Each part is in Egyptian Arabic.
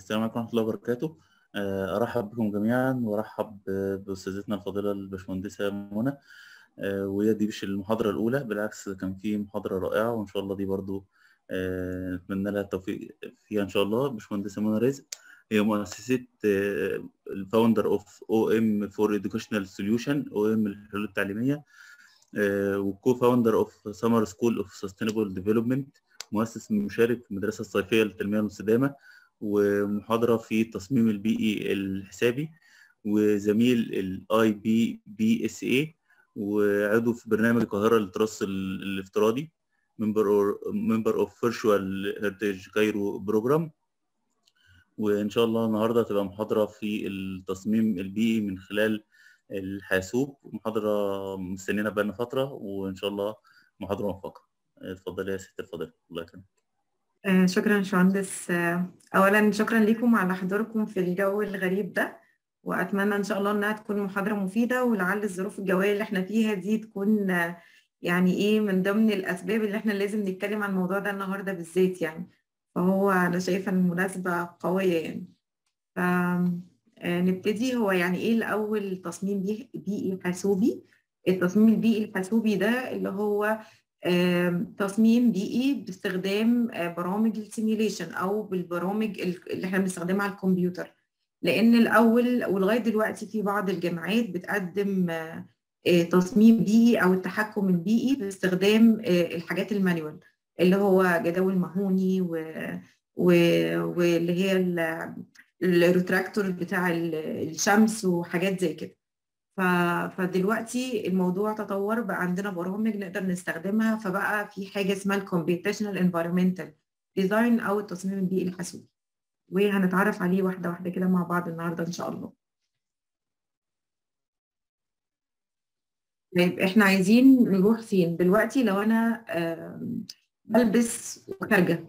السلام عليكم ورحمة الله وبركاته آه، أرحب بكم جميعا وأرحب بأستاذتنا الفاضلة الباشمهندسة منى آه، وهي دي مش المحاضرة الأولى بالعكس كان في محاضرة رائعة وإن شاء الله دي برضو آه، نتمنى لها التوفيق فيها إن شاء الله باشمهندسة منى رزق هي مؤسسة الفاوندر أوف أو إم فور إديوكيشنال سوليوشن أو إم الحلول التعليمية وكو فاوندر أوف سمر سكول أوف سستينبل ديفلوبمنت مؤسس مشارك في المدرسة الصيفية للتنمية المستدامة ومحاضرة في التصميم البيئي الحسابي وزميل الاي بي بي اس اي وعضو في برنامج القاهرة للتراث الافتراضي ممبر ممبر اوف فيرتشوال هيرتج كايرو بروجرام وان شاء الله النهارده هتبقى محاضرة في التصميم البيئي من خلال الحاسوب محاضرة مستنينا بقالنا فترة وان شاء الله محاضرة موفقة اتفضلي يا ست الفاضلة الله يكرمك آه شكرا باشمهندس آه اولا شكرا لكم على حضوركم في الجو الغريب ده واتمنى ان شاء الله انها تكون محاضره مفيده ولعل الظروف الجويه اللي احنا فيها دي تكون آه يعني ايه من ضمن الاسباب اللي احنا لازم نتكلم عن الموضوع ده النهارده بالذات يعني فهو انا شايفه المناسبه قويه يعني ف نبتدي هو يعني ايه الاول تصميم بيئي حاسوبي التصميم البيئي الحاسوبي ده اللي هو تصميم بيئي باستخدام برامج السيميوليشن او بالبرامج اللي احنا بنستخدمها على الكمبيوتر لان الاول ولغايه دلوقتي في بعض الجامعات بتقدم تصميم بيئي او التحكم البيئي باستخدام الحاجات المانيوال اللي هو جداول مهوني و... و... واللي هي الريتراكتور بتاع الشمس وحاجات زي كده فدلوقتي الموضوع تطور بقى عندنا برامج نقدر نستخدمها فبقى في حاجه اسمها الكومبيتيشنال انفايرمنتال ديزاين او التصميم البيئي الحاسوبي وهنتعرف عليه واحده واحده كده مع بعض النهارده ان شاء الله طيب احنا عايزين نروح فين دلوقتي لو انا بلبس وخارجه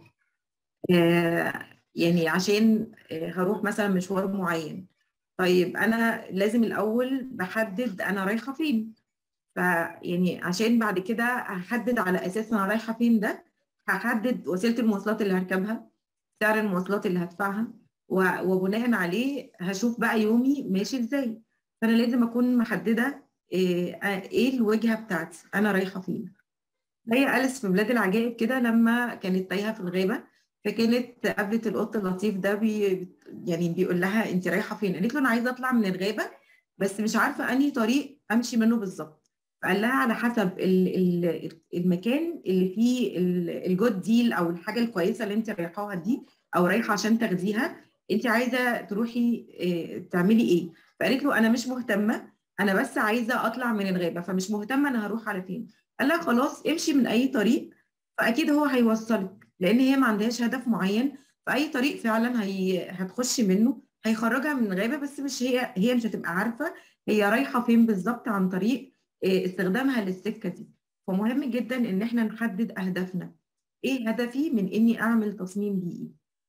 يعني عشان هروح مثلا مشوار معين طيب انا لازم الاول بحدد انا رايحه فين فيعني عشان بعد كده هحدد على اساس انا رايحه فين ده هحدد وسيله المواصلات اللي هركبها سعر المواصلات اللي هدفعها وبناء عليه هشوف بقى يومي ماشي ازاي فانا لازم اكون محدده ايه الوجهه بتاعتي انا رايحه فين هي أليس في بلاد العجائب كده لما كانت تايهه في الغابه فكانت قابلت القط اللطيف ده بي يعني بيقول لها انت رايحه فين؟ قالت له انا عايزه اطلع من الغابه بس مش عارفه انهي طريق امشي منه بالظبط. فقال لها على حسب المكان اللي فيه الجود ديل او الحاجه الكويسه اللي انت رايحاها دي او رايحه عشان تاخديها انت عايزه تروحي تعملي ايه؟ فقالت له انا مش مهتمه انا بس عايزه اطلع من الغابه فمش مهتمه انا هروح على فين. قال لها خلاص امشي من اي طريق فاكيد هو هيوصلك لان هي ما عندهاش هدف معين فاي طريق فعلا هي هتخش منه هيخرجها من الغابه بس مش هي هي مش هتبقى عارفه هي رايحه فين بالظبط عن طريق استخدامها للسكه دي فمهم جدا ان احنا نحدد اهدافنا ايه هدفي من اني اعمل تصميم بيئي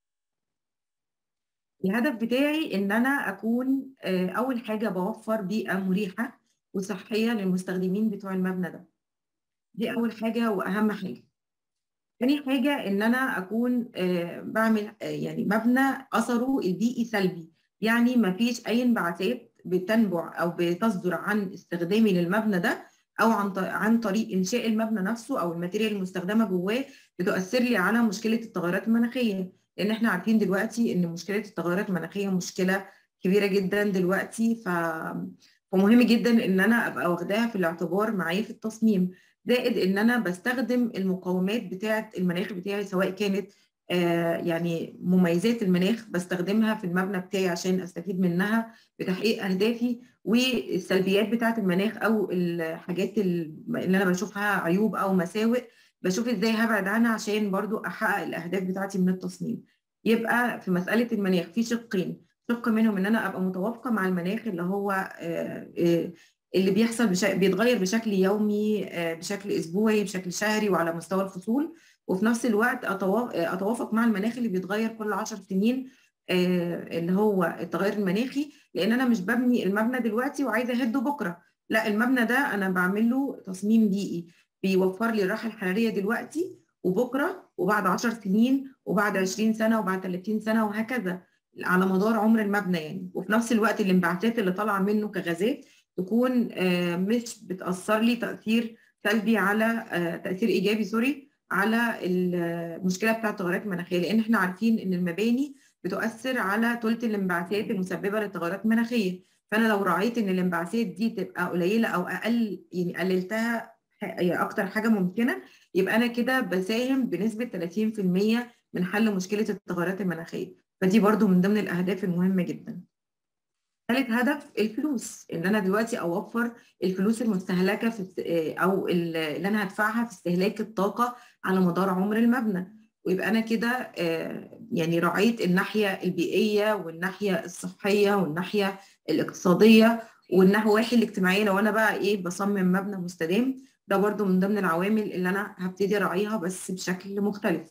الهدف بتاعي ان انا اكون اول حاجه بوفر بيئه مريحه وصحيه للمستخدمين بتوع المبنى ده دي اول حاجه واهم حاجه تاني حاجة إن أنا أكون بعمل يعني مبنى أثره البيئي سلبي، يعني ما فيش أي انبعاثات بتنبع أو بتصدر عن استخدامي للمبنى ده أو عن عن طريق إنشاء المبنى نفسه أو الماتيريال المستخدمة جواه بتؤثر لي على مشكلة التغيرات المناخية، لأن إحنا عارفين دلوقتي إن مشكلة التغيرات المناخية مشكلة كبيرة جدا دلوقتي ف فمهم جدا إن أنا أبقى واخداها في الاعتبار معايا في التصميم. زائد ان انا بستخدم المقومات بتاعه المناخ بتاعي سواء كانت آه يعني مميزات المناخ بستخدمها في المبنى بتاعي عشان استفيد منها بتحقيق اهدافي والسلبيات بتاعه المناخ او الحاجات اللي انا بشوفها عيوب او مساوئ بشوف ازاي هبعد عنها عشان برضو احقق الاهداف بتاعتي من التصميم يبقى في مساله المناخ في شقين شق منهم ان انا ابقى متوافقه مع المناخ اللي هو آه آه اللي بيحصل بش... بيتغير بشكل يومي بشكل اسبوعي بشكل شهري وعلى مستوى الفصول وفي نفس الوقت اتوافق مع المناخ اللي بيتغير كل 10 سنين اللي هو التغير المناخي لان انا مش ببني المبنى دلوقتي وعايزه اهده بكره لا المبنى ده انا بعمل له تصميم بيئي بيوفر لي الراحه الحراريه دلوقتي وبكره وبعد 10 سنين وبعد 20 سنه وبعد 30 سنه وهكذا على مدار عمر المبنى يعني وفي نفس الوقت الانبعاثات اللي طالعه منه كغازات تكون مش بتاثر لي تاثير سلبي على تاثير ايجابي سوري على المشكله بتاعه التغيرات المناخيه لان احنا عارفين ان المباني بتؤثر على ثلث الانبعاثات المسببه للتغيرات المناخيه فانا لو راعيت ان الانبعاثات دي تبقى قليله او اقل يعني قللتها اكتر حاجه ممكنه يبقى انا كده بساهم بنسبه 30% من حل مشكله التغيرات المناخيه فدي برضو من ضمن الاهداف المهمه جدا ثالث هدف الفلوس ان انا دلوقتي اوفر الفلوس المستهلكه في او اللي انا هدفعها في استهلاك الطاقه على مدار عمر المبنى ويبقى انا كده يعني راعيت الناحيه البيئيه والناحيه الصحيه والناحيه الاقتصاديه والنواحي الاجتماعيه لو انا بقى ايه بصمم مبنى مستدام ده برضو من ضمن العوامل اللي انا هبتدي اراعيها بس بشكل مختلف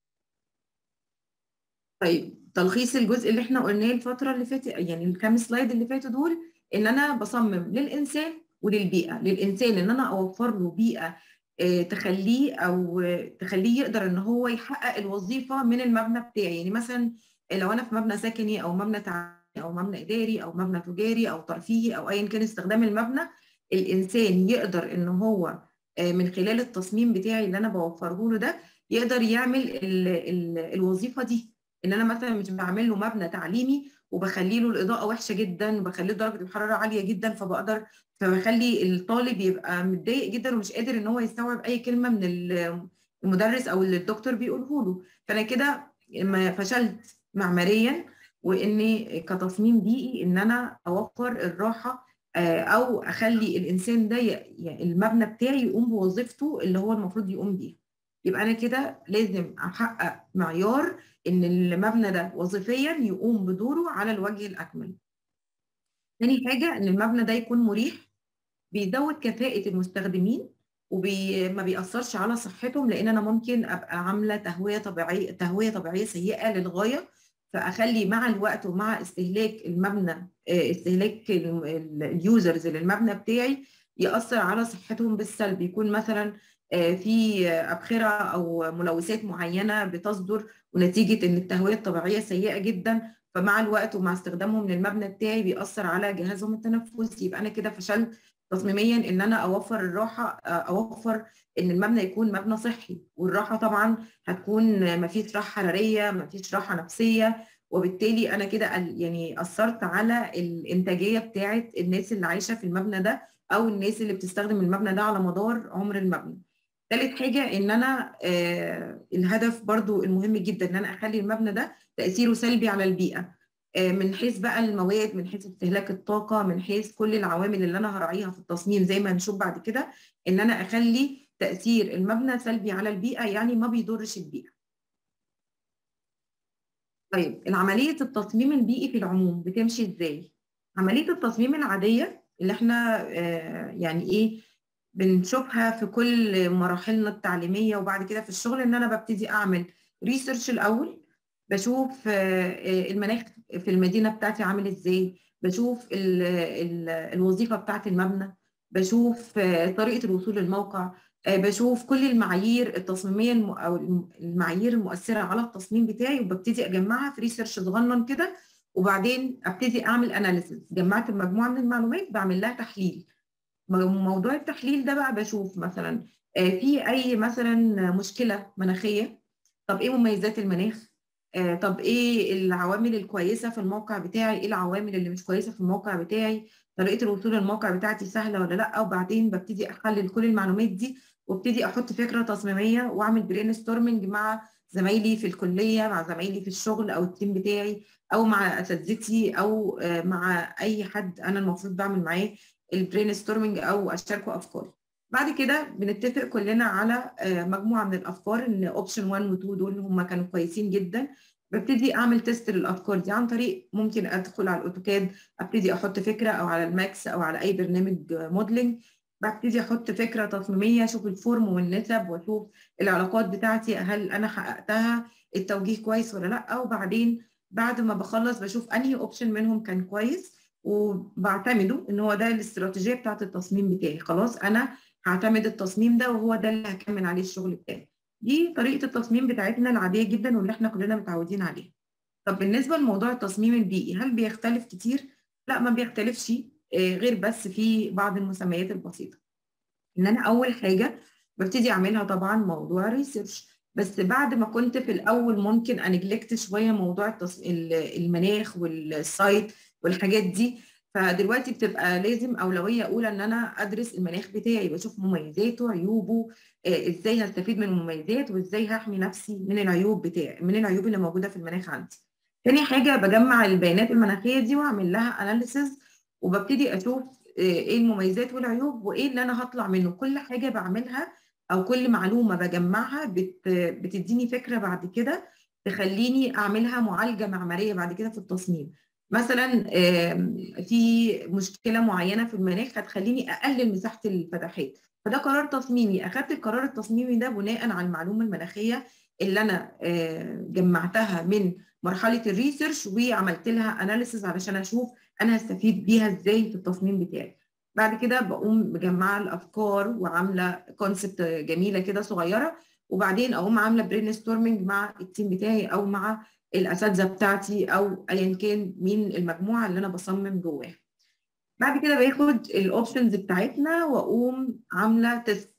طيب تلخيص الجزء اللي احنا قلناه الفتره اللي فاتت يعني الكام سلايد اللي فاتوا دول ان انا بصمم للانسان وللبيئه للانسان ان انا اوفر له بيئه تخليه او تخليه يقدر ان هو يحقق الوظيفه من المبنى بتاعي يعني مثلا لو انا في مبنى سكني او مبنى تعليمي او مبنى اداري او مبنى تجاري او ترفيهي او ايا كان استخدام المبنى الانسان يقدر ان هو من خلال التصميم بتاعي اللي انا بوفره له ده يقدر يعمل ال ال الوظيفه دي ان انا مثلا مش بعمل له مبنى تعليمي وبخلي له الاضاءه وحشه جدا وبخلي له درجه الحراره عاليه جدا فبقدر فبخلي الطالب يبقى متضايق جدا ومش قادر ان هو يستوعب اي كلمه من المدرس او اللي الدكتور بيقوله له فانا كده فشلت معماريا واني كتصميم بيئي ان انا اوفر الراحه او اخلي الانسان ده المبنى بتاعي يقوم بوظيفته اللي هو المفروض يقوم بيها يبقى انا كده لازم احقق معيار ان المبنى ده وظيفيا يقوم بدوره على الوجه الاكمل تاني حاجه ان المبنى ده يكون مريح بيزود كفاءه المستخدمين وما بيأثرش على صحتهم لان انا ممكن ابقى عامله تهويه طبيعيه تهويه طبيعيه سيئه للغايه فاخلي مع الوقت ومع استهلاك المبنى استهلاك اليوزرز للمبنى بتاعي يأثر على صحتهم بالسلب يكون مثلا في أبخرة أو ملوثات معينة بتصدر ونتيجة إن التهوية الطبيعية سيئة جدا فمع الوقت ومع استخدامهم للمبنى بتاعي بيأثر على جهازهم التنفسي يبقى أنا كده فشلت تصميميا إن أنا أوفر الراحة أوفر إن المبنى يكون مبنى صحي والراحة طبعا هتكون مفيش راحة حرارية مفيش راحة نفسية وبالتالي أنا كده يعني أثرت على الإنتاجية بتاعة الناس اللي عايشة في المبنى ده أو الناس اللي بتستخدم المبنى ده على مدار عمر المبنى. ثالث حاجة إن أنا آه الهدف برضو المهم جدا إن أنا أخلي المبنى ده تأثيره سلبي على البيئة آه من حيث بقى المواد من حيث استهلاك الطاقة من حيث كل العوامل اللي أنا هراعيها في التصميم زي ما هنشوف بعد كده إن أنا أخلي تأثير المبنى سلبي على البيئة يعني ما بيضرش البيئة. طيب العملية التصميم البيئي في العموم بتمشي إزاي؟ عملية التصميم العادية اللي إحنا آه يعني إيه بنشوفها في كل مراحلنا التعليميه وبعد كده في الشغل ان انا ببتدي اعمل ريسيرش الاول بشوف المناخ في المدينه بتاعتي عامل ازاي بشوف ال ال الوظيفه بتاعت المبنى بشوف طريقه الوصول للموقع بشوف كل المعايير التصميميه او المعايير المؤثره على التصميم بتاعي وببتدي اجمعها في ريسيرش صغنن كده وبعدين ابتدي اعمل اناليسيس جمعت مجموعه من المعلومات بعمل لها تحليل موضوع التحليل ده بقى بشوف مثلا في اي مثلا مشكله مناخيه طب ايه مميزات المناخ طب ايه العوامل الكويسه في الموقع بتاعي ايه العوامل اللي مش كويسه في الموقع بتاعي طريقه الوصول للموقع بتاعتي سهله ولا لا وبعدين ببتدي احلل كل المعلومات دي وابتدي احط فكره تصميميه واعمل برين ستورمنج مع زمايلي في الكليه مع زمايلي في الشغل او التيم بتاعي او مع اساتذتي او مع اي حد انا المفروض بعمل معاه البرين ستورمنج او اشاركه افكاري بعد كده بنتفق كلنا على مجموعه من الافكار ان اوبشن 1 و 2 دول هم كانوا كويسين جدا ببتدي اعمل تيست للافكار دي عن طريق ممكن ادخل على الاوتوكاد ابتدي احط فكره او على الماكس او على اي برنامج موديلنج ببتدي احط فكره تصميميه اشوف الفورم والنسب واشوف العلاقات بتاعتي هل انا حققتها التوجيه كويس ولا لا وبعدين بعد ما بخلص بشوف انهي اوبشن منهم كان كويس وبعتمده ان هو ده الاستراتيجيه بتاعت التصميم بتاعي خلاص انا هعتمد التصميم ده وهو ده اللي هكمل عليه الشغل بتاعي دي طريقه التصميم بتاعتنا العاديه جدا واللي احنا كلنا متعودين عليها طب بالنسبه لموضوع التصميم البيئي هل بيختلف كتير؟ لا ما بيختلفش غير بس في بعض المسميات البسيطه. ان انا اول حاجه ببتدي اعملها طبعا موضوع ريسيرش بس بعد ما كنت في الاول ممكن انجلكت شويه موضوع التص... المناخ والسايت والحاجات دي فدلوقتي بتبقى لازم اولويه اولى ان انا ادرس المناخ بتاعي بشوف مميزاته عيوبه ازاي هستفيد من المميزات وازاي هحمي نفسي من العيوب بتاعي من العيوب اللي موجوده في المناخ عندي. تاني حاجه بجمع البيانات المناخيه دي واعمل لها اناليسز وببتدي اشوف ايه المميزات والعيوب وايه اللي انا هطلع منه كل حاجه بعملها او كل معلومه بجمعها بت بتديني فكره بعد كده تخليني اعملها معالجه معماريه بعد كده في التصميم مثلا في مشكله معينه في المناخ هتخليني اقلل مساحه الفتحات فده قرار تصميمي اخدت القرار التصميمي ده بناء على المعلومه المناخيه اللي انا جمعتها من مرحله الريسيرش وعملت لها اناليسز علشان اشوف انا هستفيد بيها ازاي في التصميم بتاعي بعد كده بقوم مجمعه الافكار وعامله كونسبت جميله كده صغيره وبعدين اقوم عامله برين ستورمنج مع التيم بتاعي او مع الاساتذه بتاعتي او ايا كان مين المجموعه اللي انا بصمم جواها بعد كده باخد الاوبشنز بتاعتنا واقوم عامله تيست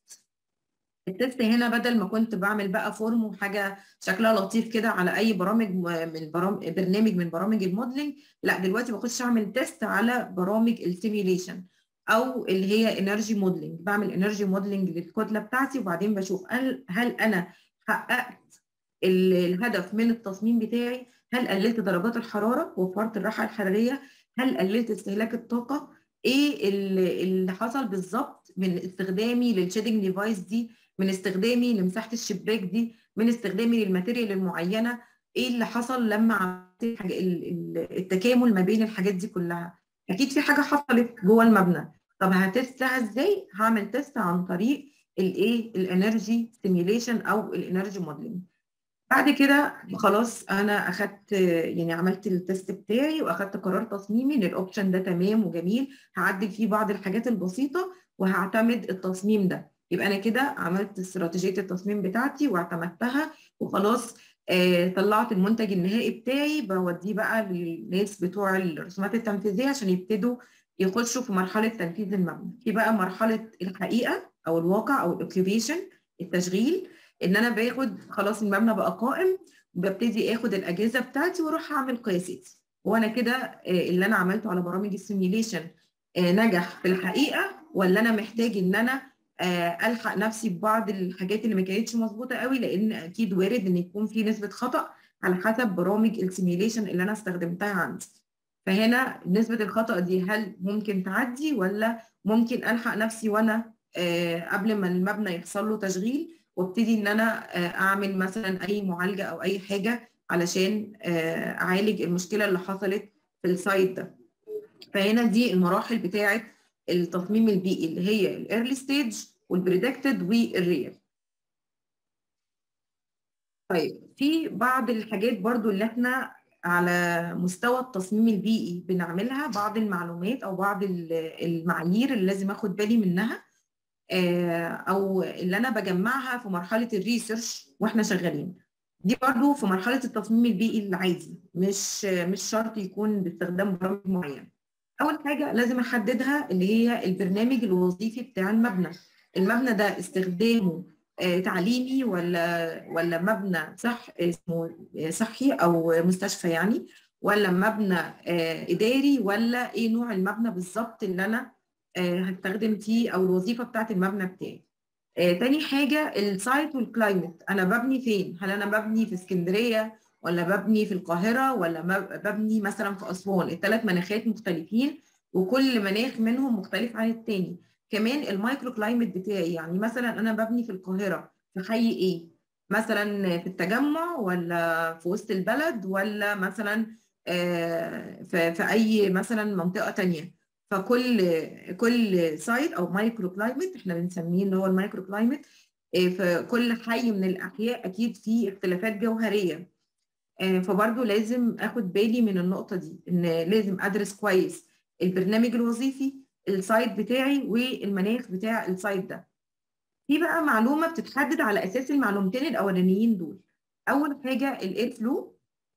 التيست هنا بدل ما كنت بعمل بقى فورم وحاجه شكلها لطيف كده على اي برامج من برامج برنامج من برامج الموديلنج لا دلوقتي بخش اعمل تيست على برامج السيميوليشن او اللي هي انرجي موديلنج بعمل انرجي موديلنج للكتله بتاعتي وبعدين بشوف هل هل انا حققت الهدف من التصميم بتاعي هل قللت درجات الحراره وفرت الراحه الحراريه هل قللت استهلاك الطاقه ايه اللي حصل بالظبط من استخدامي للشيدنج ديفايس دي من استخدامي لمساحه الشباك دي من استخدامي للماتيريال المعينه ايه اللي حصل لما عملت التكامل ما بين الحاجات دي كلها اكيد في حاجه حصلت جوه المبنى طب هتستها ازاي هعمل تيست عن طريق الايه الانرجي سيميوليشن او الانرجي موديلنج بعد كده خلاص انا اخدت يعني عملت التيست بتاعي واخدت قرار تصميمي ان الاوبشن ده تمام وجميل هعدل فيه بعض الحاجات البسيطه وهعتمد التصميم ده يبقى انا كده عملت استراتيجيه التصميم بتاعتي واعتمدتها وخلاص آه طلعت المنتج النهائي بتاعي بوديه بقى للناس بتوع الرسومات التنفيذيه عشان يبتدوا يخشوا في مرحله تنفيذ المبنى في بقى مرحله الحقيقه او الواقع او الاوكيبيشن التشغيل ان انا باخد خلاص المبنى بقى قائم ببتدي اخد الاجهزه بتاعتي واروح اعمل قياساتي وانا كده آه اللي انا عملته على برامج السيميوليشن آه نجح في الحقيقه ولا انا محتاج ان انا الحق نفسي ببعض الحاجات اللي ما كانتش مظبوطه قوي لان اكيد وارد ان يكون في نسبه خطا على حسب برامج السيميوليشن اللي انا استخدمتها عندي فهنا نسبه الخطا دي هل ممكن تعدي ولا ممكن الحق نفسي وانا قبل ما المبنى يحصل له تشغيل وابتدي ان انا اعمل مثلا اي معالجه او اي حاجه علشان اعالج المشكله اللي حصلت في السايت ده فهنا دي المراحل بتاعه التصميم البيئي اللي هي الايرلي ستيج والبريدكتد والريال طيب في بعض الحاجات برضو اللي احنا على مستوى التصميم البيئي بنعملها بعض المعلومات او بعض المعايير اللي لازم اخد بالي منها او اللي انا بجمعها في مرحله الريسيرش واحنا شغالين دي برضو في مرحله التصميم البيئي العادي مش مش شرط يكون باستخدام برامج معينه اول حاجه لازم احددها اللي هي البرنامج الوظيفي بتاع المبنى المبنى ده استخدامه تعليمي ولا ولا مبنى صح اسمه صحي او مستشفى يعني ولا مبنى اداري ولا ايه نوع المبنى بالظبط اللي انا هستخدم فيه او الوظيفه بتاعت المبنى بتاعي تاني حاجه السايت والكلايمت انا ببني فين هل انا ببني في اسكندريه ولا ببني في القاهره ولا ببني مثلا في اسوان الثلاث مناخات مختلفين وكل مناخ منهم مختلف عن التاني كمان المايكرو كلايمت بتاعي يعني مثلا انا ببني في القاهره في حي ايه مثلا في التجمع ولا في وسط البلد ولا مثلا في اي مثلا منطقه تانية فكل كل سايت او مايكرو كلايمت احنا بنسميه اللي هو المايكرو كلايمت في كل حي من الاحياء اكيد في اختلافات جوهريه فبرضه لازم اخد بالي من النقطه دي ان لازم ادرس كويس البرنامج الوظيفي السايت بتاعي والمناخ بتاع السايت ده في بقى معلومه بتتحدد على اساس المعلومتين الاولانيين دول اول حاجه الاير فلو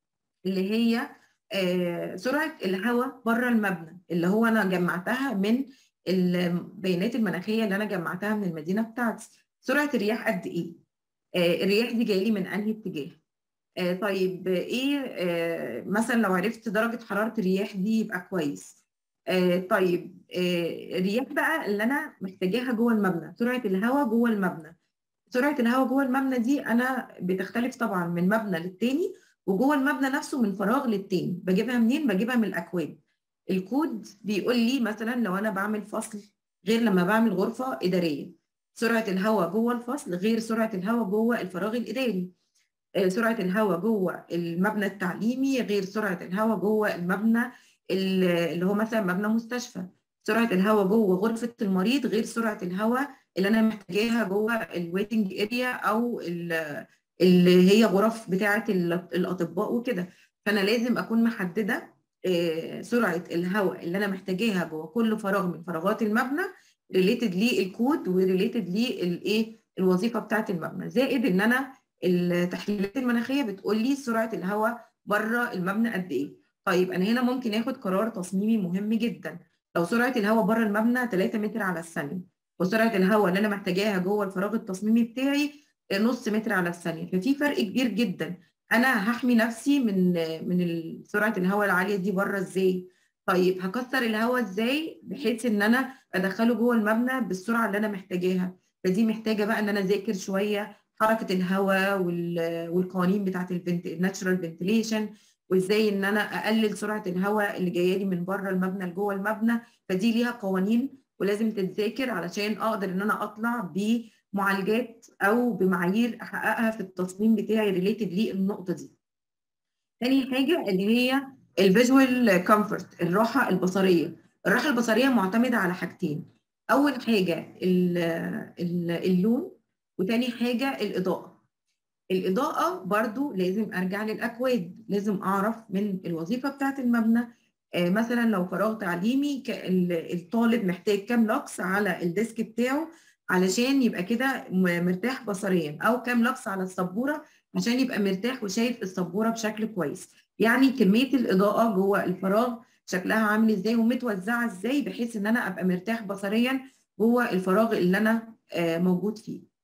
اللي هي آه، سرعه الهواء بره المبنى اللي هو انا جمعتها من البيانات المناخيه اللي انا جمعتها من المدينه بتاعتي سرعه الرياح قد ايه آه، الرياح دي جايه لي من انهي اتجاه آه، طيب ايه آه، مثلا لو عرفت درجه حراره الرياح دي يبقى كويس آه، طيب آه، الرياح بقى اللي انا محتاجاها جوه المبنى سرعه الهواء جوه المبنى سرعه الهواء جوه المبنى دي انا بتختلف طبعا من مبنى للتاني وجوه المبنى نفسه من فراغ للتاني بجيبها منين بجيبها من الاكواد الكود بيقول لي مثلا لو انا بعمل فصل غير لما بعمل غرفه اداريه سرعه الهواء جوه الفصل غير سرعه الهواء جوه الفراغ الاداري آه، سرعه الهواء جوه المبنى التعليمي غير سرعه الهواء جوه المبنى ال- اللي هو مثلا مبنى مستشفى سرعه الهواء جوه غرفه المريض غير سرعه الهواء اللي انا محتاجاها جوه الويتنج اريا او ال- اللي هي غرف بتاعه ال- الاطباء وكده فانا لازم اكون محدده آه، سرعه الهواء اللي انا محتاجاها جوه كل فراغ من فراغات المبنى ريليتد للكود وريليتد للايه الوظيفه بتاعه المبنى زائد ان انا التحليلات المناخيه بتقول لي سرعه الهواء بره المبنى قد ايه طيب انا هنا ممكن اخد قرار تصميمي مهم جدا لو سرعه الهواء بره المبنى 3 متر على الثانيه وسرعه الهواء اللي انا محتاجاها جوه الفراغ التصميمي بتاعي نص متر على الثانيه ففي فرق كبير جدا انا هحمي نفسي من من سرعه الهواء العاليه دي بره ازاي طيب هكسر الهواء ازاي بحيث ان انا ادخله جوه المبنى بالسرعه اللي انا محتاجاها فدي محتاجه بقى ان انا اذاكر شويه حركه الهواء والقوانين بتاعه الناتشرال فنتيليشن وازاي ان انا اقلل سرعه الهواء اللي جايه لي من بره المبنى لجوه المبنى فدي ليها قوانين ولازم تتذاكر علشان اقدر ان انا اطلع بمعالجات او بمعايير احققها في التصميم بتاعي ريليتد للنقطه دي. تاني حاجه اللي هي الفيجوال كومفورت الراحه البصريه. الراحه البصريه معتمده على حاجتين. اول حاجه ال ال اللون وتاني حاجه الاضاءه. الاضاءه برضو لازم ارجع للاكواد لازم اعرف من الوظيفه بتاعه المبنى آه مثلا لو فراغ تعليمي الطالب محتاج كام لوكس على الديسك بتاعه علشان يبقى كده مرتاح بصريا او كام لوكس على السبوره عشان يبقى مرتاح وشايف السبوره بشكل كويس يعني كميه الاضاءه جوه الفراغ شكلها عامل ازاي ومتوزعه ازاي بحيث ان انا ابقى مرتاح بصريا جوه الفراغ اللي انا آه موجود فيه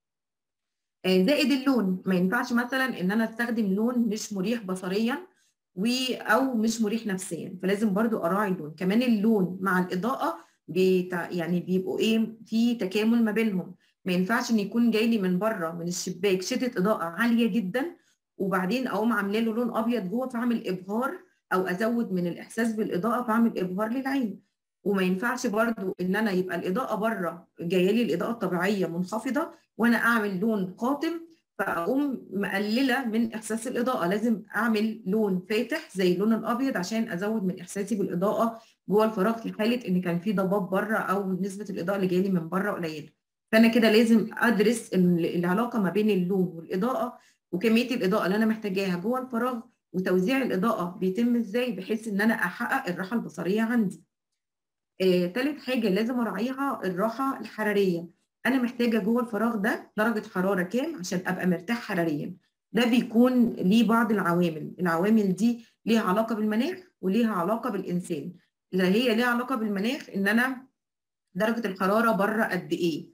زائد اللون ما ينفعش مثلا ان انا استخدم لون مش مريح بصريا و او مش مريح نفسيا فلازم برضو اراعي اللون كمان اللون مع الاضاءه بيتع... يعني بيبقوا ايه في تكامل ما بينهم ما ينفعش ان يكون جاي لي من بره من الشباك شده اضاءه عاليه جدا وبعدين اقوم عامله له لون ابيض جوه فاعمل ابهار او ازود من الاحساس بالاضاءه فاعمل ابهار للعين وما ينفعش برضو ان انا يبقى الاضاءه بره جايه لي الاضاءه الطبيعيه منخفضه وانا اعمل لون قاتم فاقوم مقلله من احساس الاضاءه لازم اعمل لون فاتح زي اللون الابيض عشان ازود من احساسي بالاضاءه جوه الفراغ في حاله ان كان في ضباب بره او نسبه الاضاءه اللي جايه لي من بره قليله فانا كده لازم ادرس العلاقه ما بين اللون والاضاءه وكميه الاضاءه اللي انا محتاجاها جوه الفراغ وتوزيع الاضاءه بيتم ازاي بحيث ان انا احقق الراحه البصريه عندي آه، تالت حاجه لازم اراعيها الراحه الحراريه انا محتاجه جوه الفراغ ده درجه حراره كام عشان ابقى مرتاح حراريا ده بيكون ليه بعض العوامل العوامل دي ليها علاقه بالمناخ وليها علاقه بالانسان اللي هي ليها علاقه بالمناخ ان انا درجه الحراره بره قد ايه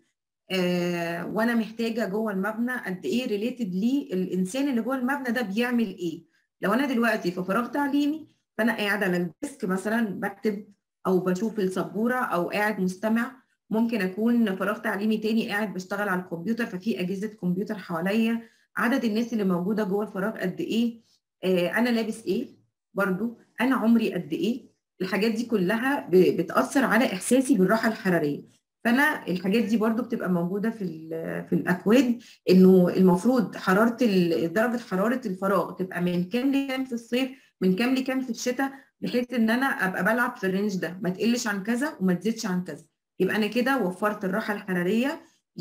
آه وانا محتاجه جوه المبنى قد ايه ريليتد للانسان اللي جوه المبنى ده بيعمل ايه لو انا دلوقتي في فراغ تعليمي فانا قاعد على الديسك مثلا بكتب او بشوف السبوره او قاعد مستمع ممكن اكون فراغ تعليمي تاني قاعد بشتغل على الكمبيوتر ففي اجهزه كمبيوتر حواليا عدد الناس اللي موجوده جوه الفراغ قد ايه آه انا لابس ايه برضو انا عمري قد ايه الحاجات دي كلها بتاثر على احساسي بالراحه الحراريه فانا الحاجات دي برضو بتبقى موجوده في في الاكواد انه المفروض حراره درجه حراره الفراغ تبقى من كام لكام في الصيف من كام لكام في الشتاء بحيث ان انا ابقى بلعب في الرينج ده ما تقلش عن كذا وما تزيدش عن كذا يبقى انا كده وفرت الراحه الحراريه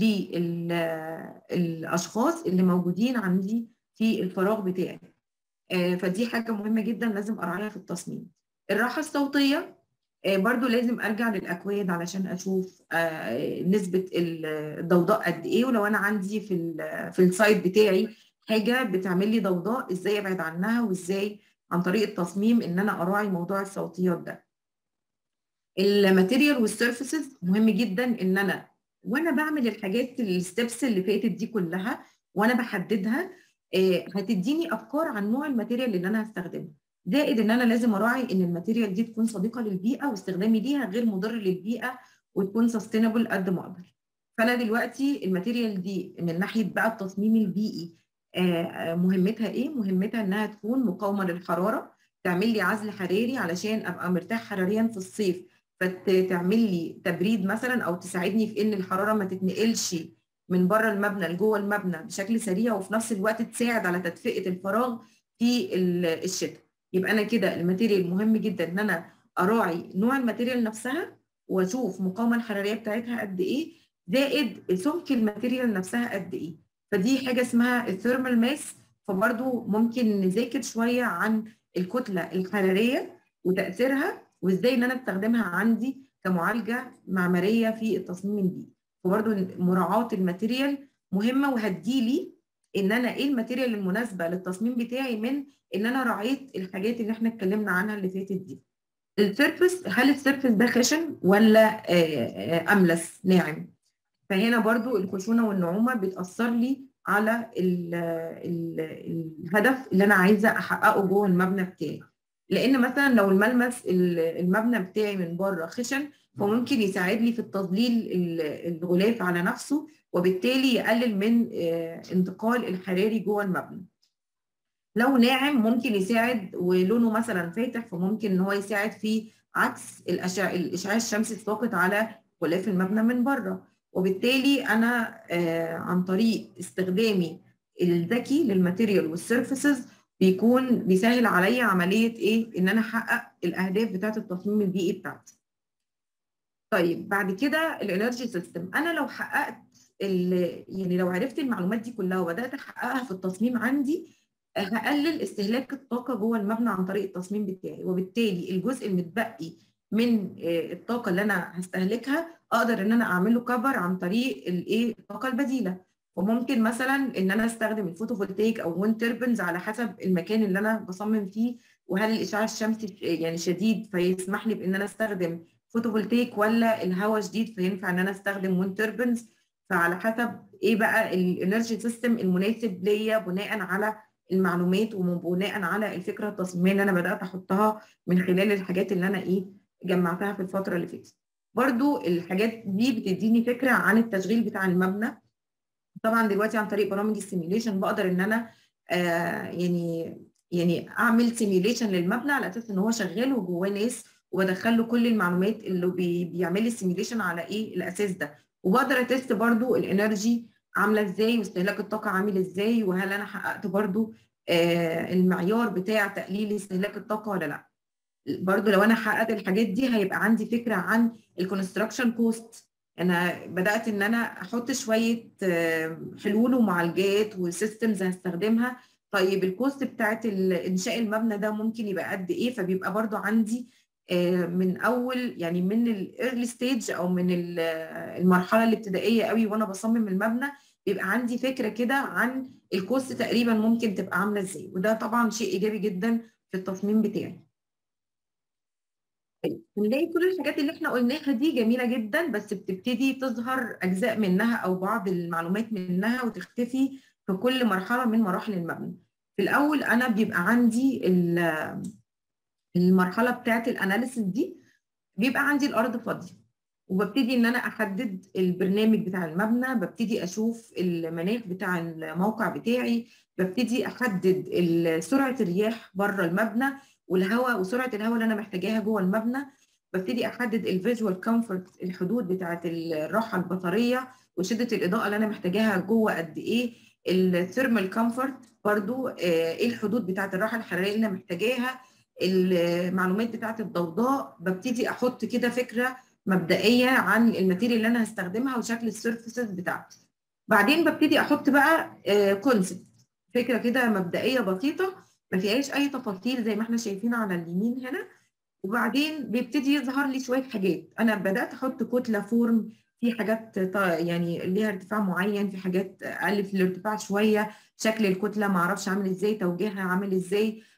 للاشخاص اللي موجودين عندي في الفراغ بتاعي فدي حاجه مهمه جدا لازم اراعيها في التصميم الراحه الصوتيه برضو لازم ارجع للاكواد علشان اشوف نسبه الضوضاء قد ايه ولو انا عندي في في السايت بتاعي حاجه بتعمل لي ضوضاء ازاي ابعد عنها وازاي عن طريق التصميم ان انا اراعي موضوع الصوتيات ده الماتيريال والسيرفيسز مهم جدا ان انا وانا بعمل الحاجات الستبس اللي فاتت دي كلها وانا بحددها هتديني افكار عن نوع الماتيريال اللي انا هستخدمه زائد ان انا لازم اراعي ان الماتيريال دي تكون صديقه للبيئه واستخدامي ليها غير مضر للبيئه وتكون سستينبل قد ما اقدر فانا دلوقتي الماتيريال دي من ناحيه بقى التصميم البيئي مهمتها ايه مهمتها انها تكون مقاومه للحراره تعمل لي عزل حراري علشان ابقى مرتاح حراريا في الصيف فتعمل لي تبريد مثلا او تساعدني في ان الحراره ما تتنقلش من بره المبنى لجوه المبنى بشكل سريع وفي نفس الوقت تساعد على تدفئه الفراغ في الشتاء يبقى انا كده الماتيريال مهم جدا ان انا اراعي نوع الماتيريال نفسها واشوف المقاومه الحراريه بتاعتها قد ايه زائد سمك الماتيريال نفسها قد ايه فدي حاجه اسمها الثيرمال ماس فبرضو ممكن نذاكر شويه عن الكتله الحراريه وتاثيرها وازاي ان انا استخدمها عندي كمعالجه معماريه في التصميم البيئي فبرضو مراعاه الماتيريال مهمه وهتجيلي ان انا ايه الماتيريال المناسبه للتصميم بتاعي من ان انا راعيت الحاجات اللي احنا اتكلمنا عنها اللي فاتت دي السيرفس هل السيرفس ده خشن ولا املس ناعم فهنا برضو الخشونه والنعومه بتاثر لي على ال ال الهدف اللي انا عايزه احققه جوه المبنى بتاعي لان مثلا لو الملمس المبنى بتاعي من بره خشن فممكن يساعد لي في التظليل الغلاف على نفسه وبالتالي يقلل من انتقال الحراري جوه المبنى لو ناعم ممكن يساعد ولونه مثلا فاتح فممكن ان هو يساعد في عكس الاشعاع الاشعاع الشمسي الساقط على غلاف المبنى من بره وبالتالي انا عن طريق استخدامي الذكي للماتيريال والسيرفيسز بيكون بيسهل عليا عمليه ايه ان انا احقق الاهداف بتاعه التصميم البيئي بتاعتي طيب بعد كده الانرجي سيستم انا لو حققت يعني لو عرفت المعلومات دي كلها وبدات احققها في التصميم عندي هقلل استهلاك الطاقه جوه المبنى عن طريق التصميم بتاعي وبالتالي الجزء المتبقي من الطاقه اللي انا هستهلكها اقدر ان انا اعمل له كفر عن طريق الايه الطاقه البديله وممكن مثلا ان انا استخدم الفوتوفولتيك او ويند تربنز على حسب المكان اللي انا بصمم فيه وهل الاشعاع الشمسي يعني شديد فيسمح لي بان انا استخدم فوتوفولتيك ولا الهواء شديد فينفع ان انا استخدم ويند تربنز فعلى حسب ايه بقى الانرجي سيستم المناسب ليا بناء على المعلومات وبناء على الفكره التصميميه اللي انا بدات احطها من خلال الحاجات اللي انا ايه جمعتها في الفتره اللي فاتت. برضو الحاجات دي بتديني فكره عن التشغيل بتاع المبنى. طبعا دلوقتي عن طريق برامج السيميوليشن بقدر ان انا آه يعني يعني اعمل سيميوليشن للمبنى على اساس ان هو شغال وجواه ناس وبدخل له كل المعلومات اللي بي بيعمل لي السيميوليشن على ايه الاساس ده وبقدر اتست برضو الانرجي عامله ازاي واستهلاك الطاقه عامل ازاي وهل انا حققت برضو آه المعيار بتاع تقليل استهلاك الطاقه ولا لا برضو لو انا حققت الحاجات دي هيبقى عندي فكره عن الكونستراكشن كوست انا بدات ان انا احط شويه آه حلول ومعالجات وسيستمز هستخدمها طيب الكوست بتاعت انشاء المبنى ده ممكن يبقى قد ايه فبيبقى برضو عندي آه من اول يعني من الايرلي ستيج او من المرحله الابتدائيه قوي وانا بصمم المبنى بيبقى عندي فكره كده عن الكوست تقريبا ممكن تبقى عامله ازاي وده طبعا شيء ايجابي جدا في التصميم بتاعي بنلاقي كل الحاجات اللي احنا قلناها دي جميله جدا بس بتبتدي تظهر اجزاء منها او بعض المعلومات منها وتختفي في كل مرحله من مراحل المبنى في الاول انا بيبقى عندي المرحله بتاعه الاناليسيس دي بيبقى عندي الارض فاضيه وببتدي ان انا احدد البرنامج بتاع المبنى ببتدي اشوف المناخ بتاع الموقع بتاعي ببتدي احدد سرعه الرياح بره المبنى والهواء وسرعه الهواء اللي انا محتاجاها جوه المبنى ببتدي احدد الفيجوال كومفورت الحدود بتاعه الراحه البصريه وشده الاضاءه اللي انا محتاجاها جوه قد ايه الثيرمال كومفورت برضو ايه الحدود بتاعه الراحه الحراريه اللي انا محتاجاها المعلومات بتاعه الضوضاء ببتدي احط كده فكره مبدئيه عن الماتيريال اللي انا هستخدمها وشكل السيرفيسز بتاعتي بعدين ببتدي احط بقى كونسبت فكره كده مبدئيه بسيطه ما فيهاش اي تفاصيل زي ما احنا شايفين على اليمين هنا وبعدين بيبتدي يظهر لي شويه حاجات انا بدات احط كتله فورم في حاجات يعني ليها ارتفاع معين في حاجات اقل في الارتفاع شويه شكل الكتله ما اعرفش عامل ازاي توجيهها عامل ازاي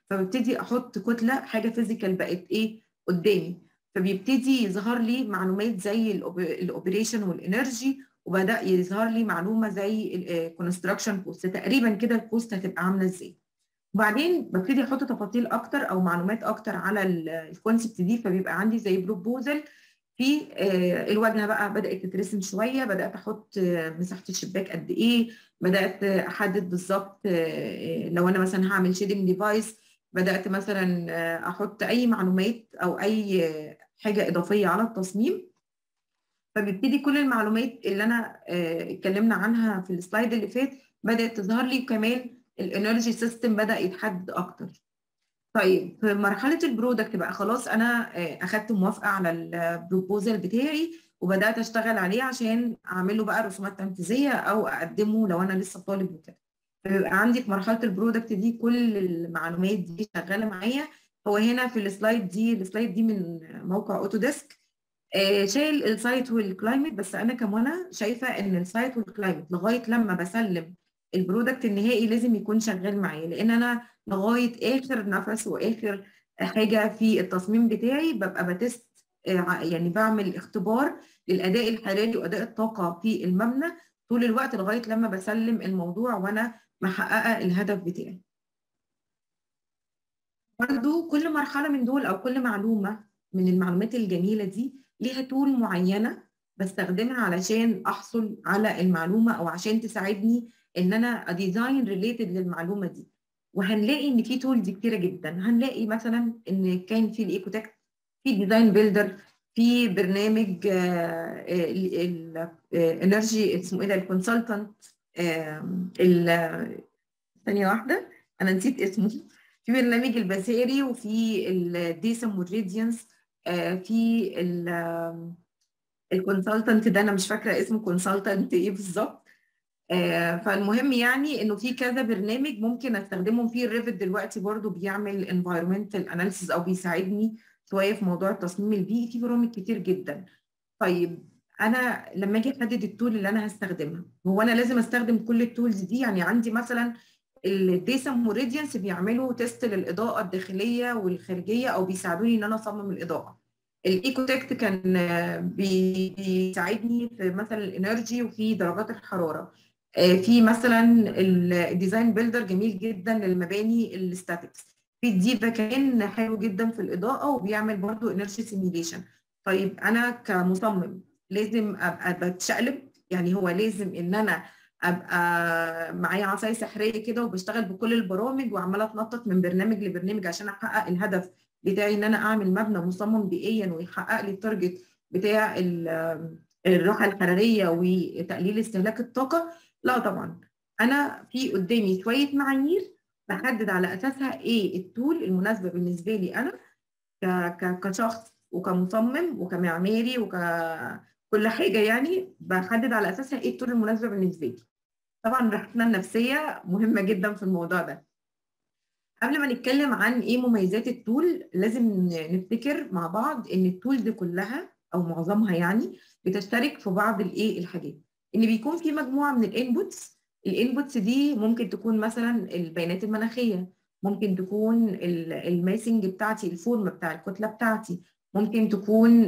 فببتدي احط كتله حاجه فيزيكال بقت ايه قدامي فبيبتدي يظهر لي معلومات زي الاوبريشن والانرجي وبدا يظهر لي معلومه زي الكونستراكشن كوست تقريبا كده الكوست هتبقى عامله ازاي وبعدين ببتدي احط تفاصيل اكتر او معلومات اكتر على الكونسبت دي فبيبقى عندي زي بروبوزل في الواجهه بقى بدات تترسم شويه بدات احط مساحه الشباك قد ايه بدات احدد بالظبط لو انا مثلا هعمل شيدنج ديفايس بدات مثلا احط اي معلومات او اي حاجه اضافيه على التصميم فبيبتدي كل المعلومات اللي انا اتكلمنا عنها في السلايد اللي فات بدات تظهر لي وكمان الانرجي سيستم بدا يتحدد اكتر طيب في مرحله البرودكت بقى خلاص انا اخدت موافقه على البروبوزال بتاعي وبدات اشتغل عليه عشان اعمله بقى رسومات تنفيذيه او اقدمه لو انا لسه طالب وكده فبيبقى عندي في مرحله البرودكت دي كل المعلومات دي شغاله معايا هو هنا في السلايد دي السلايد دي من موقع اوتوديسك آه شايل السايت والكلايمت بس انا كمنى شايفه ان السايت والكلايمت لغايه لما بسلم البرودكت النهائي لازم يكون شغال معايا لان انا لغايه اخر نفس واخر حاجه في التصميم بتاعي ببقى بتست يعني بعمل اختبار للاداء الحراري واداء الطاقه في المبنى طول الوقت لغايه لما بسلم الموضوع وانا محققه الهدف بتاعي. برضو كل مرحله من دول او كل معلومه من المعلومات الجميله دي ليها تول معينه بستخدمها علشان احصل على المعلومه او عشان تساعدني ان انا اديزاين ريليتد للمعلومه دي وهنلاقي ان في تولز كتيره جدا هنلاقي مثلا ان كان في الايكوتك في ديزاين بيلدر في برنامج الانرجي اسمه ايه ده الكونسلتنت ثانيه واحده انا نسيت اسمه في برنامج البساري وفي الديسم والريديانس في الكونسلتنت ده انا مش فاكره اسمه كونسلتنت ايه بالظبط فالمهم يعني انه في كذا برنامج ممكن استخدمهم في الريفت دلوقتي برضو بيعمل انفايرمنتال اناليسيس او بيساعدني شويه في موضوع التصميم البيئي في برامج كتير جدا طيب انا لما اجي احدد التول اللي انا هستخدمها هو انا لازم استخدم كل التولز دي يعني عندي مثلا الديسم وريديانس بيعملوا تيست للاضاءه الداخليه والخارجيه او بيساعدوني ان انا اصمم الاضاءه الايكوتكت كان بيساعدني في مثلا الانرجي وفي درجات الحراره في مثلا الديزاين بيلدر جميل جدا للمباني الستاتكس في الديفا كان حلو جدا في الاضاءه وبيعمل برضو انرجي سيميليشن طيب انا كمصمم لازم ابقى بتشقلب يعني هو لازم ان انا ابقى معايا عصايه سحريه كده وبشتغل بكل البرامج وعماله اتنطط من برنامج لبرنامج عشان احقق الهدف بتاعي ان انا اعمل مبنى مصمم بيئيا ويحقق لي التارجت بتاع الراحه الحراريه وتقليل استهلاك الطاقه لا طبعا انا في قدامي شويه معايير بحدد على اساسها ايه التول المناسبه بالنسبه لي انا كشخص وكمصمم وكمعماري وككل حاجه يعني بحدد على اساسها ايه التول المناسبه بالنسبه لي طبعا راحتنا النفسيه مهمه جدا في الموضوع ده قبل ما نتكلم عن ايه مميزات التول لازم نفتكر مع بعض ان التول دي كلها او معظمها يعني بتشترك في بعض الايه الحاجات ان بيكون في مجموعه من الانبوتس الانبوتس دي ممكن تكون مثلا البيانات المناخيه ممكن تكون الماسنج بتاعتي الفورم بتاع الكتله بتاعتي ممكن تكون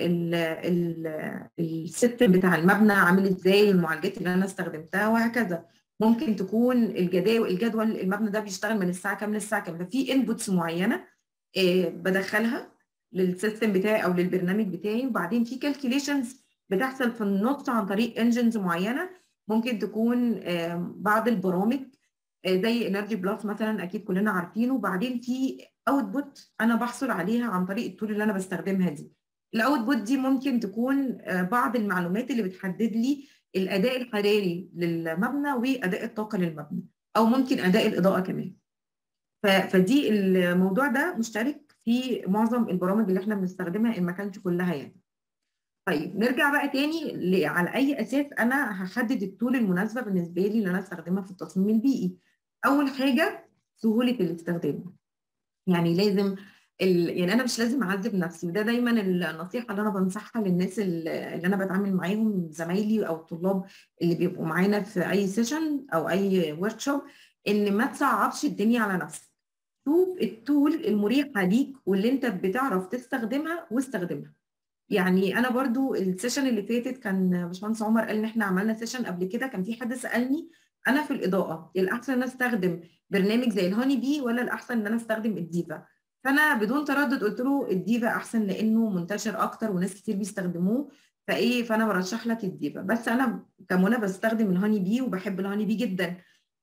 السيستم بتاع المبنى عامل ازاي المعالجات اللي انا استخدمتها وهكذا ممكن تكون الجداول الجدول المبنى ده بيشتغل من الساعه كام للساعه كام ففي انبوتس معينه بدخلها للسيستم بتاعي او للبرنامج بتاعي وبعدين في كالكوليشنز بتحصل في النص عن طريق انجنز معينه ممكن تكون بعض البرامج زي انرجي بلس مثلا اكيد كلنا عارفينه وبعدين في اوتبوت انا بحصل عليها عن طريق التول اللي انا بستخدمها دي الاوتبوت دي ممكن تكون بعض المعلومات اللي بتحدد لي الاداء الحراري للمبنى واداء الطاقه للمبنى او ممكن اداء الاضاءه كمان فدي الموضوع ده مشترك في معظم البرامج اللي احنا بنستخدمها ان ما كانش كلها يعني طيب نرجع بقى تاني على اي اساس انا هحدد التول المناسبه بالنسبه لي اللي انا استخدمها في التصميم البيئي اول حاجه سهوله الاستخدام يعني لازم ال... يعني انا مش لازم اعذب نفسي وده دايما النصيحه اللي انا بنصحها للناس اللي انا بتعامل معاهم زمايلي او الطلاب اللي بيبقوا معانا في اي سيشن او اي ورك شوب ان ما تصعبش الدنيا على نفسك شوف التول المريحه ليك واللي انت بتعرف تستخدمها واستخدمها يعني انا برضو السيشن اللي فاتت كان باشمهندس عمر قال ان احنا عملنا سيشن قبل كده كان في حد سالني انا في الاضاءه الاحسن ان انا استخدم برنامج زي الهاني بي ولا الاحسن ان انا استخدم الديفا فانا بدون تردد قلت له الديفا احسن لانه منتشر اكتر وناس كتير بيستخدموه فايه فانا برشح لك الديفا بس انا كمنى بستخدم الهاني بي وبحب الهاني بي جدا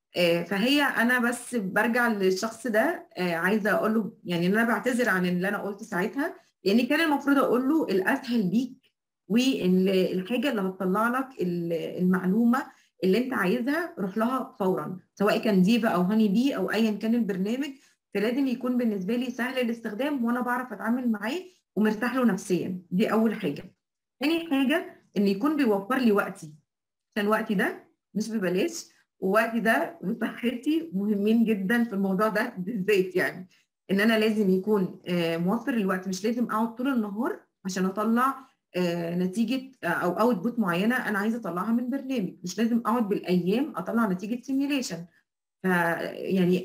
فهي انا بس برجع للشخص ده عايزه اقول له يعني انا بعتذر عن اللي انا قلته ساعتها لان كان المفروض اقول له الاسهل ليك والحاجه اللي هتطلع لك المعلومه اللي انت عايزها روح لها فورا سواء كان ديفا او هاني بي او ايا كان البرنامج فلازم يكون بالنسبه لي سهل الاستخدام وانا بعرف اتعامل معاه ومرتاح له نفسيا دي اول حاجه تاني حاجه ان يكون بيوفر لي وقتي عشان وقتي ده مش ببلاش ووقتي ده وصحتي مهمين جدا في الموضوع ده بالذات يعني ان انا لازم يكون موفر الوقت مش لازم اقعد طول النهار عشان اطلع نتيجه او اوت بوت معينه انا عايزه اطلعها من برنامج مش لازم اقعد بالايام اطلع نتيجه سيميوليشن ف يعني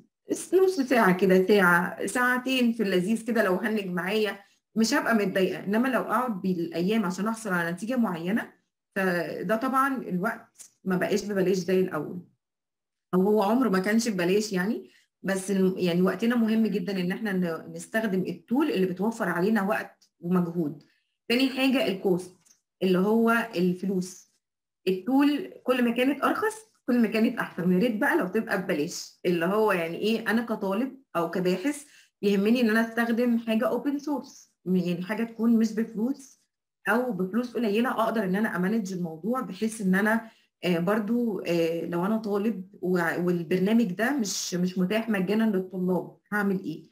نص ساعه كده ساعه ساعتين في اللذيذ كده لو هنج معايا مش هبقى متضايقه انما لو اقعد بالايام عشان احصل على نتيجه معينه فده طبعا الوقت ما بقاش ببلاش زي الاول او هو عمره ما كانش ببلاش يعني بس يعني وقتنا مهم جدا ان احنا نستخدم التول اللي بتوفر علينا وقت ومجهود تاني حاجه الكوست اللي هو الفلوس التول كل ما كانت ارخص كل ما كانت احسن يا ريت بقى لو تبقى ببلاش اللي هو يعني ايه انا كطالب او كباحث يهمني ان انا استخدم حاجه اوبن سورس يعني حاجه تكون مش بفلوس او بفلوس قليله اقدر ان انا امانج الموضوع بحيث ان انا آه برضو آه لو انا طالب والبرنامج ده مش مش متاح مجانا للطلاب هعمل ايه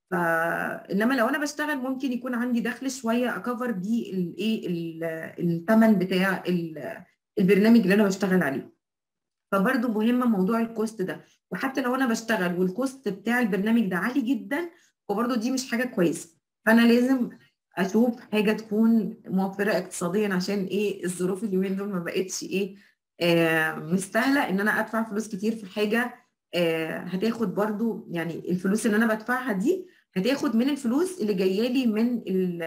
فانما لو انا بشتغل ممكن يكون عندي دخل شويه اكفر بيه الايه الثمن بتاع البرنامج اللي انا بشتغل عليه فبرضو مهم موضوع الكوست ده وحتى لو انا بشتغل والكوست بتاع البرنامج ده عالي جدا وبرضو دي مش حاجه كويسه فانا لازم اشوف حاجه تكون موفره اقتصاديا عشان ايه الظروف اليومين دول ما بقتش ايه آه مستاهله ان انا ادفع فلوس كتير في حاجه آه هتاخد برضو يعني الفلوس اللي انا بدفعها دي هتاخد من الفلوس اللي جايه لي من ال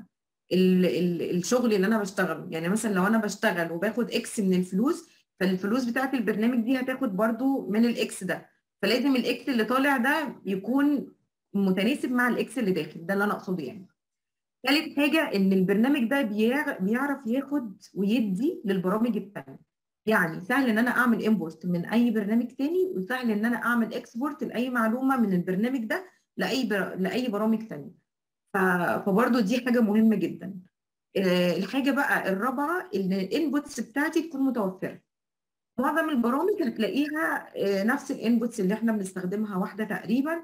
ال ال الشغل اللي انا بشتغله يعني مثلا لو انا بشتغل وباخد اكس من الفلوس فالفلوس بتاعت البرنامج دي هتاخد برضو من الاكس ده فلازم الاكس اللي طالع ده يكون متناسب مع الاكس اللي داخل ده اللي انا اقصده يعني ثالث حاجه ان البرنامج ده بيعرف ياخد ويدي للبرامج الثانيه يعني سهل ان انا اعمل امبورت من اي برنامج تاني وسهل ان انا اعمل اكسبورت لاي معلومه من البرنامج ده لاي بر... لاي برامج ثانيه ف... فبرضه دي حاجه مهمه جدا الحاجه بقى الرابعه ان الانبوتس بتاعتي تكون متوفره معظم البرامج هتلاقيها نفس الانبوتس اللي احنا بنستخدمها واحده تقريبا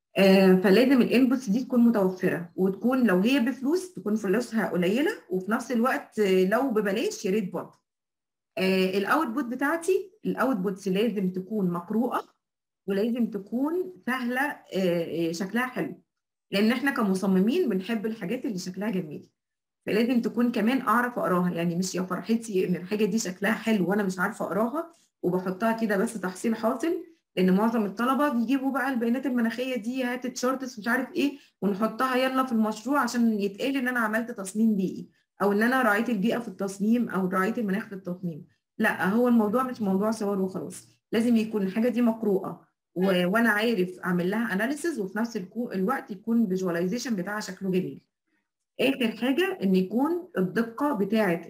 فلازم الانبوتس دي تكون متوفره وتكون لو هي بفلوس تكون فلوسها قليله وفي نفس الوقت لو ببلاش يا ريت برضه الاوتبوت بتاعتي الاوتبوتس لازم تكون مقروءه ولازم تكون سهله شكلها حلو لان احنا كمصممين بنحب الحاجات اللي شكلها جميل فلازم تكون كمان اعرف اقراها يعني مش يا فرحتي ان الحاجه دي شكلها حلو وانا مش عارفه اقراها وبحطها كده بس تحصيل حاصل لان معظم الطلبه بيجيبوا بقى البيانات المناخيه دي هات تشارتس مش عارف ايه ونحطها يلا في المشروع عشان يتقال ان انا عملت تصميم بيئي او ان انا راعيت البيئه في التصميم او راعيت المناخ في التصميم لا هو الموضوع مش موضوع صور وخلاص لازم يكون الحاجه دي مقروءه و... وانا عارف اعمل لها اناليسز وفي نفس الوقت يكون فيجواليزيشن بتاعها شكله جميل اخر حاجه ان يكون الدقه بتاعه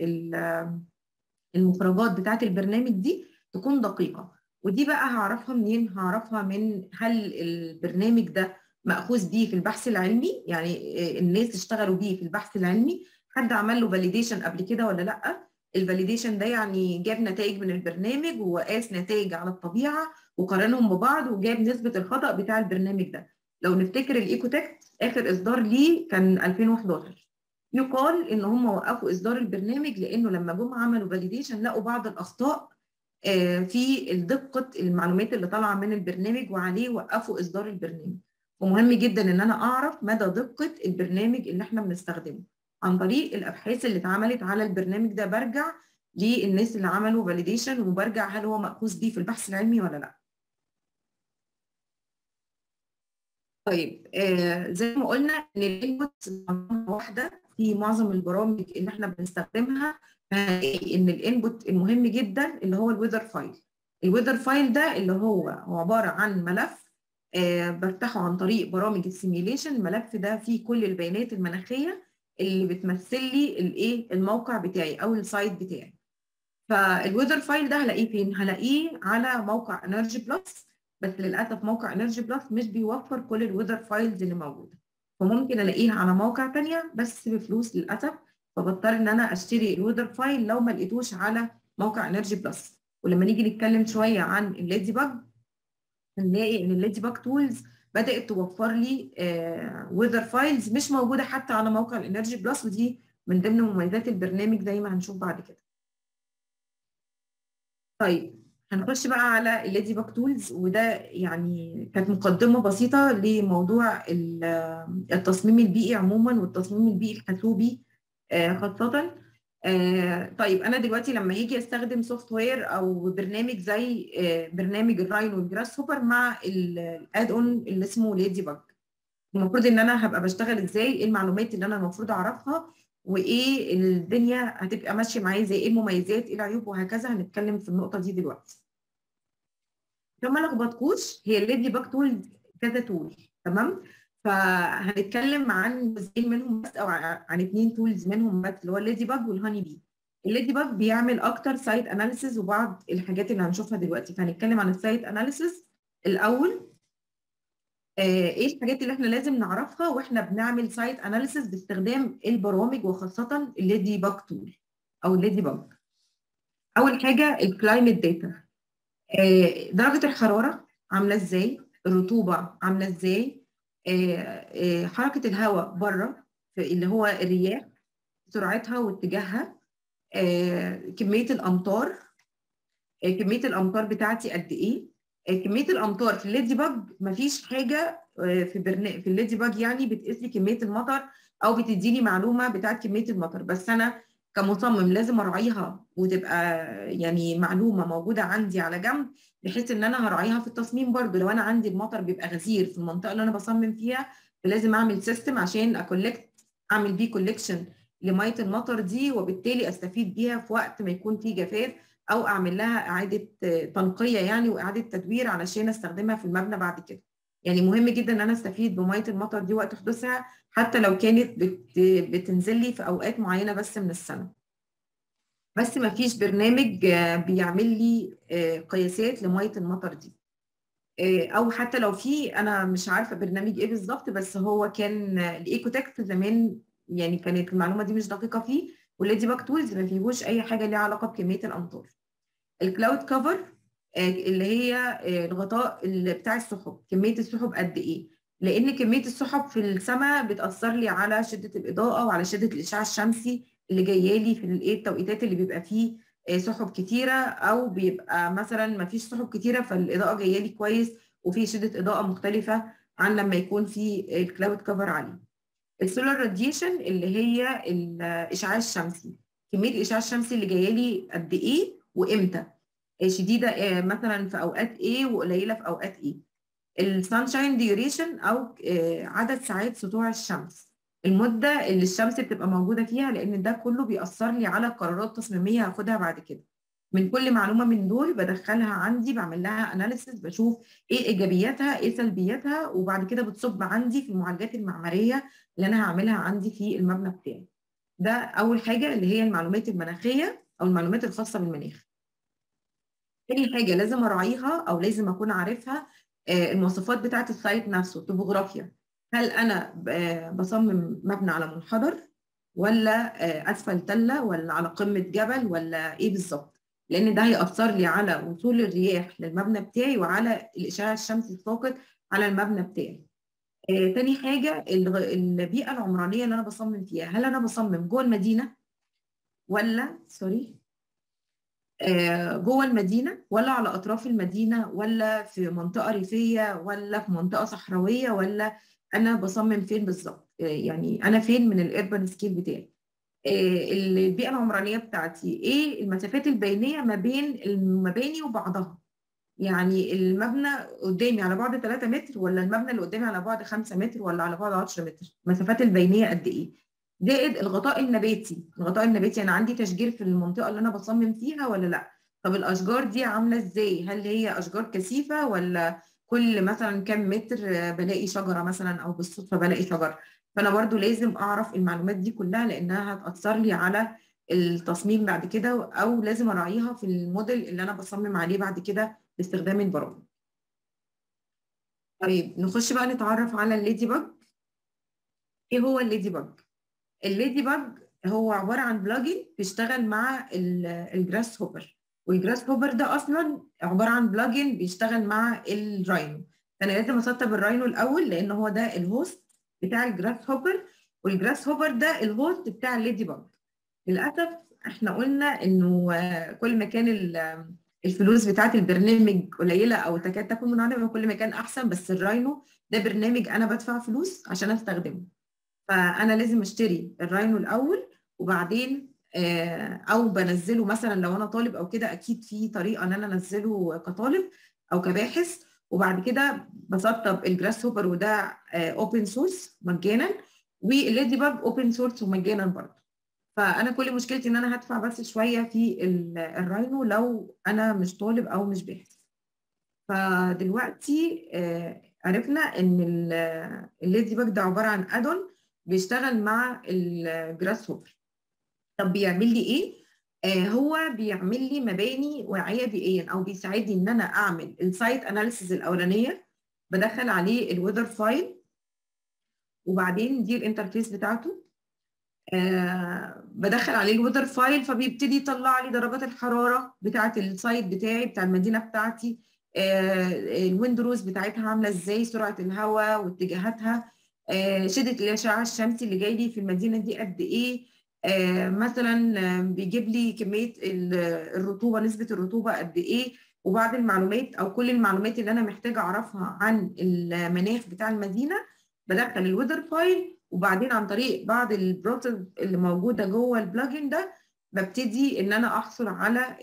المخرجات بتاعه البرنامج دي تكون دقيقه ودي بقى هعرفها منين هعرفها من هل البرنامج ده ماخوذ بيه في البحث العلمي يعني الناس اشتغلوا بيه في البحث العلمي حد عمل له فاليديشن قبل كده ولا لا الفاليديشن ده يعني جاب نتائج من البرنامج وقاس نتائج على الطبيعه وقارنهم ببعض وجاب نسبه الخطا بتاع البرنامج ده لو نفتكر الايكوتكت اخر اصدار ليه كان 2011 يقال ان هم وقفوا اصدار البرنامج لانه لما جم عملوا فاليديشن لقوا بعض الاخطاء في دقه المعلومات اللي طالعه من البرنامج وعليه وقفوا اصدار البرنامج ومهم جدا ان انا اعرف مدى دقه البرنامج اللي احنا بنستخدمه عن طريق الابحاث اللي اتعملت على البرنامج ده برجع للناس اللي عملوا فاليديشن وبرجع هل هو مأخوذ بيه في البحث العلمي ولا لا طيب آه زي ما قلنا ان الانبوت واحده في معظم البرامج اللي احنا بنستخدمها هنلاقي ان الانبوت المهم جدا اللي هو الويذر فايل الويذر فايل ده اللي هو عباره عن ملف آه بفتحه عن طريق برامج السيميوليشن الملف ده فيه كل البيانات المناخيه اللي بتمثل لي الايه الموقع بتاعي او السايت بتاعي فالويذر فايل ده هلاقيه فين هلاقيه على موقع انرجي بلس بس للاسف موقع انرجي بلس مش بيوفر كل الويذر فايلز اللي موجوده فممكن الاقيها على مواقع تانية بس بفلوس للاسف فبضطر ان انا اشتري الويذر فايل لو ما لقيتوش على موقع انرجي بلس ولما نيجي نتكلم شويه عن الليدي باج هنلاقي ان الليدي باج تولز بدات توفر لي ويذر فايلز مش موجوده حتى على موقع الانرجي بلس ودي من ضمن مميزات البرنامج زي ما هنشوف بعد كده طيب هنخش بقى على الليدي باك تولز وده يعني كانت مقدمه بسيطه لموضوع التصميم البيئي عموما والتصميم البيئي الحاسوبي خاصه طيب انا دلوقتي لما هاجي استخدم سوفت وير او برنامج زي برنامج الراين والجراس هوبر مع الاد اون اللي اسمه ليدي باج المفروض ان انا هبقى بشتغل ازاي ايه المعلومات اللي انا المفروض اعرفها وايه الدنيا هتبقى ماشيه معايا زي ايه المميزات ايه العيوب وهكذا هنتكلم في النقطه دي دلوقتي عشان ما لخبطكوش هي الليدي باك تول كذا تول تمام فهنتكلم عن جزئين منهم بس او عن اثنين تولز منهم بس اللي هو الليدي باج والهاني بي الليدي باج بيعمل اكتر سايت اناليسيز وبعض الحاجات اللي هنشوفها دلوقتي فهنتكلم عن السايت اناليسيز الاول آه ايه الحاجات اللي احنا لازم نعرفها واحنا بنعمل سايت اناليسيز باستخدام البرامج وخاصه الليدي باج تول او الليدي باج اول حاجه الكلايمت داتا آه درجه الحراره عامله ازاي الرطوبه عامله ازاي آه حركه الهواء بره اللي هو الرياح سرعتها واتجاهها كميه الامطار كميه الامطار بتاعتي قد ايه كميه الامطار في الليدي باج مفيش حاجه في برنامج في الليدي باج يعني بتقيس لي كميه المطر او بتديني معلومه بتاعت كميه المطر بس انا كمصمم لازم اراعيها وتبقى يعني معلومه موجوده عندي على جنب بحيث ان انا هراعيها في التصميم برضو لو انا عندي المطر بيبقى غزير في المنطقه اللي انا بصمم فيها فلازم اعمل سيستم عشان اكولكت اعمل بيه كولكشن لميه المطر دي وبالتالي استفيد بيها في وقت ما يكون في جفاف او اعمل لها اعاده تنقيه يعني واعاده تدوير علشان استخدمها في المبنى بعد كده يعني مهم جدا ان انا استفيد بميه المطر دي وقت حدوثها حتى لو كانت بت بتنزل لي في اوقات معينه بس من السنه بس ما فيش برنامج بيعمل لي قياسات لميه المطر دي او حتى لو في انا مش عارفه برنامج ايه بالظبط بس هو كان الايكوتكس زمان يعني كانت المعلومه دي مش دقيقه فيه والليدي باك تولز ما فيهوش اي حاجه ليها علاقه بكميه الامطار الكلاود كفر اللي هي الغطاء اللي بتاع السحب كميه السحب قد ايه لان كميه السحب في السماء بتاثر لي على شده الاضاءه وعلى شده الاشعاع الشمسي اللي جايه لي في الايه التوقيتات اللي بيبقى فيه سحب كتيره او بيبقى مثلا ما فيش سحب كتيره فالاضاءه جايه لي كويس وفي شده اضاءه مختلفه عن لما يكون في الكلاود كفر عالي السولار راديشن اللي هي الاشعاع الشمسي كميه الاشعاع الشمسي اللي جايه لي قد ايه وامتى شديده مثلا في اوقات ايه وقليله في اوقات ايه السانشاين ديوريشن او عدد ساعات سطوع الشمس المده اللي الشمس بتبقى موجوده فيها لان ده كله بيأثر لي على قرارات تصميميه هاخدها بعد كده من كل معلومه من دول بدخلها عندي بعمل لها اناليسيس بشوف ايه ايجابياتها ايه سلبياتها وبعد كده بتصب عندي في المعالجات المعماريه اللي انا هعملها عندي في المبنى بتاعي ده اول حاجه اللي هي المعلومات المناخيه او المعلومات الخاصه بالمناخ تاني حاجه لازم اراعيها او لازم اكون عارفها المواصفات بتاعه السايت نفسه الطبوغرافيا هل انا بصمم مبنى على منحدر ولا اسفل تله ولا على قمه جبل ولا ايه بالظبط لان ده هيأثر لي على وصول الرياح للمبنى بتاعي وعلى الاشعاع الشمسي الساقط على المبنى بتاعي آه، تاني حاجة البيئة العمرانية اللي أنا بصمم فيها هل أنا بصمم جوه المدينة ولا سوري آه، جوه المدينة ولا على أطراف المدينة ولا في منطقة ريفية ولا في منطقة صحراوية ولا أنا بصمم فين بالظبط آه، يعني أنا فين من الأربن سكيل بتاعي البيئة العمرانية بتاعتي إيه المسافات البينية ما بين المباني وبعضها يعني المبنى قدامي على بعد 3 متر ولا المبنى اللي قدامي على بعد 5 متر ولا على بعد 10 متر المسافات البينيه قد ايه زائد الغطاء النباتي الغطاء النباتي انا عندي تشجير في المنطقه اللي انا بصمم فيها ولا لا طب الاشجار دي عامله ازاي هل هي اشجار كثيفه ولا كل مثلا كام متر بلاقي شجره مثلا او بالصدفه بلاقي شجر فانا برضو لازم اعرف المعلومات دي كلها لانها هتاثر لي على التصميم بعد كده او لازم اراعيها في الموديل اللي انا بصمم عليه بعد كده باستخدام البرامج طيب نخش بقى نتعرف على الليدي باج ايه هو الليدي باج الليدي باج هو عباره عن بلاجن بيشتغل مع الجراس هوبر والجراس هوبر ده اصلا عباره عن بلاجن بيشتغل مع الراينو فانا لازم اسطب الراينو الاول لان هو ده الهوست بتاع الجراس هوبر والجراس هوبر ده الهوست بتاع الليدي باج للاسف احنا قلنا انه كل ما كان الفلوس بتاعت البرنامج قليله او تكاد تكون منعدمه كل ما كان احسن بس الراينو ده برنامج انا بدفع فلوس عشان استخدمه فانا لازم اشتري الراينو الاول وبعدين او بنزله مثلا لو انا طالب او كده اكيد في طريقه ان انا انزله كطالب او كباحث وبعد كده بسطب الجراس هوبر وده اوبن سورس مجانا والليدي باج اوبن سورس ومجانا برضه فانا كل مشكلتي ان انا هدفع بس شويه في الراينو لو انا مش طالب او مش باحث فدلوقتي عرفنا ان الليدي باج ده عباره عن ادون بيشتغل مع الجراس هوبر طب بيعمل لي ايه آه هو بيعمل لي مباني واعيه بيئيا او بيساعدني ان انا اعمل السايت اناليسيز الاولانيه بدخل عليه الويذر فايل وبعدين دي الانترفيس بتاعته آه بدخل عليه الويذر فايل فبيبتدي يطلع لي درجات الحراره بتاعه السايت بتاعي بتاع المدينه بتاعتي آه الويندروز بتاعتها عامله ازاي سرعه الهواء واتجاهاتها آه شده الاشعاع الشمسي اللي جاي لي في المدينه دي قد ايه آه مثلا بيجيب لي كميه الرطوبه نسبه الرطوبه قد ايه وبعض المعلومات او كل المعلومات اللي انا محتاجه اعرفها عن المناخ بتاع المدينه بدخل الويذر فايل وبعدين عن طريق بعض البروسيس اللي موجوده جوه البلجن ده ببتدي ان انا احصل على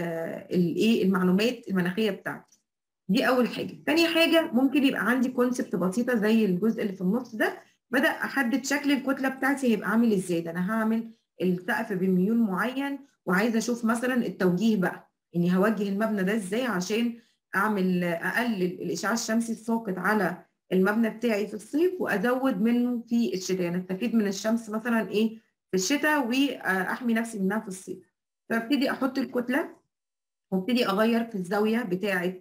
الايه المعلومات المناخيه بتاعتي دي اول حاجه تاني حاجه ممكن يبقى عندي كونسبت بسيطه زي الجزء اللي في النص ده بدا احدد شكل الكتله بتاعتي هيبقى عامل ازاي ده انا هعمل السقف بميول معين وعايزه اشوف مثلا التوجيه بقى اني هوجه المبنى ده ازاي عشان اعمل اقلل الاشعاع الشمسي الساقط على المبنى بتاعي في الصيف وازود منه في الشتاء يعني استفيد من الشمس مثلا ايه في الشتاء واحمي نفسي منها في الصيف فابتدي احط الكتله وابتدي اغير في الزاويه بتاعه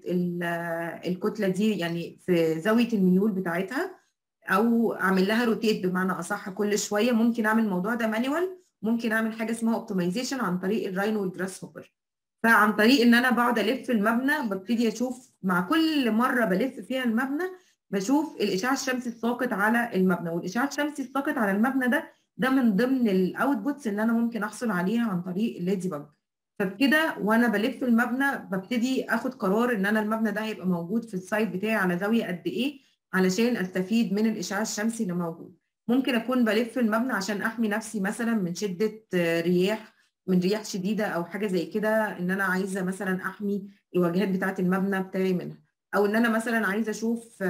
الكتله دي يعني في زاويه الميول بتاعتها او اعمل لها روتيت بمعنى اصح كل شويه ممكن اعمل الموضوع ده مانيوال ممكن اعمل حاجه اسمها اوبتمايزيشن عن طريق الراينو والجراس هوبر فعن طريق ان انا بقعد الف المبنى ببتدي اشوف مع كل مره بلف فيها المبنى بشوف الاشعاع الشمسي الساقط على المبنى والاشعاع الشمسي الساقط على المبنى ده ده من ضمن الاوتبوتس اللي انا ممكن احصل عليها عن طريق الليدي باج فبكده وانا بلف المبنى ببتدي اخد قرار ان انا المبنى ده هيبقى موجود في السايت بتاعي على زاويه قد ايه علشان استفيد من الاشعاع الشمسي اللي موجود ممكن اكون بلف المبنى عشان احمي نفسي مثلا من شده رياح من رياح شديده او حاجه زي كده ان انا عايزه مثلا احمي الواجهات بتاعه المبنى بتاعي منها او ان انا مثلا عايزه اشوف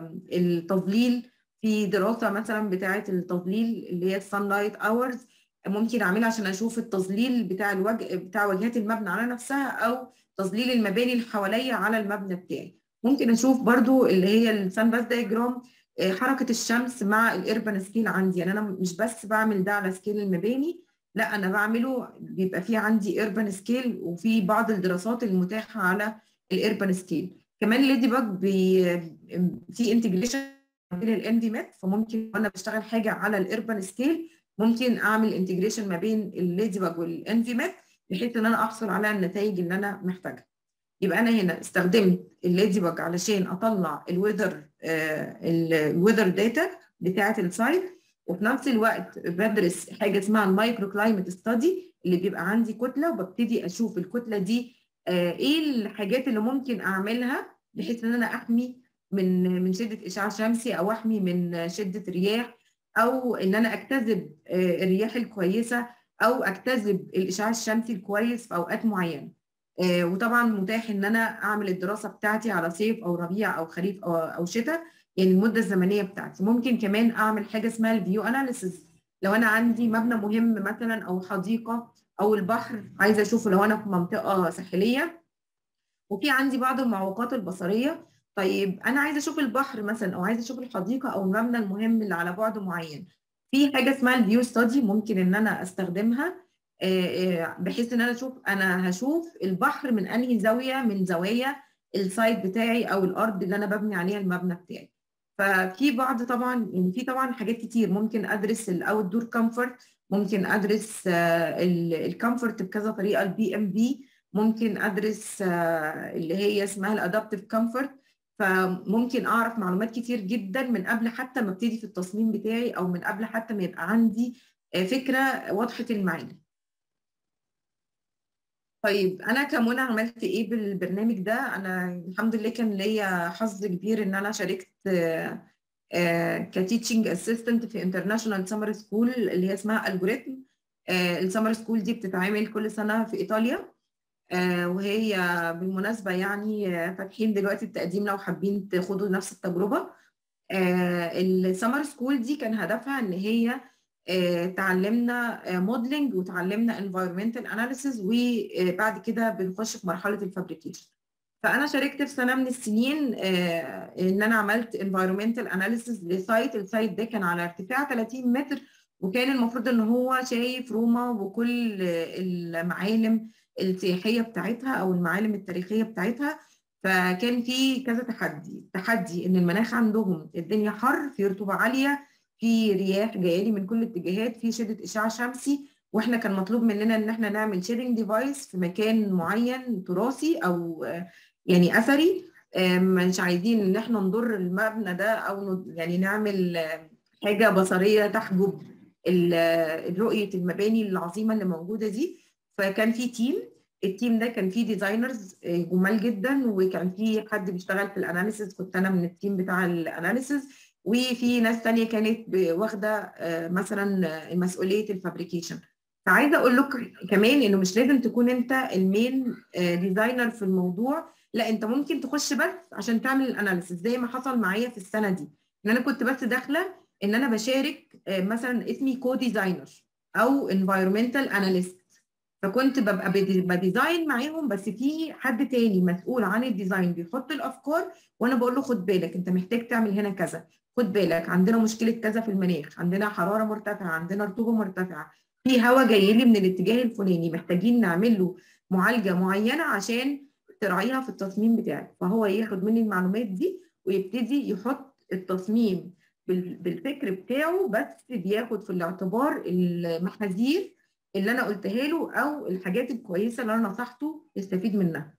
التظليل في دراسه مثلا بتاعه التظليل اللي هي السان لايت اورز ممكن اعملها عشان اشوف التظليل بتاع الوجه بتاع واجهات المبنى على نفسها او تظليل المباني اللي حواليا على المبنى بتاعي ممكن اشوف برضو اللي هي السان باس دايجرام حركه الشمس مع الاربن سكيل عندي يعني انا مش بس بعمل ده على سكيل المباني لا انا بعمله بيبقى في عندي اربن سكيل وفي بعض الدراسات المتاحه على الاربن سكيل كمان ليدي باج بي في انتجريشن بين الان في مات فممكن وانا بشتغل حاجه على الاربن سكيل ممكن اعمل انتجريشن ما بين الليدي باج والان في مات بحيث ان انا احصل على النتائج اللي انا محتاجها يبقى انا هنا استخدمت الليدي باج علشان اطلع الويذر الويذر داتا بتاعه السايت وفي نفس الوقت بدرس حاجه اسمها المايكرو كلايمت ستادي اللي بيبقى عندي كتله وببتدي اشوف الكتله دي ايه الحاجات اللي ممكن اعملها بحيث ان انا احمي من من شده اشعاع شمسي او احمي من شده رياح او ان انا اجتذب الرياح الكويسه او اجتذب الاشعاع الشمسي الكويس في اوقات معينه آه، وطبعا متاح ان انا اعمل الدراسه بتاعتي على صيف او ربيع او خريف او او شتاء يعني المده الزمنيه بتاعتي ممكن كمان اعمل حاجه اسمها الفيو اناليسيز لو انا عندي مبنى مهم مثلا او حديقه او البحر عايزه اشوفه لو انا في منطقه ساحليه وفي عندي بعض المعوقات البصريه طيب انا عايزه اشوف البحر مثلا او عايزه اشوف الحديقه او المبنى المهم اللي على بعد معين في حاجه اسمها الفيو ستادي ممكن ان انا استخدمها بحيث ان انا اشوف انا هشوف البحر من انهي زاويه من زوايا السايت بتاعي او الارض اللي انا ببني عليها المبنى بتاعي ففي بعض طبعا يعني في طبعا حاجات كتير ممكن ادرس الاوت دور كومفورت ممكن ادرس الكومفورت بكذا طريقه البي ام بي ممكن ادرس اللي هي اسمها الادابتيف كومفورت فممكن اعرف معلومات كتير جدا من قبل حتى ما ابتدي في التصميم بتاعي او من قبل حتى ما يبقى عندي فكره واضحه المعالم طيب انا كمنى عملت ايه بالبرنامج ده انا الحمد لله كان ليا حظ كبير ان انا شاركت كتيتشنج اسيستنت في انترناشونال سمر سكول اللي هي اسمها الجوريثم السمر سكول دي بتتعمل كل سنه في ايطاليا وهي بالمناسبه يعني فاتحين دلوقتي التقديم لو حابين تاخدوا نفس التجربه السمر سكول دي كان هدفها ان هي تعلمنا موديلنج وتعلمنا انفايرمنتال اناليسيز وبعد كده بنخش في مرحله الفابريكيشن فانا شاركت في سنه من السنين ان انا عملت انفايرمنتال اناليسيز لسايت السايت ده كان على ارتفاع 30 متر وكان المفروض ان هو شايف روما وكل المعالم السياحيه بتاعتها او المعالم التاريخيه بتاعتها فكان في كذا تحدي تحدي ان المناخ عندهم الدنيا حر في رطوبه عاليه في رياح جايه لي من كل الاتجاهات في شده اشعاع شمسي واحنا كان مطلوب مننا ان احنا نعمل شيرنج ديفايس في مكان معين تراثي او يعني اثري مش عايزين ان احنا نضر المبنى ده او يعني نعمل حاجه بصريه تحجب رؤيه المباني العظيمه اللي موجوده دي فكان في تيم التيم ده كان فيه ديزاينرز جمال جدا وكان في حد بيشتغل في الاناليسيز كنت انا من التيم بتاع الاناليسيز وفي ناس تانية كانت واخده مثلا مسؤوليه الفابريكيشن فعايزه اقول لك كمان انه مش لازم تكون انت المين ديزاينر في الموضوع لا انت ممكن تخش بس عشان تعمل الاناليسيس زي ما حصل معايا في السنه دي ان انا كنت بس داخله ان انا بشارك مثلا اسمي كو ديزاينر او انفايرمنتال اناليست فكنت ببقى بديزاين معاهم بس في حد تاني مسؤول عن الديزاين بيحط الافكار وانا بقول له خد بالك انت محتاج تعمل هنا كذا خد بالك عندنا مشكله كذا في المناخ عندنا حراره مرتفعه عندنا رطوبه مرتفعه في هواء جاي لي من الاتجاه الفلاني محتاجين نعمل له معالجه معينه عشان تراعيها في التصميم بتاعك فهو ياخد مني المعلومات دي ويبتدي يحط التصميم بالفكر بتاعه بس بياخد في الاعتبار المحاذير اللي انا قلتها له او الحاجات الكويسه اللي انا نصحته يستفيد منها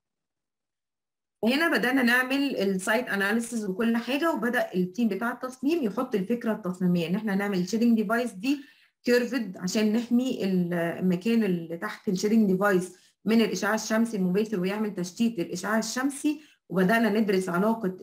هنا بدانا نعمل السايت اناليسيز وكل حاجه وبدا التيم بتاع التصميم يحط الفكره التصميميه ان احنا نعمل الشيرنج ديفايس دي كيرفد عشان نحمي المكان اللي تحت الشيرنج ديفايس من الاشعاع الشمسي المباشر ويعمل تشتيت الاشعاع الشمسي وبدانا ندرس علاقه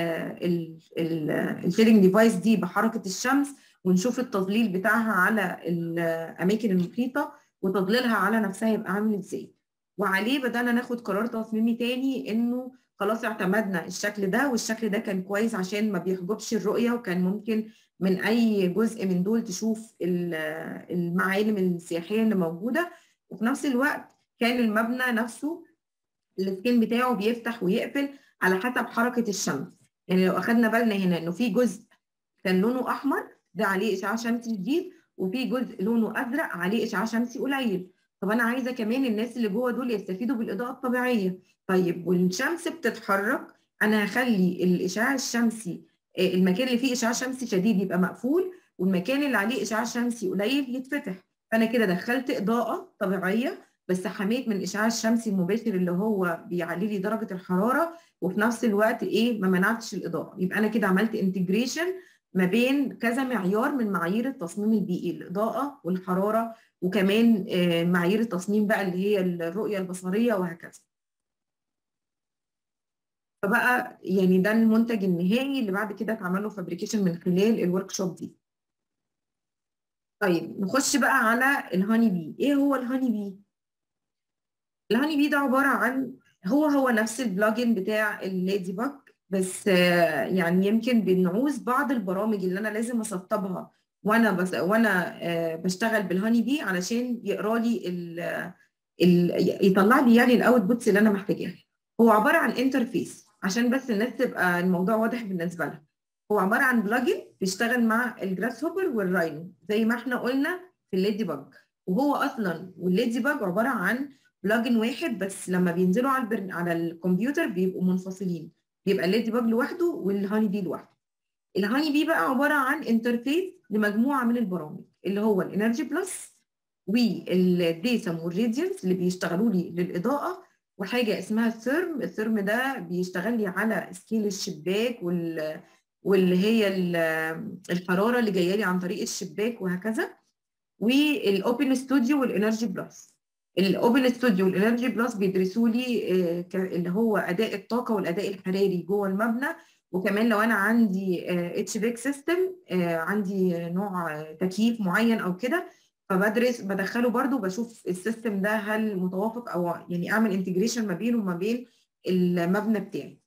الشيرنج ديفايس دي بحركه الشمس ونشوف التضليل بتاعها على الاماكن المحيطه وتضليلها على نفسها يبقى عامل ازاي وعليه بدانا ناخد قرار تصميمي تاني انه خلاص اعتمدنا الشكل ده والشكل ده كان كويس عشان ما بيحجبش الرؤيه وكان ممكن من اي جزء من دول تشوف المعالم السياحيه اللي موجوده وفي نفس الوقت كان المبنى نفسه السكين بتاعه بيفتح ويقفل على حسب حركه الشمس يعني لو اخدنا بالنا هنا انه في جزء كان لونه احمر ده عليه اشعاع شمسي شديد وفي جزء لونه ازرق عليه اشعاع شمسي قليل طب انا عايزه كمان الناس اللي جوه دول يستفيدوا بالاضاءه الطبيعيه طيب والشمس بتتحرك انا هخلي الاشعاع الشمسي المكان اللي فيه اشعاع شمسي شديد يبقى مقفول والمكان اللي عليه اشعاع شمسي قليل يتفتح فانا كده دخلت اضاءه طبيعيه بس حميت من الاشعاع الشمسي المباشر اللي هو بيعلي لي درجه الحراره وفي نفس الوقت ايه ما منعتش الاضاءه يبقى انا كده عملت انتجريشن ما بين كذا معيار من معايير التصميم البيئي الاضاءه والحراره وكمان معايير التصميم بقى اللي هي الرؤيه البصريه وهكذا فبقى يعني ده المنتج النهائي اللي بعد كده اتعمل له فابريكيشن من خلال الورك شوب دي طيب نخش بقى على الهاني بي ايه هو الهاني بي الهاني بي ده عباره عن هو هو نفس البلجن بتاع الليدي باج بس يعني يمكن بنعوز بعض البرامج اللي انا لازم اسطبها وانا بس وانا بشتغل بالهاني بي علشان يقرا لي ال ال يطلع لي يعني الاوتبوتس اللي انا محتاجاها هو عباره عن انترفيس عشان بس الناس تبقى الموضوع واضح بالنسبه لها هو عباره عن بلجن بيشتغل مع الجراس هوبر والراينو زي ما احنا قلنا في الليدي باج وهو اصلا والليدي باج عباره عن بلجن واحد بس لما بينزلوا على البرن على الكمبيوتر بيبقوا منفصلين بيبقى الليدي باج لوحده والهاني بي لوحده الهاني بي بقى عباره عن انترفيس لمجموعه من البرامج اللي هو الانرجي بلس والديسم والراديانس اللي بيشتغلوا لي للاضاءه وحاجه اسمها الثيرم الثيرم ده بيشتغل لي على سكيل الشباك وال واللي هي الحراره اللي جايه لي عن طريق الشباك وهكذا والاوبن ستوديو والانرجي بلس الاوبن ستوديو والانرجي بلس بيدرسوا لي اللي هو اداء الطاقه والاداء الحراري جوه المبنى وكمان لو انا عندي اتش بيك سيستم عندي نوع تكييف معين او كده فبدرس بدخله برضو بشوف السيستم ده هل متوافق او يعني اعمل انتجريشن ما بينه وما بين المبنى بتاعي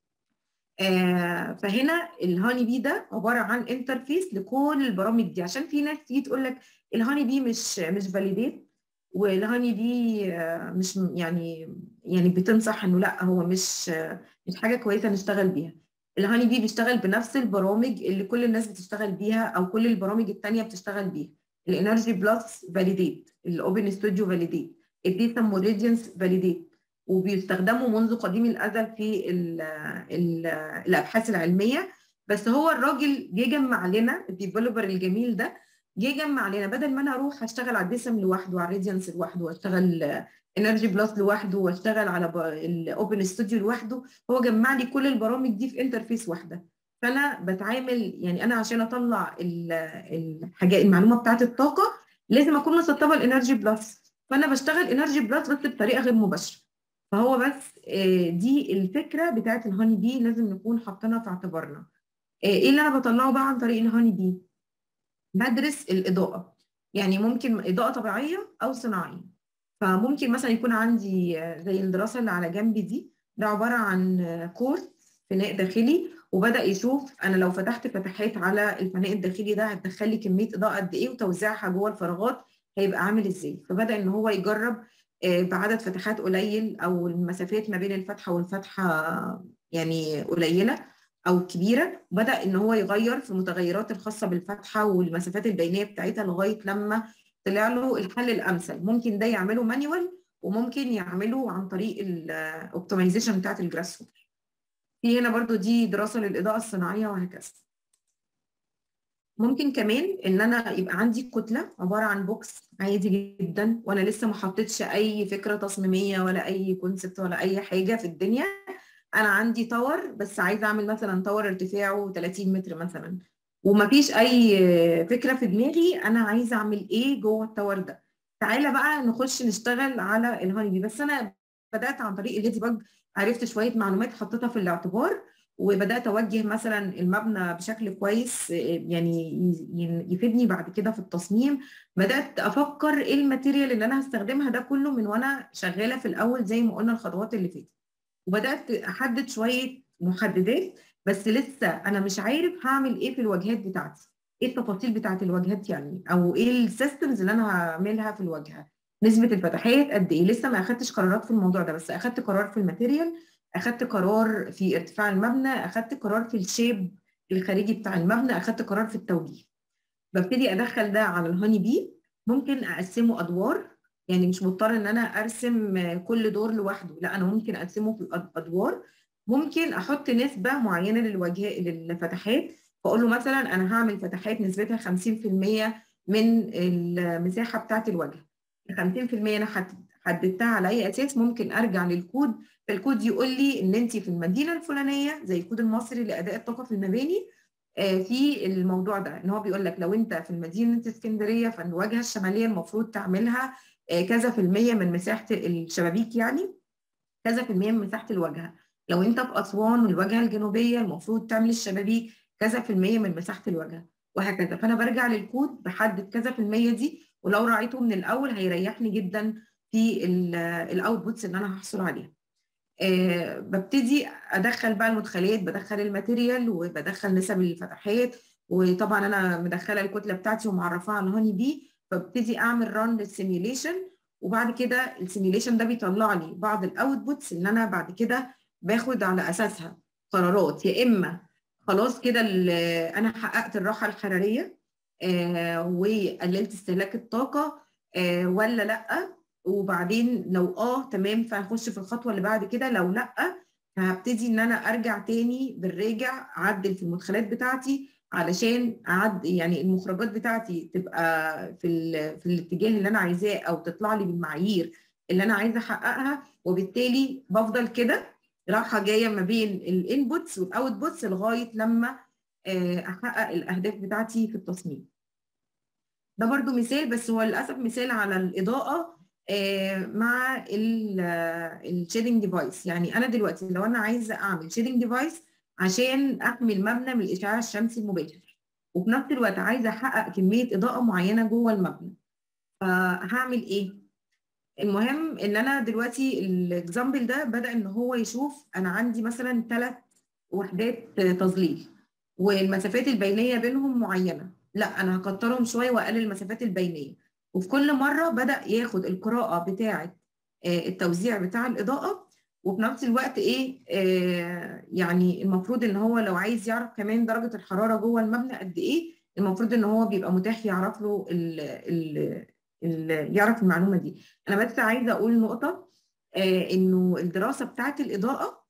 فهنا الهاني بي ده عباره عن انترفيس لكل البرامج دي عشان في ناس تيجي تقول لك الهاني بي مش مش فاليديت والهاني بي مش يعني يعني بتنصح انه لا هو مش مش حاجه كويسه نشتغل بيها الهاني بي بيشتغل بنفس البرامج اللي كل الناس بتشتغل بيها او كل البرامج الثانيه بتشتغل بيها الانرجي بلس فاليديت الاوبن ستوديو فاليديت الديتم والراديانس فاليديت وبيستخدموا منذ قديم الازل في ال ال الابحاث العلميه بس هو الراجل جه جمع لنا الديفلوبر الجميل ده جه جمع لنا بدل ما انا اروح اشتغل على الديسم لوحده وعلى الراديانس لوحده واشتغل انرجي بلس لوحده واشتغل على الاوبن ستوديو لوحده هو جمع لي كل البرامج دي في انترفيس واحده فانا بتعامل يعني انا عشان اطلع الحاجات المعلومه بتاعت الطاقه لازم اكون مسطبه الانرجي بلس فانا بشتغل انرجي بلس بس بطريقه غير مباشره فهو بس دي الفكره بتاعت الهاني بي لازم نكون حاطينها في اعتبارنا ايه اللي انا بطلعه بقى عن طريق الهاني بي بدرس الاضاءه يعني ممكن اضاءه طبيعيه او صناعيه فممكن مثلا يكون عندي زي الدراسه اللي على جنبي دي ده عباره عن كورس فناء داخلي وبدا يشوف انا لو فتحت فتحات على الفناء الداخلي ده هتدخل لي كميه اضاءه قد ايه وتوزيعها جوه الفراغات هيبقى عامل ازاي فبدا ان هو يجرب بعدد فتحات قليل او المسافات ما بين الفتحه والفتحه يعني قليله او كبيره وبدا ان هو يغير في المتغيرات الخاصه بالفتحه والمسافات البينيه بتاعتها لغايه لما طلع له الحل الامثل ممكن ده يعمله مانيوال وممكن يعمله عن طريق الاوبتمايزيشن بتاعت الجراس في هنا برضو دي دراسه للاضاءه الصناعيه وهكذا ممكن كمان ان انا يبقى عندي كتله عباره عن بوكس عادي جدا وانا لسه ما حطيتش اي فكره تصميميه ولا اي كونسبت ولا اي حاجه في الدنيا انا عندي تاور بس عايزه اعمل مثلا تاور ارتفاعه 30 متر مثلا ومفيش اي فكره في دماغي انا عايزه اعمل ايه جوه التاور ده تعالى بقى نخش نشتغل على الهاني بي بس انا بدات عن طريق الليدي باج عرفت شويه معلومات حطيتها في الاعتبار وبدات اوجه مثلا المبنى بشكل كويس يعني يفيدني بعد كده في التصميم بدات افكر ايه الماتيريال اللي انا هستخدمها ده كله من وانا شغاله في الاول زي ما قلنا الخطوات اللي فاتت وبدات احدد شويه محددات بس لسه انا مش عارف هعمل ايه في الواجهات بتاعتي ايه التفاصيل بتاعت الواجهات يعني او ايه السيستمز اللي انا هعملها في الواجهه نسبه الفتحات قد ايه لسه ما اخدتش قرارات في الموضوع ده بس اخدت قرار في الماتيريال اخدت قرار في ارتفاع المبنى اخدت قرار في الشيب الخارجي بتاع المبنى اخدت قرار في التوجيه ببتدي ادخل ده على الهاني بي ممكن اقسمه ادوار يعني مش مضطر ان انا ارسم كل دور لوحده لا انا ممكن اقسمه في الادوار ممكن احط نسبه معينه للواجهه للفتحات فاقول له مثلا انا هعمل فتحات نسبتها 50% من المساحه بتاعه الواجهه ال 50% انا حددتها على اي اساس ممكن ارجع للكود فالكود يقول لي ان انت في المدينه الفلانيه زي الكود المصري لاداء الطاقه في المباني في الموضوع ده ان هو بيقول لك لو انت في مدينه اسكندريه فالواجهه الشماليه المفروض تعملها كذا في المية من مساحه الشبابيك يعني كذا في المية من مساحه الواجهه لو انت في اسوان والواجهه الجنوبيه المفروض تعمل الشبابيك كذا في المية من مساحه الواجهه وهكذا فانا برجع للكود بحدد كذا في المية دي ولو راعيته من الاول هيريحني جدا في الاوتبوتس اللي انا هحصل عليها آه ببتدي ادخل بقى المدخلات بدخل الماتيريال وبدخل نسب الفتحات وطبعا انا مدخله الكتله بتاعتي ومعرفاها على هاني بي فببتدي اعمل ران للسيميوليشن وبعد كده السيميوليشن ده بيطلع لي بعض الاوتبوتس اللي انا بعد كده باخد على اساسها قرارات يا اما خلاص كده انا حققت الراحه الحراريه آه وقللت استهلاك الطاقه آه ولا لا وبعدين لو اه تمام فهخش في الخطوه اللي بعد كده لو لا فهبتدي ان انا ارجع تاني بالراجع اعدل في المدخلات بتاعتي علشان اعد يعني المخرجات بتاعتي تبقى في في الاتجاه اللي انا عايزاه او تطلع لي بالمعايير اللي انا عايزه احققها وبالتالي بفضل كده رايحه جايه ما بين الانبوتس والاوتبوتس لغايه لما احقق الاهداف بتاعتي في التصميم. ده برضو مثال بس هو للاسف مثال على الاضاءه مع الشيدنج ديفايس يعني انا دلوقتي لو انا عايزه اعمل شيدنج ديفايس عشان احمي المبنى من الاشعاع الشمسي المباشر وفي نفس الوقت عايزه احقق كميه اضاءه معينه جوه المبنى فهعمل ايه المهم ان انا دلوقتي الاكزامبل ده بدا ان هو يشوف انا عندي مثلا ثلاث وحدات تظليل والمسافات البينيه بينهم معينه لا انا هكترهم شويه واقلل المسافات البينيه وفي كل مره بدا ياخد القراءه بتاعه التوزيع بتاع الاضاءه وفي نفس الوقت ايه آه يعني المفروض ان هو لو عايز يعرف كمان درجه الحراره جوه المبنى قد ايه المفروض ان هو بيبقى متاح يعرف له ال ال ال يعرف المعلومه دي انا بس عايزه اقول نقطه آه انه الدراسه بتاعه الاضاءه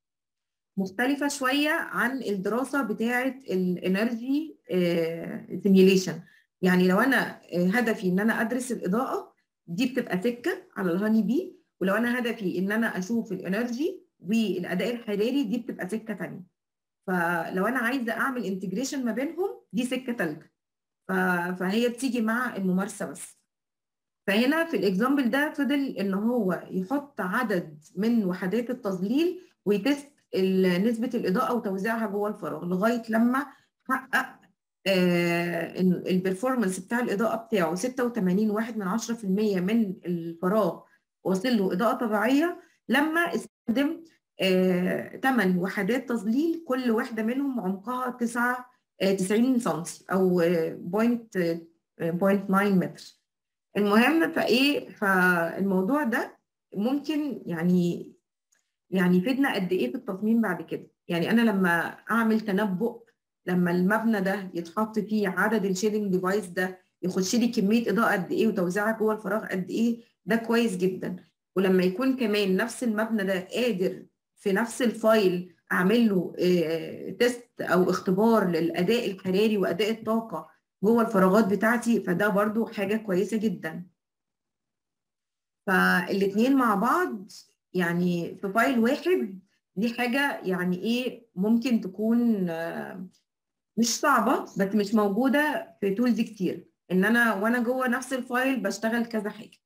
مختلفه شويه عن الدراسه بتاعه الانرجي سيميوليشن يعني لو انا هدفي ان انا ادرس الاضاءه دي بتبقى سكه على الهاني بي ولو انا هدفي ان انا اشوف الانرجي والاداء الحراري دي بتبقى سكه ثانيه فلو انا عايزه اعمل انتجريشن ما بينهم دي سكه ثالثه فهي بتيجي مع الممارسه بس فهنا في الاكزامبل ده فضل ان هو يحط عدد من وحدات التظليل ويتست نسبه الاضاءه وتوزيعها جوه الفراغ لغايه لما حقق آه البرفورمانس بتاع الاضاءه بتاعه 86 واحد من 10% من الفراغ واصل له اضاءه طبيعيه لما استخدم آه 8 وحدات تظليل كل واحده منهم عمقها 9 آه 90 سم او بوينت 0.9 متر المهم فايه فالموضوع ده ممكن يعني يعني يفيدنا قد ايه في التصميم بعد كده يعني انا لما اعمل تنبؤ لما المبنى ده يتحط فيه عدد الشيدنج ديفايس ده يخش لي كميه اضاءه قد ايه وتوزيعها جوه الفراغ قد ايه ده كويس جدا ولما يكون كمان نفس المبنى ده قادر في نفس الفايل اعمل له تيست او اختبار للاداء الحراري واداء الطاقه جوه الفراغات بتاعتي فده برضو حاجه كويسه جدا فالاثنين مع بعض يعني في فايل واحد دي حاجه يعني ايه ممكن تكون مش صعبه بس مش موجوده في تولز كتير ان انا وانا جوه نفس الفايل بشتغل كذا حاجه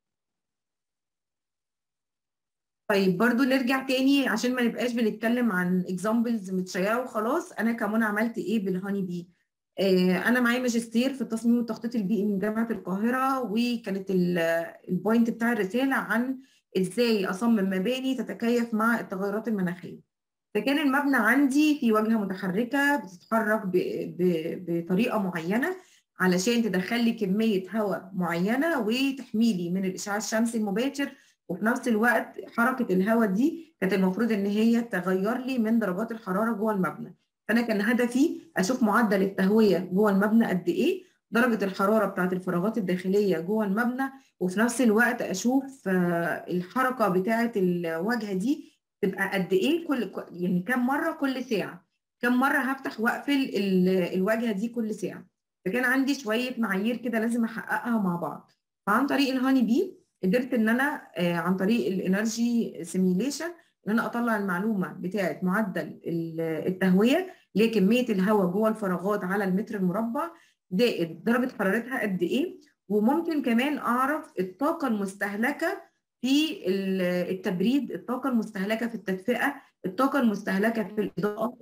طيب برضو نرجع تاني عشان ما نبقاش بنتكلم عن اكزامبلز متشيره وخلاص انا كمان عملت ايه بالهاني بي آه انا معايا ماجستير في التصميم والتخطيط البيئي من جامعه القاهره وكانت البوينت بتاع الرساله عن ازاي اصمم مباني تتكيف مع التغيرات المناخيه فكان المبنى عندي في واجهه متحركه بتتحرك ب ب بطريقه معينه علشان تدخل لي كميه هواء معينه وتحمي لي من الاشعاع الشمسي المباشر وفي نفس الوقت حركه الهواء دي كانت المفروض ان هي تغير لي من درجات الحراره جوه المبنى فانا كان هدفي اشوف معدل التهويه جوه المبنى قد ايه درجه الحراره بتاعه الفراغات الداخليه جوه المبنى وفي نفس الوقت اشوف الحركه بتاعه الواجهه دي تبقى قد ايه كل يعني كم مره كل ساعه كم مره هفتح واقفل الواجهه دي كل ساعه فكان عندي شويه معايير كده لازم احققها مع بعض فعن طريق الهاني بي قدرت ان انا عن طريق الانرجي سيميوليشن ان انا اطلع المعلومه بتاعه معدل التهويه اللي هي كميه الهواء جوه الفراغات على المتر المربع زائد درجه حرارتها قد ايه وممكن كمان اعرف الطاقه المستهلكه في التبريد الطاقه المستهلكه في التدفئه الطاقه المستهلكه في الاضاءه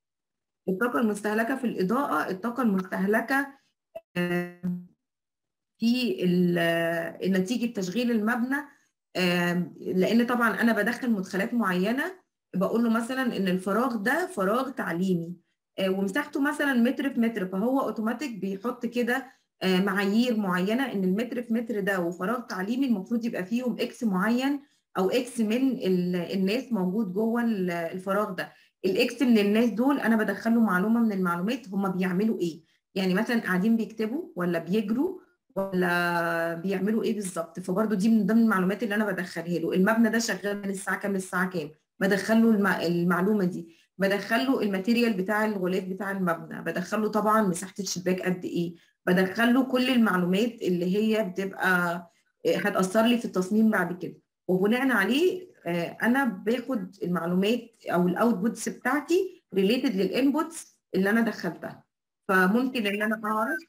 الطاقه المستهلكه في الاضاءه الطاقه المستهلكه في نتيجه تشغيل المبنى لان طبعا انا بدخل مدخلات معينه بقول له مثلا ان الفراغ ده فراغ تعليمي ومساحته مثلا متر في متر فهو اوتوماتيك بيحط كده معايير معينه ان المتر في متر ده وفراغ تعليمي المفروض يبقى فيهم اكس معين او اكس من الناس موجود جوه الفراغ ده الاكس من الناس دول انا بدخله معلومه من المعلومات هم بيعملوا ايه يعني مثلا قاعدين بيكتبوا ولا بيجروا ولا بيعملوا ايه بالظبط فبرضه دي من ضمن المعلومات اللي انا بدخلها له المبنى ده شغال من الساعه كام للساعه كام بدخل له المعلومه دي بدخل له الماتيريال بتاع الغلاف بتاع المبنى بدخل له طبعا مساحه الشباك قد ايه بدخل له كل المعلومات اللي هي بتبقى هتاثر لي في التصميم بعد كده وبناء عليه انا باخد المعلومات او الاوتبوتس بتاعتي ريليتد للانبوتس اللي انا دخلتها فممكن ان انا اعرف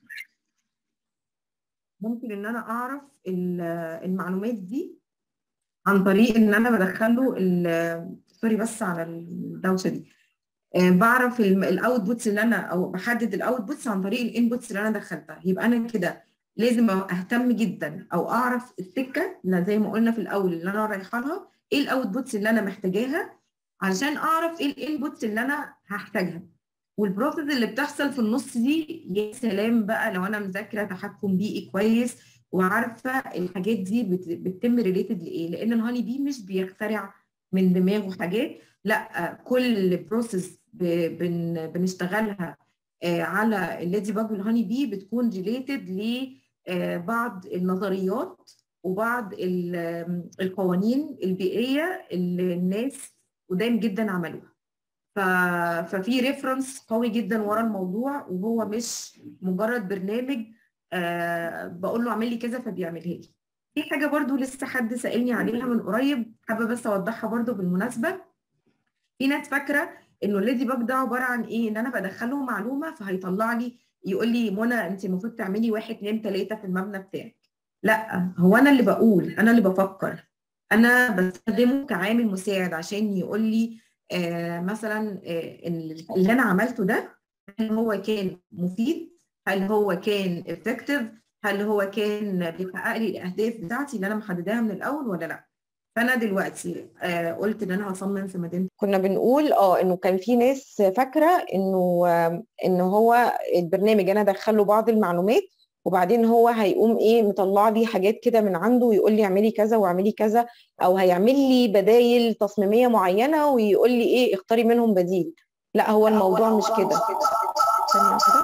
ممكن ان انا اعرف المعلومات دي عن طريق ان انا بدخله سوري بس على الدوشه دي بعرف الاوتبوتس اللي انا او بحدد الاوتبوتس عن طريق الانبوتس اللي انا دخلتها يبقى انا كده لازم اهتم جدا او اعرف السكه اللي زي ما قلنا في الاول اللي انا رايحه لها ايه الاوتبوتس اللي انا محتاجاها علشان اعرف ايه الانبوتس اللي انا هحتاجها والبروسيس اللي بتحصل في النص دي يا سلام بقى لو انا مذاكره تحكم بيئي كويس وعارفه الحاجات دي بتتم ريليتد لايه لان الهاني بي مش بيخترع من دماغه حاجات لا كل بروسيس بن بنشتغلها على الليدي باج والهاني بي بتكون ريليتد لبعض النظريات وبعض القوانين البيئيه اللي الناس قدام جدا عملوها ففي ريفرنس قوي جدا ورا الموضوع وهو مش مجرد برنامج بقول له اعمل لي كذا فبيعملها لي في حاجه برضو لسه حد سالني عليها من قريب حابه بس اوضحها برضو بالمناسبه في ناس فاكره انه الليدي باج ده عباره عن ايه ان انا بدخله معلومه فهيطلع لي يقول لي منى انت المفروض تعملي واحد اتنين تلاته في المبنى بتاعك لا هو انا اللي بقول انا اللي بفكر انا بستخدمه كعامل مساعد عشان يقول لي آه مثلا آه اللي انا عملته ده هل هو كان مفيد هل هو كان افكتيف هل هو كان بيحقق لي الاهداف بتاعتي اللي انا محدداها من الاول ولا لا فانا دلوقتي آه قلت ان انا هصمم في مدينه كنا بنقول اه انه كان في ناس فاكره انه آه ان هو البرنامج انا ادخله بعض المعلومات وبعدين هو هيقوم ايه مطلع لي حاجات كده من عنده ويقول لي اعملي كذا واعملي كذا او هيعمل لي بدايل تصميميه معينه ويقول لي ايه اختاري منهم بديل لا هو الموضوع مش كده ثانيه واحده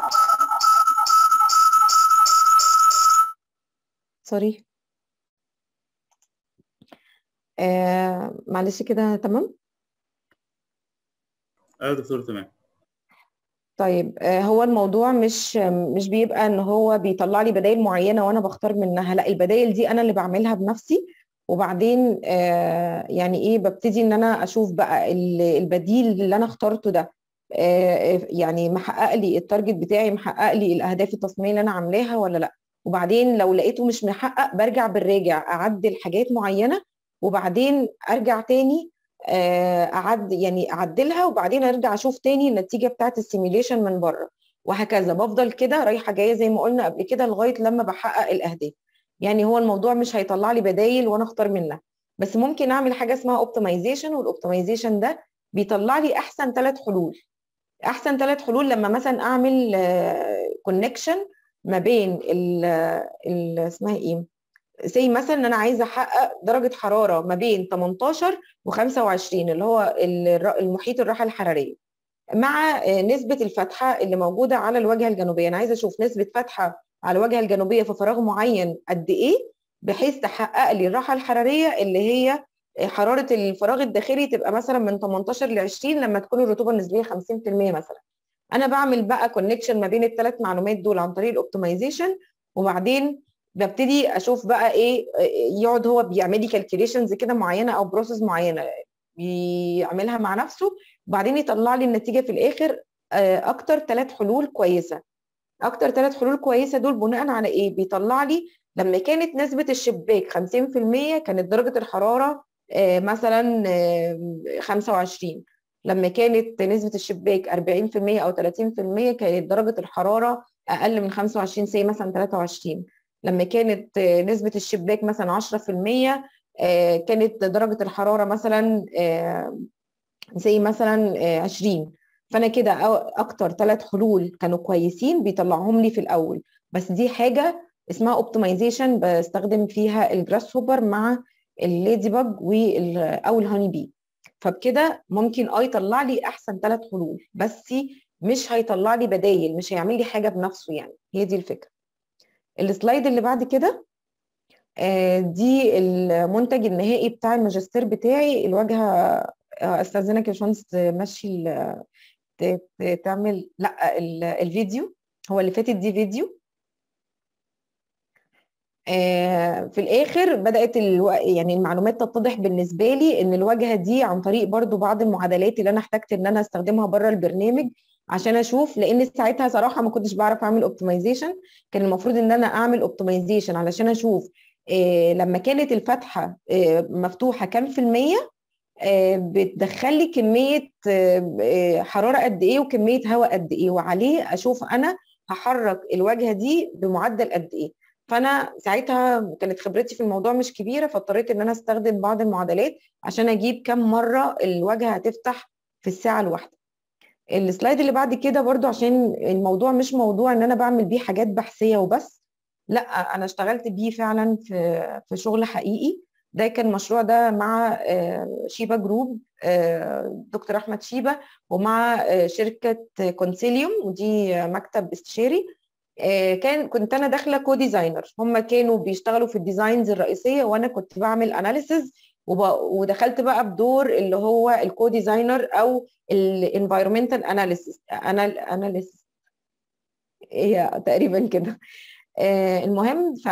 سوري آه معلش كده تمام ايوه دكتور تمام طيب آه هو الموضوع مش مش بيبقى ان هو بيطلع لي بدائل معينه وانا بختار منها لا البدائل دي انا اللي بعملها بنفسي وبعدين آه يعني ايه ببتدي ان انا اشوف بقى البديل اللي انا اخترته ده آه يعني محقق لي التارجت بتاعي محقق لي الاهداف التصميميه اللي انا عاملاها ولا لا وبعدين لو لقيته مش محقق برجع بالراجع اعدل حاجات معينه وبعدين ارجع تاني اعد يعني اعدلها وبعدين ارجع اشوف تاني النتيجه بتاعت السيميوليشن من بره وهكذا بفضل كده رايحه جايه زي ما قلنا قبل كده لغايه لما بحقق الاهداف يعني هو الموضوع مش هيطلع لي بدايل وانا اختار منها بس ممكن اعمل حاجه اسمها اوبتمايزيشن والاوبتمايزيشن ده بيطلع لي احسن ثلاث حلول احسن ثلاث حلول لما مثلا اعمل كونكشن ما بين ال اسمها ايه زي مثلا ان انا عايزه احقق درجه حراره ما بين 18 و25 اللي هو المحيط الراحه الحراريه مع نسبه الفتحه اللي موجوده على الواجهه الجنوبيه انا عايزه اشوف نسبه فتحه على الواجهه الجنوبيه في فراغ معين قد ايه بحيث تحقق لي الراحه الحراريه اللي هي حراره الفراغ الداخلي تبقى مثلا من 18 ل 20 لما تكون الرطوبه النسبيه 50% مثلا انا بعمل بقى كونكشن ما بين الثلاث معلومات دول عن طريق الاوبتمايزيشن وبعدين ببتدي اشوف بقى ايه يقعد هو بيعمل لي كالكوليشنز كده معينه او بروسيس معينه بيعملها مع نفسه وبعدين يطلع لي النتيجه في الاخر اكتر ثلاث حلول كويسه اكتر ثلاث حلول كويسه دول بناء على ايه بيطلع لي لما كانت نسبه الشباك 50% كانت درجه الحراره مثلا 25 لما كانت نسبه الشباك 40% او 30% كانت درجه الحراره اقل من 25 سي مثلا 23 لما كانت آه، نسبه الشباك مثلا 10% آه، كانت درجه الحراره مثلا آه، زي مثلا آه، 20 فانا كده أو- اكتر ثلاث حلول كانوا كويسين بيطلعهم لي في الاول بس دي حاجه اسمها اوبتمايزيشن بستخدم فيها الجراس هوبر مع الليدي باج وال او الهاني بي فبكده ممكن اه يطلع لي احسن ثلاث حلول بس مش هيطلع لي بدايل مش هيعمل لي حاجه بنفسه يعني هي دي الفكره السلايد اللي بعد كده آه، دي المنتج النهائي بتاع الماجستير بتاعي الواجهه آه، استاذنك يا باشمهندس تمشي ال- ت- ت- تعمل لا ال- الفيديو هو اللي فاتت دي فيديو آه، في الاخر بدات الو... يعني المعلومات تتضح بالنسبه لي ان الواجهه دي عن طريق برضو بعض المعادلات اللي انا احتجت ان انا استخدمها بره البرنامج عشان اشوف لان ساعتها صراحه ما كنتش بعرف اعمل اوبتمايزيشن كان المفروض ان انا اعمل اوبتمايزيشن علشان اشوف آه، لما كانت الفتحه آه، مفتوحه كام في الميه آه، بتدخل لي كميه آه، آه، حراره قد ايه وكميه هواء قد ايه وعليه اشوف انا هحرك الواجهه دي بمعدل قد ايه فانا ساعتها كانت خبرتي في الموضوع مش كبيره فاضطريت ان انا استخدم بعض المعادلات عشان اجيب كم مره الواجهه هتفتح في الساعه الواحده السلايد اللي بعد كده برضو عشان الموضوع مش موضوع ان انا بعمل بيه حاجات بحثيه وبس لا انا اشتغلت بيه فعلا في في شغل حقيقي ده كان مشروع ده مع آه، شيبا جروب آه، دكتور احمد شيبا ومع آه، شركه كونسيليوم ودي آه، مكتب استشاري آه، كان كنت انا داخله كو ديزاينر هم كانوا بيشتغلوا في الديزاينز الرئيسيه وانا كنت بعمل اناليسز ودخلت بقى بدور اللي هو الكو ديزاينر او الانفايرمنتال اناليسيس اناليسيس هي تقريبا كده آه، المهم ف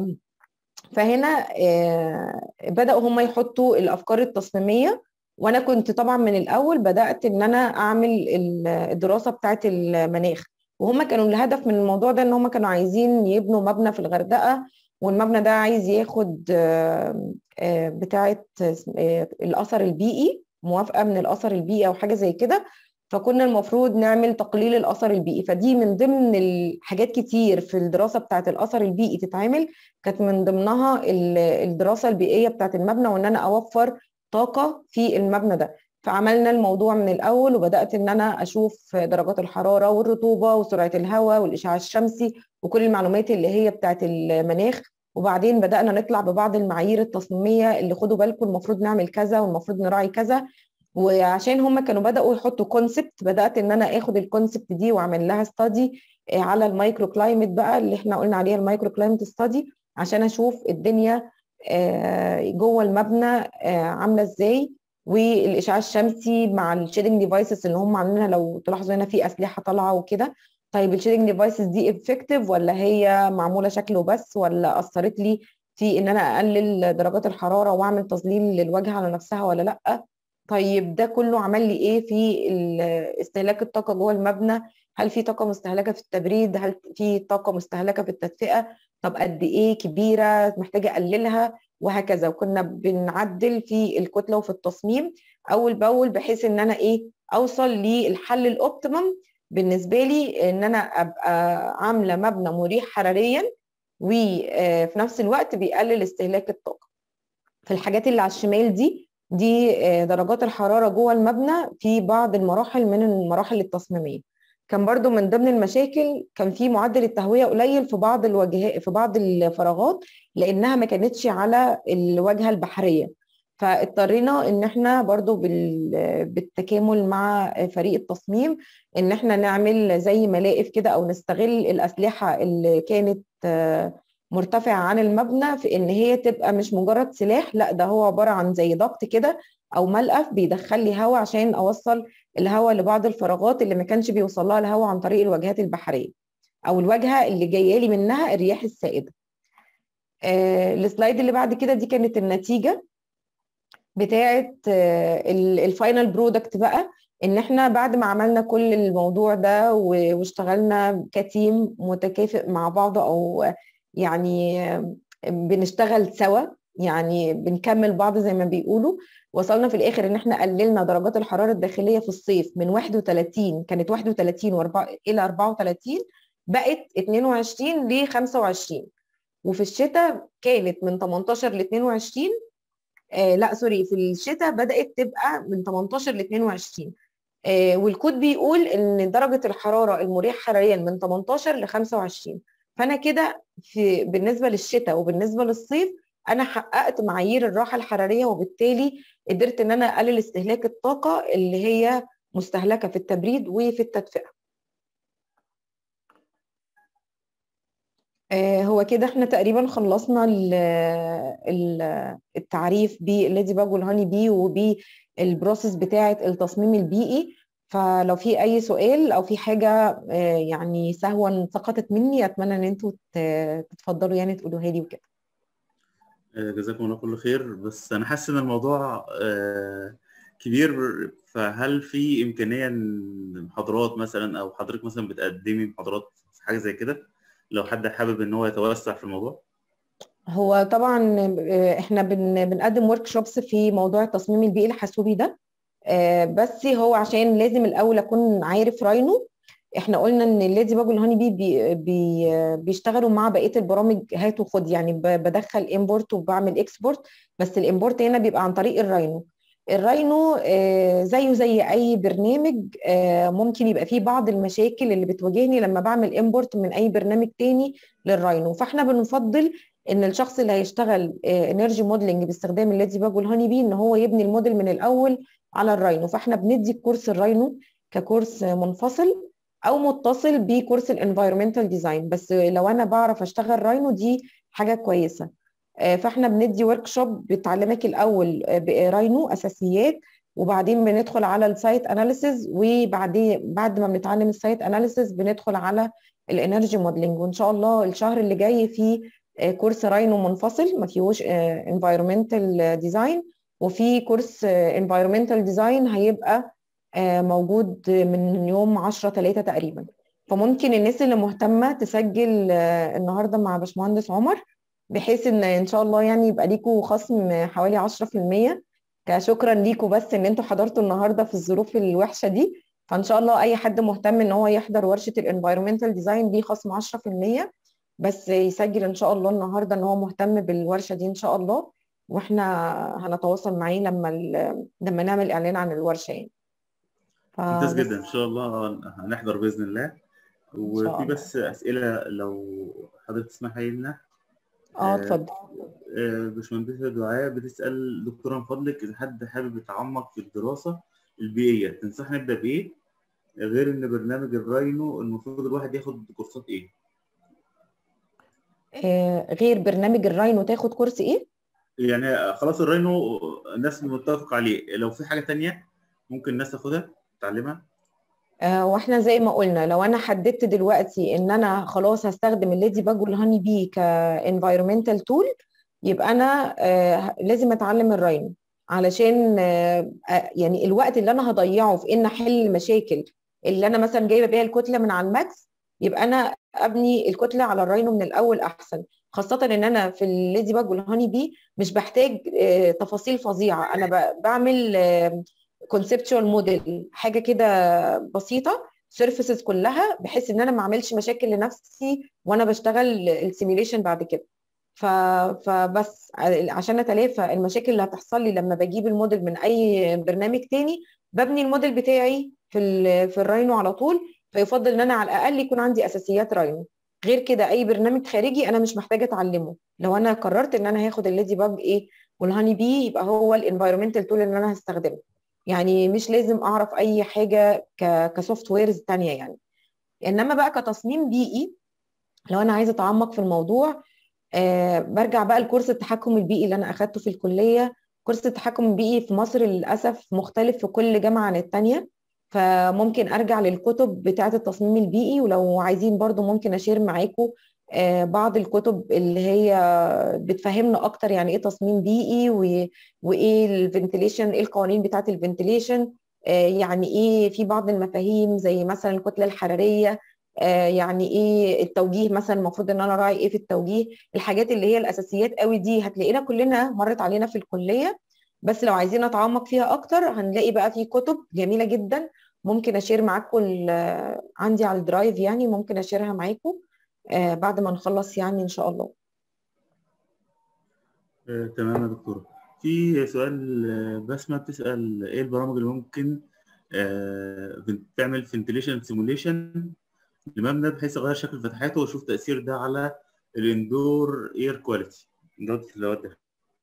فهنا آه، بدأوا هم يحطوا الأفكار التصميمية وأنا كنت طبعا من الأول بدأت إن أنا أعمل ال- الدراسة بتاعة المناخ وهم كانوا الهدف من الموضوع ده إن هم كانوا عايزين يبنوا مبنى في الغردقة والمبنى ده عايز ياخد آه، آه، بتاعة آه، الأثر البيئي موافقة من الأثر البيئي أو حاجة زي كده فكنا المفروض نعمل تقليل الأثر البيئي فدي من ضمن الحاجات كتير في الدراسة بتاعة الأثر البيئي تتعمل كانت من ضمنها ال- الدراسه البيئيه بتاعت المبنى وان انا اوفر طاقه في المبنى ده فعملنا الموضوع من الاول وبدات ان انا اشوف درجات الحراره والرطوبه وسرعه الهواء والاشعاع الشمسي وكل المعلومات اللي هي بتاعت المناخ وبعدين بدانا نطلع ببعض المعايير التصميميه اللي خدوا بالكم المفروض نعمل كذا والمفروض نراعي كذا وعشان هم كانوا بداوا يحطوا كونسبت بدات ان انا اخد الكونسبت دي واعمل لها ستادي على المايكرو كلايمت بقى اللي احنا قلنا عليها المايكرو كلايمت ستادي عشان اشوف الدنيا آه، جوه المبنى آه، عامله ازاي والاشعاع الشمسي مع الشيدنج ديفايسز اللي هم عاملينها لو تلاحظوا هنا في اسلحه طالعه وكده طيب الشيدنج ديفايسز دي افكتيف ولا هي معموله شكله بس ولا اثرت لي في ان انا اقلل درجات الحراره واعمل تظليل للواجهه على نفسها ولا لا طيب ده كله عمل لي ايه في ال- استهلاك الطاقه جوه المبنى هل في طاقه مستهلكه في التبريد هل في طاقه مستهلكه في التدفئه طب قد ايه كبيره محتاجه اقللها وهكذا وكنا بنعدل في الكتله وفي التصميم اول باول بحيث ان انا ايه اوصل للحل الاوبتيمم بالنسبه لي ان انا ابقى عامله مبنى مريح حراريا وفي نفس الوقت بيقلل استهلاك الطاقه في الحاجات اللي على الشمال دي دي آه، درجات الحراره جوه المبنى في بعض المراحل من المراحل التصميميه كان برضو من ضمن المشاكل كان في معدل التهويه قليل في بعض الواجهات في بعض الفراغات لانها ما كانتش على الواجهه البحريه فاضطرينا ان احنا برضو بال- بالتكامل مع فريق التصميم ان احنا نعمل زي ملاقف كده او نستغل الاسلحه اللي كانت آه، مرتفعه عن المبنى في ان هي تبقى مش مجرد سلاح لا ده هو عباره عن زي ضغط كده او ملقف بيدخل لي هواء عشان اوصل الهواء لبعض الفراغات اللي ما كانش بيوصل لها الهواء عن طريق الواجهات البحريه او الواجهه اللي جايه لي منها الرياح السائده آه السلايد اللي بعد كده دي كانت النتيجه بتاعه آه الفاينل برودكت بقى ان احنا بعد ما عملنا كل الموضوع ده و- واشتغلنا كتيم متكافئ مع بعض او يعني آه، بنشتغل سوا يعني بنكمل بعض زي ما بيقولوا وصلنا في الاخر ان احنا قللنا درجات الحراره الداخليه في الصيف من 31 كانت 31 و4 الى 34 بقت 22 ل 25 وفي الشتاء كانت من 18 ل 22 آه لا سوري في الشتاء بدأت تبقى من 18 ل 22 آه والكود بيقول ان درجة الحرارة المريح حراريا من 18 ل 25 فانا كده في بالنسبة للشتاء وبالنسبة للصيف انا حققت معايير الراحة الحرارية وبالتالي قدرت ان انا اقلل استهلاك الطاقة اللي هي مستهلكة في التبريد وفي التدفئة هو كده احنا تقريبا خلصنا ال ال التعريف بالليدي باج والهاني بي وبالبروسيس بتاعه التصميم البيئي فلو في اي سؤال او في حاجه يعني سهوا سقطت مني اتمنى ان انتوا تتفضلوا يعني تقولوها لي وكده جزاكم الله كل خير بس انا حاسس ان الموضوع كبير فهل في امكانيه ان محاضرات مثلا او حضرتك مثلا بتقدمي محاضرات في حاجه زي كده لو حد حابب ان هو يتوسع في الموضوع هو طبعا احنا بن بنقدم ورك شوبس في موضوع التصميم البيئي الحاسوبي ده بس هو عشان لازم الاول اكون عارف راينو احنا قلنا ان الليدي باج والهاني بي, بي, بي بيشتغلوا مع بقيه البرامج هات وخد يعني بدخل امبورت وبعمل اكسبورت بس الامبورت هنا بيبقى عن طريق الراينو الراينو زيه زي اي برنامج ممكن يبقى فيه بعض المشاكل اللي بتواجهني لما بعمل امبورت من اي برنامج تاني للراينو فاحنا بنفضل ان الشخص اللي هيشتغل انرجي موديلنج باستخدام الليدي باج والهاني بي ان هو يبني الموديل من الاول على الراينو فاحنا بندي كورس الراينو ككورس منفصل او متصل بكورس الانفايرمنتال ديزاين بس لو انا بعرف اشتغل راينو دي حاجه كويسه فاحنا بندي ورك شوب بتعلمك الاول راينو اساسيات وبعدين بندخل على السايت اناليسيز وبعدين بعد ما بنتعلم السايت اناليسيز بندخل على الانرجي موديلنج وان شاء الله الشهر اللي جاي في كورس راينو منفصل ما فيهوش انفايرمنتال ديزاين وفي كورس انفايرمنتال ديزاين هيبقى موجود من يوم 10 3 تقريبا فممكن الناس اللي مهتمه تسجل النهارده مع باشمهندس عمر بحيث ان ان شاء الله يعني يبقى ليكوا خصم حوالي 10% كشكرا ليكوا بس ان انتوا حضرتوا النهارده في الظروف الوحشه دي فان شاء الله اي حد مهتم ان هو يحضر ورشه الانفايرمنتال ديزاين دي خصم 10% بس يسجل ان شاء الله النهارده ان هو مهتم بالورشه دي ان شاء الله واحنا هنتواصل معاه لما لما نعمل اعلان عن الورشه يعني ممتاز جدا ان شاء الله هنحضر باذن الله وفي بس اسئله لو حضرتك تسمحي لنا اه اتفضل باشمهندسه دعاء بتسال دكتوره من فضلك اذا حد حابب يتعمق في الدراسه البيئيه تنصح نبدا بايه غير ان برنامج الراينو المفروض الواحد ياخد كورسات ايه آه غير برنامج الراينو تاخد كورس ايه يعني خلاص الراينو الناس متفق عليه لو في حاجه تانية ممكن الناس تاخدها تتعلمها آه واحنا زي ما قلنا لو انا حددت دلوقتي ان انا خلاص هستخدم الليدي باج والهاني بي كانفايرمنتال تول يبقى انا آه لازم اتعلم الراينو علشان آه يعني الوقت اللي انا هضيعه في ان احل مشاكل اللي انا مثلا جايبه بيها الكتله من على الماكس يبقى انا ابني الكتله على الراينو من الاول احسن خاصه ان انا في الليدي باج والهاني بي مش بحتاج تفاصيل فظيعه انا بعمل كونسبتشوال موديل حاجه كده بسيطه سيرفيسز كلها بحيث ان انا ما اعملش مشاكل لنفسي وانا بشتغل السيميليشن بعد كده ف... فبس عشان اتلافى المشاكل اللي هتحصل لي لما بجيب الموديل من اي برنامج تاني ببني الموديل بتاعي في ال... في الراينو على طول فيفضل ان انا على الاقل يكون عندي اساسيات راينو غير كده اي برنامج خارجي انا مش محتاجه اتعلمه لو انا قررت ان انا هاخد الليدي باج ايه والهاني بي يبقى هو الانفايرمنتال تول اللي انا هستخدمه يعني مش لازم اعرف اي حاجه كسوفت ويرز تانية يعني انما بقى كتصميم بيئي لو انا عايزه اتعمق في الموضوع آه برجع بقى لكورس التحكم البيئي اللي انا اخدته في الكليه كورس التحكم البيئي في مصر للاسف مختلف في كل جامعه عن الثانيه فممكن ارجع للكتب بتاعه التصميم البيئي ولو عايزين برضو ممكن اشير معاكم آه بعض الكتب اللي هي بتفهمنا اكتر يعني ايه تصميم بيئي وايه الفنتليشن ايه القوانين بتاعه الفنتليشن آه يعني ايه في بعض المفاهيم زي مثلا الكتله الحراريه آه يعني ايه التوجيه مثلا المفروض ان انا راعي ايه في التوجيه الحاجات اللي هي الاساسيات قوي دي هتلاقينا كلنا مرت علينا في الكليه بس لو عايزين نتعمق فيها اكتر هنلاقي بقى في كتب جميله جدا ممكن اشير معاكم عندي على الدرايف يعني ممكن اشيرها معاكم آه بعد ما نخلص يعني ان شاء الله آه، تمام يا دكتورة في سؤال آه، بسمة بتسأل ايه البرامج اللي ممكن آه، تعمل فنتليشن سيموليشن لمبنى بحيث اغير شكل فتحاته واشوف تأثير ده على الاندور اير كواليتي جودة الهواء الداخلي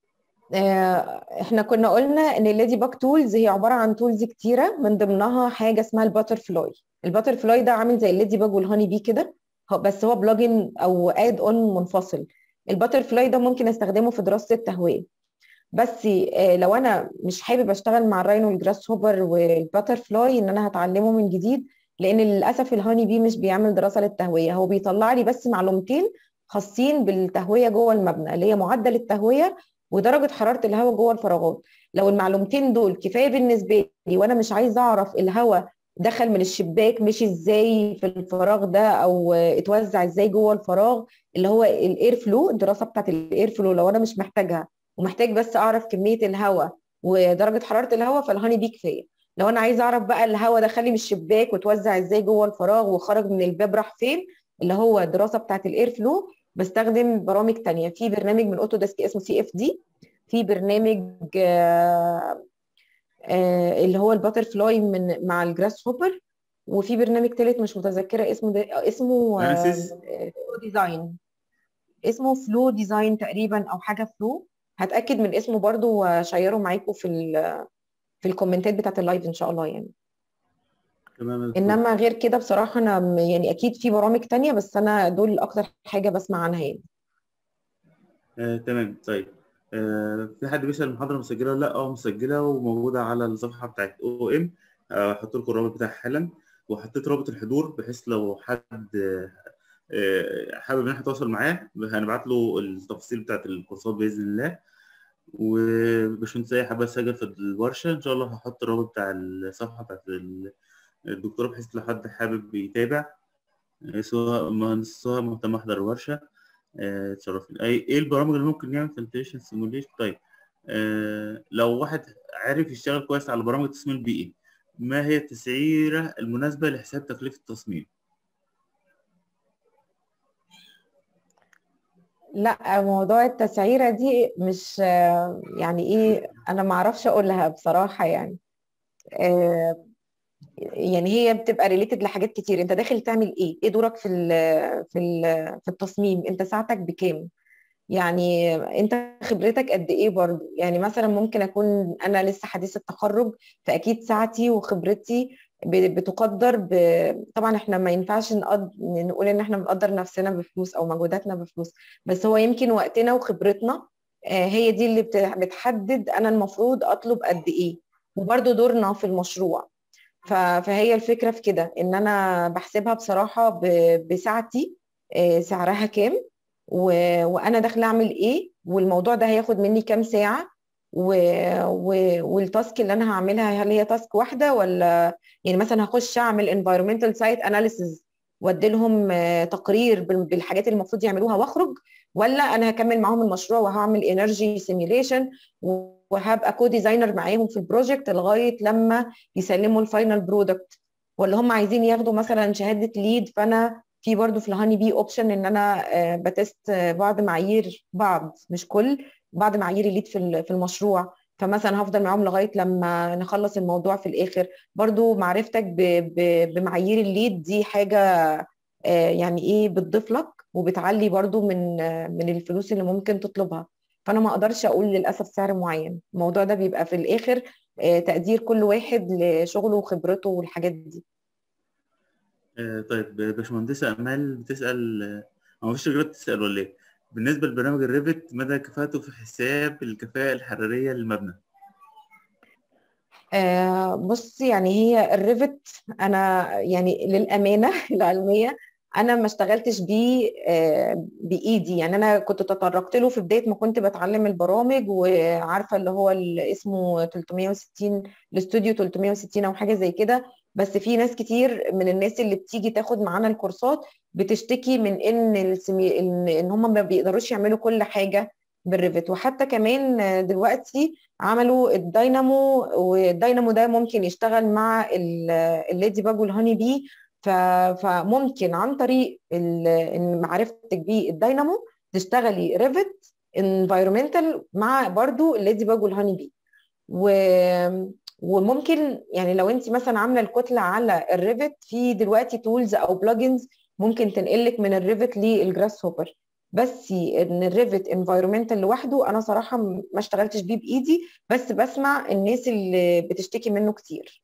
آه، احنا كنا قلنا ان الليدي باك تولز هي عباره عن تولز كتيره من ضمنها حاجه اسمها الباتر فلاي الباتر فلاي ده عامل زي الليدي باج والهاني بي كده هو- بس هو بلجن او اد اون منفصل الباتر فلاي ده ممكن استخدمه في دراسه التهويه بس آه، لو انا مش حابب اشتغل مع الراينو والجراس هوبر والباتر فلاي ان انا هتعلمه من جديد لان للاسف الهاني بي مش بيعمل دراسه للتهويه هو بيطلع لي بس معلومتين خاصين بالتهويه جوه المبنى اللي هي معدل التهويه ودرجه حراره الهواء جوه الفراغات لو المعلومتين دول كفايه بالنسبه لي وانا مش عايزه اعرف الهواء دخل من الشباك مشي ازاي في الفراغ ده او اتوزع ازاي جوه الفراغ اللي هو الاير فلو الدراسه بتاعت الاير فلو لو انا مش محتاجها ومحتاج بس اعرف كميه الهواء ودرجه حراره الهواء فالهاني بي كفايه لو انا عايزه اعرف بقى الهواء دخل لي من الشباك وتوزع ازاي جوه الفراغ وخرج من الباب راح فين اللي هو الدراسه بتاعت الاير فلو بستخدم برامج تانية في برنامج من اوتوديسك اسمه سي اف دي في برنامج آه، آه، اللي هو الباتر فلاي من مع الجراس هوبر وفي برنامج تالت مش متذكره اسمه ده اسمه أناسيس؟ فلو ديزاين اسمه فلو ديزاين تقريبا او حاجه فلو هتاكد من اسمه برضو واشيره معاكم في ال- في الكومنتات بتاعت اللايف ان شاء الله يعني تمام يا دكتورة. انما غير كده بصراحه انا م- يعني اكيد في برامج تانية بس انا دول اكتر حاجه بسمع عنها يعني آه، تمام طيب آه، في حد بيسأل المحاضرة مسجلة ولا لا اه مسجلة وموجودة على الصفحة بتاعت او ام هحط لكم الرابط بتاعها حالا وحطيت رابط الحضور بحيث لو حد آه، آه، حابب ان احنا نتواصل معاه هنبعت له التفاصيل بتاعت الكورسات بإذن الله وباشمهندس اي حابب اسجل في الورشة ان شاء الله هحط الرابط بتاع الصفحة بتاعت ال- الدكتورة بحيث لو حد حابب يتابع آه، سواء مهندس سواء مهتم يحضر الورشة آه، تشرفني اي ايه البرامج اللي ممكن نعمل فلتريشن سيموليشن طيب آه لو واحد عارف يشتغل كويس على برامج التصميم البيئي ما هي التسعيرة المناسبة لحساب تكلفة التصميم؟ لا موضوع التسعيره دي مش آه، يعني ايه انا ما اعرفش اقولها بصراحه يعني آه، يعني هي بتبقى ريليتد لحاجات كتير انت داخل تعمل ايه ايه دورك في ال في ال في التصميم انت ساعتك بكام يعني انت خبرتك قد ايه برضو يعني مثلا ممكن اكون انا لسه حديث التخرج فاكيد ساعتي وخبرتي ب- بتقدر ب... طبعا احنا ما ينفعش نقد... نقول ان احنا بنقدر نفسنا بفلوس او مجهوداتنا بفلوس بس هو يمكن وقتنا وخبرتنا آه، هي دي اللي بت... بتحدد انا المفروض اطلب قد ايه وبرضو دورنا في المشروع ف... فهي الفكرة في كده ان انا بحسبها بصراحة ب... بساعتي آه، سعرها كام و... وانا داخله اعمل ايه والموضوع ده هياخد مني كام ساعه و... و... والتاسك اللي انا هعملها هل هي تاسك واحده ولا يعني مثلا هخش اعمل environmental site analysis وادي لهم آه، تقرير بال- بالحاجات اللي المفروض يعملوها واخرج ولا انا هكمل معاهم المشروع وهعمل انرجي سيميوليشن وهبقى كو ديزاينر معاهم في البروجكت لغايه لما يسلموا الفاينل برودكت ولا هم عايزين ياخدوا مثلا شهاده ليد فانا في برضو في الهاني بي اوبشن ان انا آه، بتست آه، بعض معايير بعض مش كل بعض معايير الليد في ال- في المشروع فمثلا هفضل معاهم لغايه لما نخلص الموضوع في الاخر برضو معرفتك ب- ب- بمعايير الليد دي حاجه آه، يعني ايه بتضيف لك وبتعلي برضو من آه، من الفلوس اللي ممكن تطلبها فانا ما اقدرش اقول للاسف سعر معين الموضوع ده بيبقى في الاخر آه، تقدير كل واحد لشغله وخبرته والحاجات دي آه طيب باشمهندسة أمال بتسأل آه، هو مفيش رجالة بتسأل ولا إيه؟ بالنسبة لبرنامج الريفت مدى كفاءته في حساب الكفاءة الحرارية للمبنى؟ آه بص يعني هي الريفت انا يعني للامانه العلميه انا ما اشتغلتش بيه آه بايدي يعني انا كنت تطرقت له في بدايه ما كنت بتعلم البرامج وعارفه اللي هو اللي اسمه 360 الاستوديو 360 او حاجه زي كده بس في ناس كتير من الناس اللي بتيجي تاخد معانا الكورسات بتشتكي من ان السمي... ان, إن هم ما بيقدروش يعملوا كل حاجه بالريفت وحتى كمان آه، دلوقتي عملوا الداينامو والداينامو ده ممكن يشتغل مع ال- الليدي باج والهاني بي ف- فممكن عن طريق ال- إن معرفتك بالداينامو تشتغلي ريفت environmental مع برضو الليدي باج والهاني بي و وممكن يعني لو انت مثلا عامله الكتله على الريفت في دلوقتي تولز او بلجنز ممكن تنقلك من الريفت للجراس هوبر بس ان الريفت انفايرمنتال لوحده انا صراحه ما اشتغلتش بيه بايدي بس بسمع الناس اللي بتشتكي منه كتير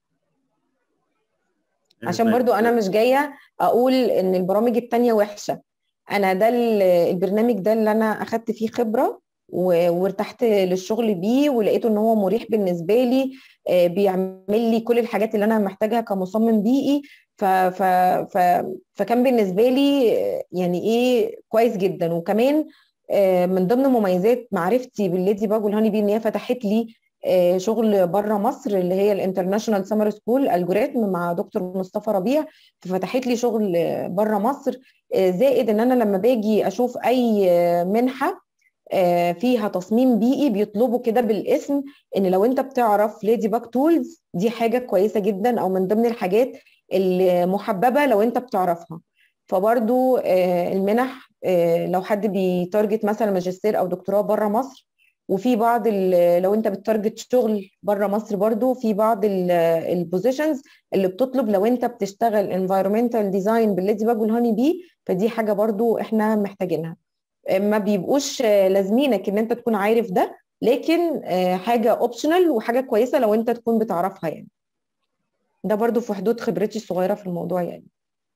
عشان برضو انا مش جايه اقول ان البرامج التانية وحشه انا ده البرنامج ده اللي انا اخدت فيه خبره وارتحت للشغل بيه ولقيته ان هو مريح بالنسبه لي بيعمل لي كل الحاجات اللي انا محتاجها كمصمم بيئي ف ف ف فكان بالنسبه لي يعني ايه كويس جدا وكمان من ضمن مميزات معرفتي بالليدي باج والهاني بي ان هي فتحت لي شغل بره مصر اللي هي الانترناشونال سمر سكول الجوريثم مع دكتور مصطفى ربيع ففتحت لي شغل بره مصر زائد ان انا لما باجي اشوف اي منحه فيها تصميم بيئي بيطلبوا كده بالاسم ان لو انت بتعرف ليدي باك تولز دي حاجه كويسه جدا او من ضمن الحاجات المحببه لو انت بتعرفها فبرضو المنح لو حد بيتارجت مثلا ماجستير او دكتوراه بره مصر وفي بعض لو انت بتارجت شغل بره مصر برضو في بعض البوزيشنز اللي بتطلب لو انت بتشتغل انفايرمنتال ديزاين بالليدي باج والهاني بي فدي حاجه برضو احنا محتاجينها ما بيبقوش لازمينك ان انت تكون عارف ده لكن حاجه اوبشنال وحاجه كويسه لو انت تكون بتعرفها يعني ده برضو في حدود خبرتي الصغيره في الموضوع يعني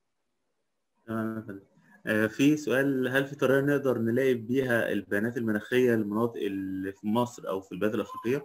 تمام في سؤال هل في طريقه نقدر نلاقي بيها البيانات المناخيه للمناطق اللي في مصر او في البلاد الافريقيه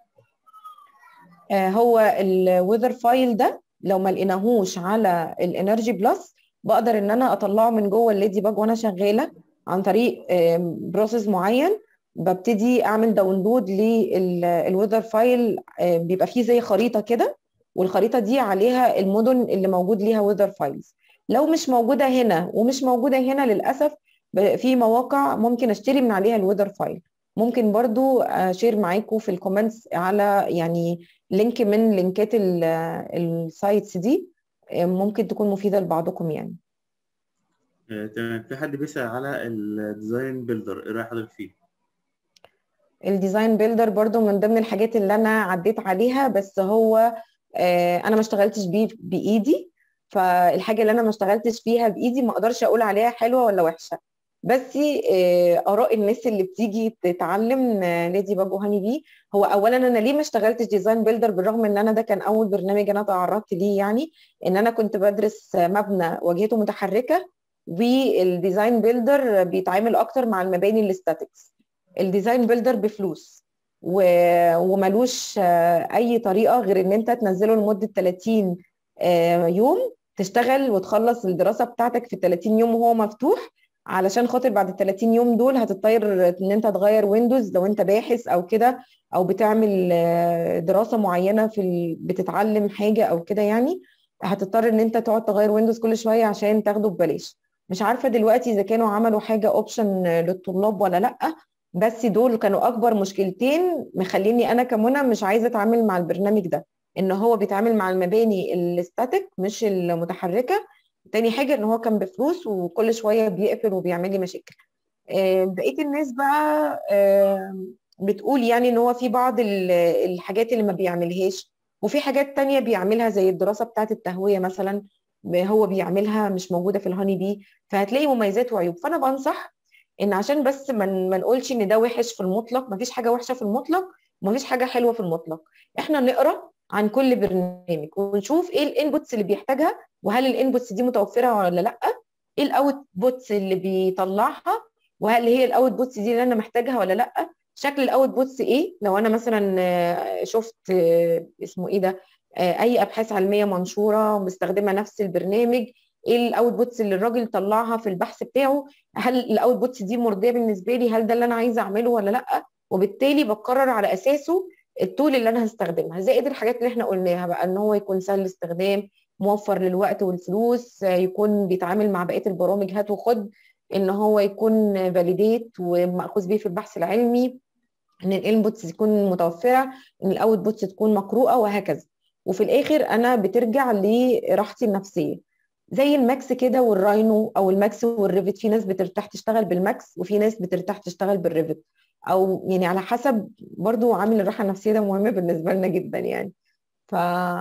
هو الويذر فايل ده لو ما لقيناهوش على الانرجي بلس بقدر ان انا اطلعه من جوه الليدي باج وانا شغاله عن طريق بروسيس معين ببتدي اعمل داونلود للويذر فايل بيبقى فيه زي خريطه كده والخريطه دي عليها المدن اللي موجود ليها ويذر فايلز لو مش موجوده هنا ومش موجوده هنا للاسف في مواقع ممكن اشتري من عليها الويذر فايل ممكن برضو اشير معاكم في الكومنتس على يعني لينك من لينكات السايتس دي ممكن تكون مفيده لبعضكم يعني تمام في حد بيسأل على الديزاين بيلدر ايه رايك حضرتك فيه؟ الديزاين بيلدر برضو من ضمن الحاجات اللي انا عديت عليها بس هو انا ما اشتغلتش بيه بايدي فالحاجه اللي انا ما اشتغلتش فيها بايدي ما اقدرش اقول عليها حلوه ولا وحشه بس اراء الناس اللي بتيجي تتعلم ليدي باج وهاني بي هو اولا انا ليه ما اشتغلتش ديزاين بيلدر بالرغم ان انا ده كان اول برنامج انا تعرضت ليه يعني ان انا كنت بدرس مبنى واجهته متحركه والديزاين بيلدر بيتعامل اكتر مع المباني الاستاتيكس الديزاين بيلدر بفلوس و... وملوش اي طريقه غير ان انت تنزله لمده 30 يوم تشتغل وتخلص الدراسه بتاعتك في 30 يوم وهو مفتوح علشان خاطر بعد ال 30 يوم دول هتضطر ان انت تغير ويندوز لو انت باحث او كده او بتعمل دراسه معينه في ال... بتتعلم حاجه او كده يعني هتضطر ان انت تقعد تغير ويندوز كل شويه عشان تاخده ببلاش مش عارفه دلوقتي اذا كانوا عملوا حاجه اوبشن للطلاب ولا لا بس دول كانوا اكبر مشكلتين مخليني انا كمنى مش عايزه اتعامل مع البرنامج ده ان هو بيتعامل مع المباني الاستاتيك مش المتحركه تاني حاجه ان هو كان بفلوس وكل شويه بيقفل وبيعمل لي مشاكل بقيه الناس بقى بتقول يعني ان هو في بعض الحاجات اللي ما بيعملهاش وفي حاجات تانية بيعملها زي الدراسه بتاعه التهويه مثلا هو بيعملها مش موجوده في الهاني بي فهتلاقي مميزات وعيوب فانا بنصح ان عشان بس ما ما نقولش ان ده وحش في المطلق مفيش حاجه وحشه في المطلق ومفيش حاجه حلوه في المطلق احنا نقرا عن كل برنامج ونشوف ايه الانبوتس اللي بيحتاجها وهل الانبوتس دي متوفره ولا لا ايه الاوت بوتس اللي بيطلعها وهل هي الاوت بوتس دي اللي انا محتاجها ولا لا شكل الاوت بوتس ايه لو انا مثلا شفت اسمه ايه ده اي ابحاث علميه منشوره مستخدمه نفس البرنامج ايه الاوت بوتس اللي الراجل طلعها في البحث بتاعه هل الاوت بوتس دي مرضيه بالنسبه لي هل ده اللي انا عايزه اعمله ولا لا وبالتالي بقرر على اساسه التول اللي انا هستخدمها زائد الحاجات اللي احنا قلناها بقى ان هو يكون سهل الاستخدام موفر للوقت والفلوس يكون بيتعامل مع بقيه البرامج هات وخد ان هو يكون فاليديت وماخوذ بيه في البحث العلمي ان الانبوتس تكون متوفره ان الاوت بوتس تكون مقروءه وهكذا وفي الاخر انا بترجع لراحتي النفسيه زي الماكس كده والراينو او الماكس والريفت في ناس بترتاح تشتغل بالماكس وفي ناس بترتاح تشتغل بالريفت او يعني على حسب برضو عامل الراحه النفسيه ده مهم بالنسبه لنا جدا يعني ف...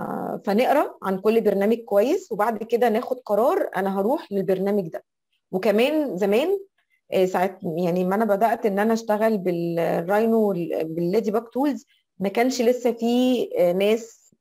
فنقرا عن كل برنامج كويس وبعد كده ناخد قرار انا هروح للبرنامج ده وكمان زمان ساعات يعني ما انا بدات ان انا اشتغل بالراينو بالليدي باك تولز ما كانش لسه في ناس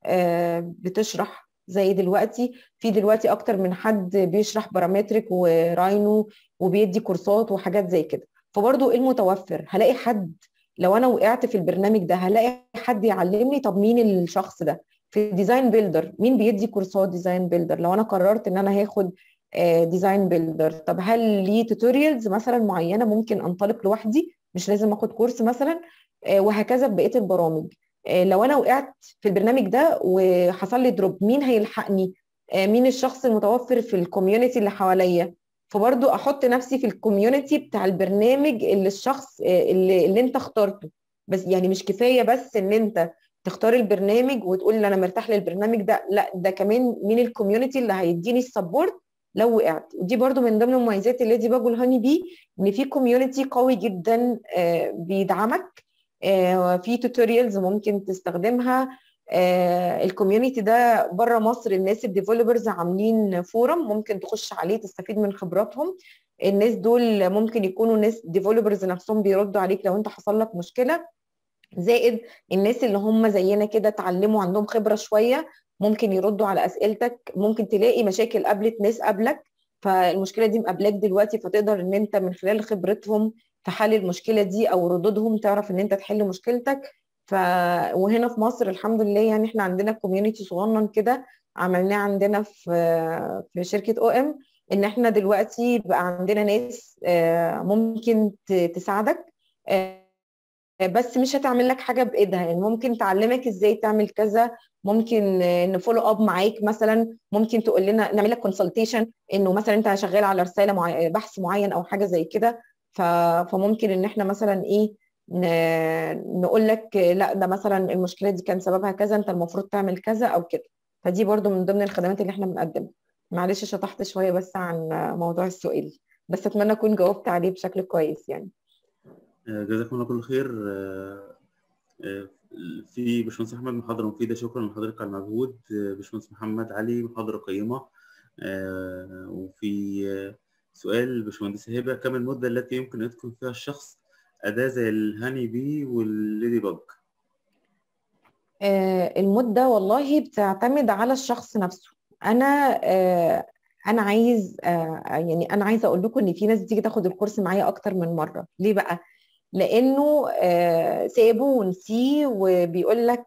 بتشرح زي دلوقتي في دلوقتي اكتر من حد بيشرح بارامتريك وراينو وبيدي كورسات وحاجات زي كده فبرضه ايه المتوفر هلاقي حد لو انا وقعت في البرنامج ده هلاقي حد يعلمني طب مين الشخص ده في ديزاين بيلدر مين بيدي كورسات ديزاين بيلدر لو انا قررت ان انا هاخد ديزاين بيلدر طب هل ليه توتوريالز مثلا معينه ممكن انطلق لوحدي مش لازم اخد كورس مثلا وهكذا بقيه البرامج لو انا وقعت في البرنامج ده وحصل لي دروب مين هيلحقني مين الشخص المتوفر في الكوميونتي اللي حواليا فبرضو احط نفسي في الكوميونتي بتاع البرنامج اللي الشخص اللي, اللي انت اخترته بس يعني مش كفايه بس ان انت تختار البرنامج وتقول انا مرتاح للبرنامج ده لا ده كمان مين الكوميونتي اللي هيديني السبورت لو وقعت ودي برضو من ضمن مميزات الليدي باج والهاني بي ان في كوميونتي قوي جدا بيدعمك في توتوريالز ممكن تستخدمها الكوميونتي ده بره مصر الناس الديفلوبرز عاملين فورم ممكن تخش عليه تستفيد من خبراتهم الناس دول ممكن يكونوا ناس ديفلوبرز نفسهم بيردوا عليك لو انت حصل لك مشكله زائد الناس اللي هم زينا كده اتعلموا عندهم خبره شويه ممكن يردوا على اسئلتك ممكن تلاقي مشاكل قابلت ناس قبلك فالمشكله دي مقابلاك دلوقتي فتقدر ان انت من خلال خبرتهم في حل المشكله دي او ردودهم تعرف ان انت تحل مشكلتك ف وهنا في مصر الحمد لله يعني احنا عندنا كوميونتي صغنن كده عملناه عندنا في في شركه او ام ان احنا دلوقتي بقى عندنا ناس ممكن تساعدك بس مش هتعمل لك حاجه بايدها يعني ممكن تعلمك ازاي تعمل كذا ممكن نفولو اب معاك مثلا ممكن تقول لنا نعمل لك كونسلتيشن انه مثلا انت شغال على رساله معي... بحث معين او حاجه زي كده ف... فممكن ان احنا مثلا ايه ن... نقول لك لا ده مثلا المشكله دي كان سببها كذا انت المفروض تعمل كذا او كده فدي برضو من ضمن الخدمات اللي احنا بنقدمها معلش شطحت شويه بس عن موضوع السؤال بس اتمنى اكون جاوبت عليه بشكل كويس يعني جزاكم الله كل خير في باشمهندس احمد محاضره مفيده شكرا لحضرتك على المجهود باشمهندس محمد علي محاضره قيمه وفي سؤال باشمهندسه هبه كم المده التي يمكن ان يتقن فيها الشخص اداه زي الهاني بي والليدي باج المده والله بتعتمد على الشخص نفسه انا انا عايز يعني انا عايزه اقول لكم ان في ناس بتيجي تاخد الكورس معايا اكتر من مره ليه بقى لانه سابه ونسيه وبيقول لك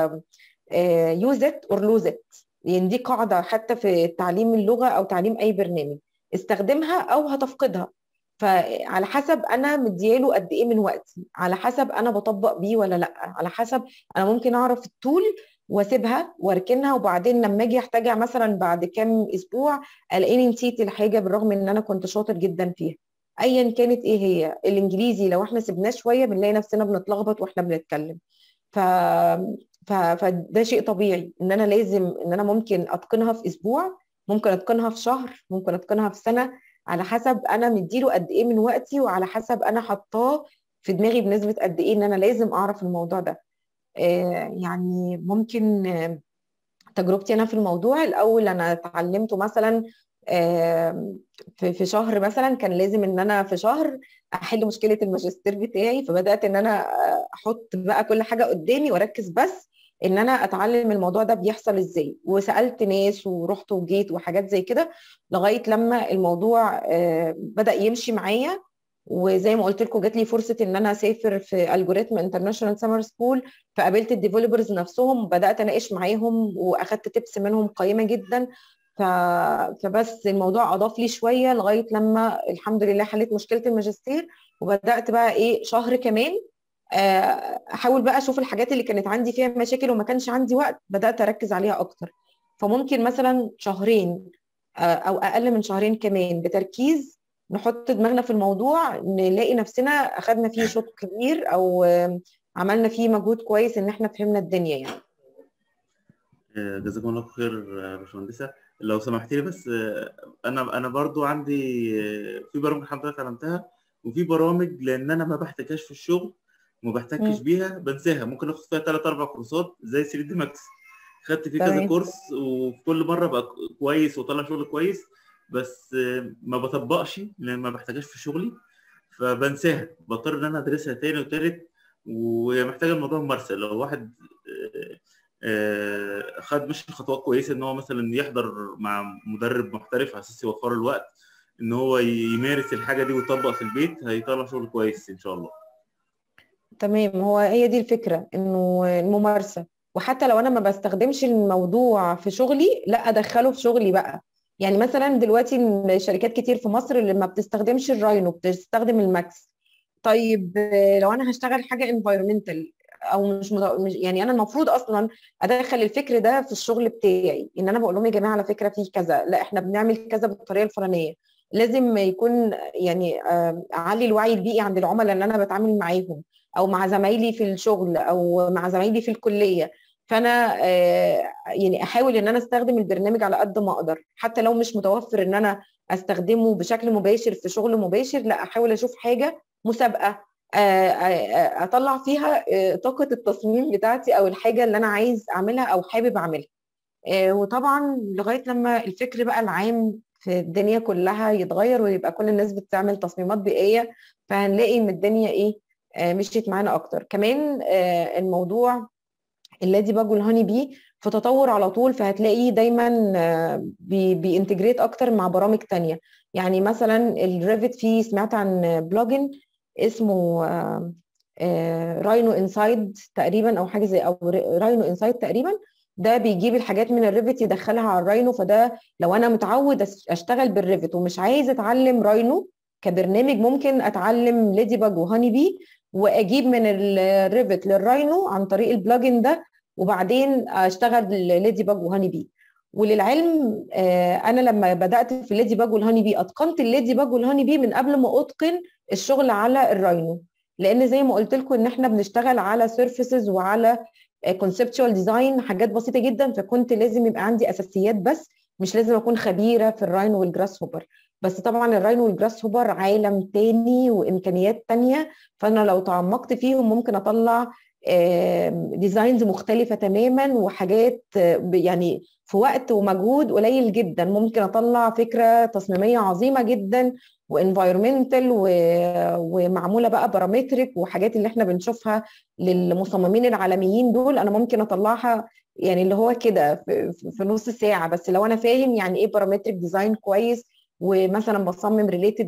يوز ات اور لوز ات يعني دي قاعده حتى في تعليم اللغه او تعليم اي برنامج استخدمها او هتفقدها فعلى حسب انا مدياله قد ايه من وقتي على حسب انا بطبق بيه ولا لا على حسب انا ممكن اعرف التول واسيبها واركنها وبعدين لما اجي احتاجها مثلا بعد كام اسبوع الاقيني نسيت الحاجه بالرغم ان انا كنت شاطر جدا فيها ايا كانت ايه هي الانجليزي لو احنا سيبناه شويه بنلاقي نفسنا بنتلخبط واحنا بنتكلم ف... ف... فده شيء طبيعي ان انا لازم ان انا ممكن اتقنها في اسبوع ممكن اتقنها في شهر ممكن اتقنها في سنه على حسب انا مديله قد ايه من وقتي وعلى حسب انا حطاه في دماغي بنسبه قد ايه ان انا لازم اعرف الموضوع ده آه يعني ممكن آه تجربتي انا في الموضوع الاول انا اتعلمته مثلا في في شهر مثلا كان لازم ان انا في شهر احل مشكله الماجستير بتاعي فبدات ان انا احط بقى كل حاجه قدامي واركز بس ان انا اتعلم الموضوع ده بيحصل ازاي وسالت ناس ورحت وجيت وحاجات زي كده لغايه لما الموضوع بدا يمشي معايا وزي ما قلت لكم جات لي فرصه ان انا اسافر في الجوريثم انترناشونال سمر سكول فقابلت الديفلوبرز نفسهم بدات اناقش معاهم واخدت تبس منهم قيمه جدا ف... فبس الموضوع اضاف لي شويه لغايه لما الحمد لله حليت مشكله الماجستير وبدات بقى ايه شهر كمان احاول بقى اشوف الحاجات اللي كانت عندي فيها مشاكل وما كانش عندي وقت بدات اركز عليها اكتر فممكن مثلا شهرين او اقل من شهرين كمان بتركيز نحط دماغنا في الموضوع نلاقي نفسنا اخذنا فيه شوط كبير او عملنا فيه مجهود كويس ان احنا فهمنا الدنيا يعني جزاكم الله خير يا باشمهندسه لو سمحت لي بس آه، انا انا برضو عندي آه، في برامج الحمد لله اتعلمتها وفي برامج لان انا ما بحتاجهاش في الشغل وما بحتكش مم. بيها بنساها ممكن اخد فيها ثلاث اربع كورسات زي 3 دي ماكس خدت فيه كذا تمام كورس وفي كل مره بقى كويس وطلع شغل كويس بس آه، ما بطبقش لان ما بحتاجهاش في شغلي فبنساها بضطر ان انا ادرسها تاني وتالت وهي محتاجه الموضوع ممارسه لو واحد آه، آه، خد مش خطوات كويسه ان هو مثلا يحضر مع مدرب محترف على اساس يوفر له الوقت ان هو يمارس الحاجه دي ويطبق في البيت هيطلع شغل كويس ان شاء الله تمام هو هي دي الفكرة انه الممارسة وحتى لو انا ما بستخدمش الموضوع في شغلي لا ادخله في شغلي بقى يعني مثلا دلوقتي شركات كتير في مصر اللي ما بتستخدمش الراينو بتستخدم الماكس طيب آه، لو انا هشتغل حاجة انفايرمنتال او مش, مد... مش يعني انا المفروض اصلا ادخل الفكر ده في الشغل بتاعي ان انا بقول لهم يا جماعه على فكره في كذا لا احنا بنعمل كذا بالطريقه الفلانيه لازم يكون يعني آه، اعلي الوعي البيئي عند العملاء اللي انا بتعامل معاهم او مع زمايلي في الشغل او مع زمايلي في الكليه فانا آه، يعني احاول ان انا استخدم البرنامج على قد ما اقدر حتى لو مش متوفر ان انا استخدمه بشكل مباشر في شغل مباشر لا احاول اشوف حاجه مسابقه آه، آه، اطلع فيها آه، طاقه التصميم بتاعتي او الحاجه اللي انا عايز اعملها او حابب اعملها آه، وطبعا لغايه لما الفكر بقى العام في الدنيا كلها يتغير ويبقى كل الناس بتعمل تصميمات بيئيه فهنلاقي ان الدنيا ايه آه، مشيت معانا اكتر كمان آه، الموضوع اللادي باج والهاني بي في تطور على طول فهتلاقيه دايما آه، بي- بينتجريت اكتر مع برامج تانية يعني مثلا الريفت فيه سمعت عن بلوجن اسمه آه، آه، راينو انسايد تقريبا او حاجه زي او راينو انسايد تقريبا ده بيجيب الحاجات من الريفت يدخلها على الراينو فده لو انا متعود أس- اشتغل بالريفت ومش عايز اتعلم راينو كبرنامج ممكن اتعلم ليدي باج وهاني بي واجيب من الريفت للراينو عن طريق البلجن ده وبعدين اشتغل ليدي باج وهاني بي وللعلم آه، انا لما بدات في الليدي باج والهاني بي اتقنت الليدي باج والهاني بي من قبل ما اتقن الشغل على الراينو لان زي ما قلت لكم ان احنا بنشتغل على سيرفيسز وعلى كونسبتشوال ديزاين حاجات بسيطه جدا فكنت لازم يبقى عندي اساسيات بس مش لازم اكون خبيره في الراينو والجراس هوبر بس طبعا الراينو والجراس هوبر عالم تاني وامكانيات تانية فانا لو تعمقت فيهم ممكن اطلع ديزاينز مختلفه تماما وحاجات آه، ب- يعني في وقت ومجهود قليل جدا ممكن اطلع فكره تصميميه عظيمه جدا وانفايرمنتال ومعموله بقى بارامتريك وحاجات اللي احنا بنشوفها للمصممين العالميين دول انا ممكن اطلعها يعني اللي هو كده في, في- في نص ساعه بس لو انا فاهم يعني ايه بارامتريك ديزاين كويس ومثلا بصمم ريليتد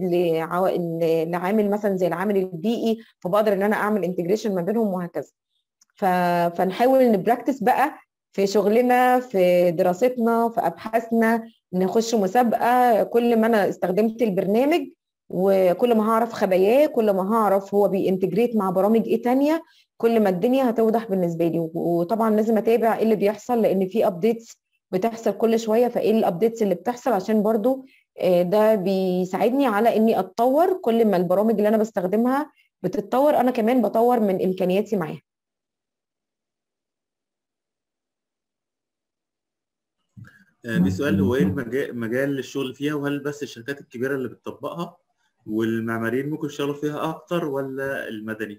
لعامل مثلا زي العامل البيئي فبقدر ان انا اعمل انتجريشن ما بينهم وهكذا ف... فنحاول نبراكتس بقى في شغلنا في دراستنا في ابحاثنا نخش مسابقه كل ما انا استخدمت البرنامج وكل ما هعرف خباياه كل ما هعرف هو بينتجريت مع برامج ايه تانية كل ما الدنيا هتوضح بالنسبه لي وطبعا لازم اتابع ايه اللي بيحصل لان في ابديتس بتحصل كل شويه فايه الابديتس اللي بتحصل عشان برضو آه، ده بيساعدني على اني اتطور كل ما البرامج اللي انا بستخدمها بتتطور انا كمان بطور من امكانياتي معاها آه، دي سؤال هو ايه المجال مجال الشغل فيها وهل بس الشركات الكبيره اللي بتطبقها والمعماريين ممكن يشتغلوا فيها اكتر ولا المدني؟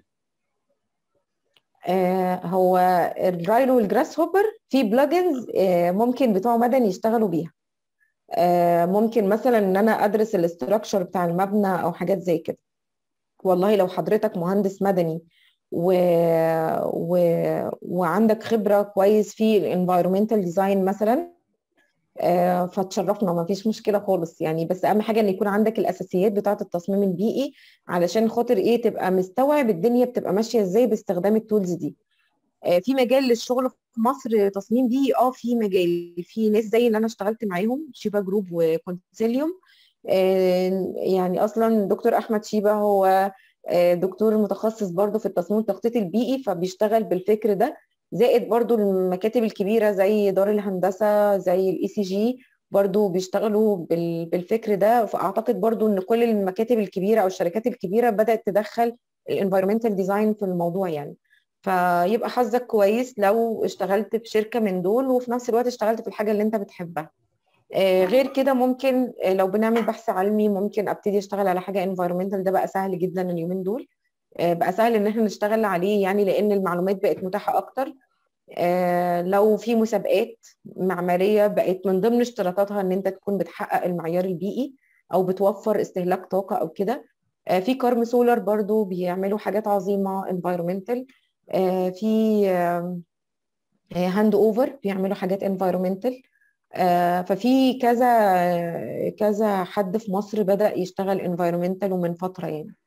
آه، هو الراينو والجراس هوبر في بلجنز ممكن بتوع مدني يشتغلوا بيها آه، ممكن مثلا ان انا ادرس الاستراكشر بتاع المبنى او حاجات زي كده والله لو حضرتك مهندس مدني و... و... وعندك خبرة كويس في الانفايرمنتال ديزاين مثلا آه، فتشرفنا ما فيش مشكلة خالص يعني بس أهم حاجة إن يكون عندك الأساسيات بتاعة التصميم البيئي علشان خاطر إيه تبقى مستوعب الدنيا بتبقى ماشية إزاي باستخدام التولز دي آه، في مجال للشغل في مصر تصميم بيئي اه في مجال في ناس زي اللي انا اشتغلت معاهم شيبا جروب وكونسيليوم آه، يعني اصلا دكتور احمد شيبا هو آه، دكتور متخصص برضو في التصميم التخطيط البيئي فبيشتغل بالفكر ده زائد برضو المكاتب الكبيره زي دار الهندسه زي الاي سي جي برضو بيشتغلوا بال- بالفكر ده فاعتقد برضو ان كل المكاتب الكبيره او الشركات الكبيره بدات تدخل الانفايرمنتال ديزاين في الموضوع يعني فيبقى حظك كويس لو اشتغلت في شركه من دول وفي نفس الوقت اشتغلت في الحاجه اللي انت بتحبها آه، غير كده ممكن آه، لو بنعمل بحث علمي ممكن ابتدي اشتغل على حاجه environmental ده بقى سهل جدا اليومين دول آه، بقى سهل ان احنا نشتغل عليه يعني لان المعلومات بقت متاحه اكتر آه، لو في مسابقات معماريه بقت من ضمن اشتراطاتها ان انت تكون بتحقق المعيار البيئي او بتوفر استهلاك طاقه او كده آه، في كارم سولار برضو بيعملوا حاجات عظيمه environmental آه، في هاند اوفر بيعملوا حاجات environmental آه، ففي كذا كذا حد في مصر بدأ يشتغل environmental ومن فترة يعني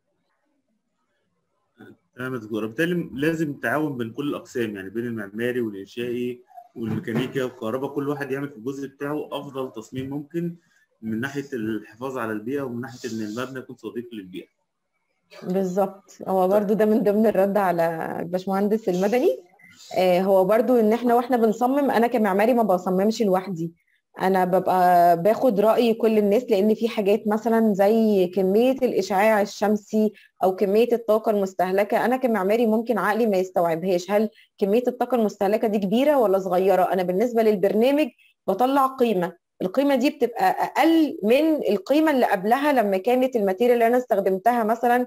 تمام يا دكتور بالتالي لازم تعاون بين كل الاقسام يعني بين المعماري والانشائي والميكانيكا والكهرباء كل واحد يعمل في الجزء بتاعه افضل تصميم ممكن من ناحيه الحفاظ على البيئه ومن ناحيه ان المبنى يكون صديق للبيئه بالظبط هو برضو ده من ضمن الرد على الباشمهندس المدني آه، هو برضو ان احنا واحنا بنصمم انا كمعماري ما بصممش لوحدي انا ببقى باخد راي كل الناس لان في حاجات مثلا زي كميه الاشعاع الشمسي او كميه الطاقه المستهلكه انا كمعماري ممكن عقلي ما يستوعبهاش هل كميه الطاقه المستهلكه دي كبيره ولا صغيره انا بالنسبه للبرنامج بطلع قيمه القيمه دي بتبقى اقل من القيمه اللي قبلها لما كانت الماتيريال اللي انا استخدمتها مثلا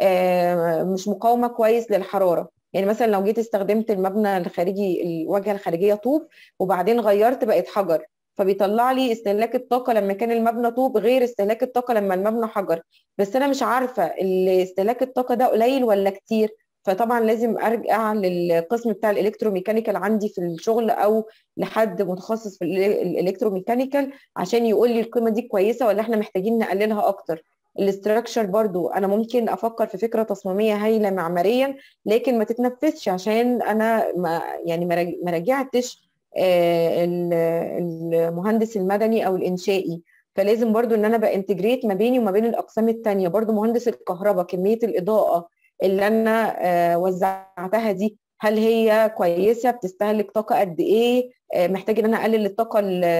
آه، مش مقاومه كويس للحراره يعني مثلا لو جيت استخدمت المبنى الخارجي الواجهه الخارجيه طوب وبعدين غيرت بقت حجر فبيطلع لي استهلاك الطاقه لما كان المبنى طوب غير استهلاك الطاقه لما المبنى حجر بس انا مش عارفه استهلاك الطاقه ده قليل ولا كتير فطبعا لازم ارجع للقسم بتاع الالكتروميكانيكال عندي في الشغل او لحد متخصص في الالكتروميكانيكال عشان يقول لي القيمه دي كويسه ولا احنا محتاجين نقللها اكتر الاستراكشر برضو انا ممكن افكر في فكره تصميميه هايله معماريا لكن ما تتنفذش عشان انا ما يعني ما راجعتش آه، المهندس المدني او الانشائي فلازم برضو ان انا بانتجريت ما بيني وما بين الاقسام الثانيه برضو مهندس الكهرباء كميه الاضاءه اللي انا آه، وزعتها دي هل هي كويسه بتستهلك طاقه قد ايه آه، محتاج ان انا اقلل الطاقه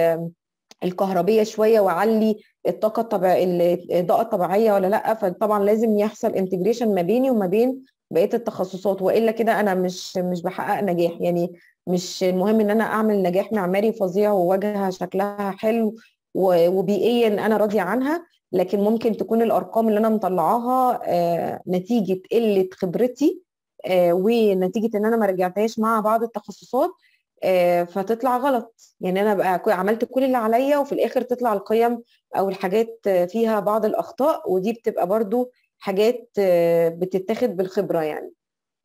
الكهربيه شويه واعلي الطاقه الطبيعيه الاضاءه الطبيعيه ولا لا فطبعا لازم يحصل انتجريشن ما بيني وما بين بقيه التخصصات والا كده انا مش مش بحقق نجاح يعني مش المهم ان انا اعمل نجاح معماري فظيع وواجهه شكلها حلو وبيئيا انا راضيه عنها لكن ممكن تكون الارقام اللي انا مطلعاها آه، نتيجه قله خبرتي آه، ونتيجه ان انا ما رجعتهاش مع بعض التخصصات آه، فتطلع غلط يعني انا بقى عملت كل اللي عليا وفي الاخر تطلع القيم او الحاجات فيها بعض الاخطاء ودي بتبقى برضو حاجات بتتاخد بالخبره يعني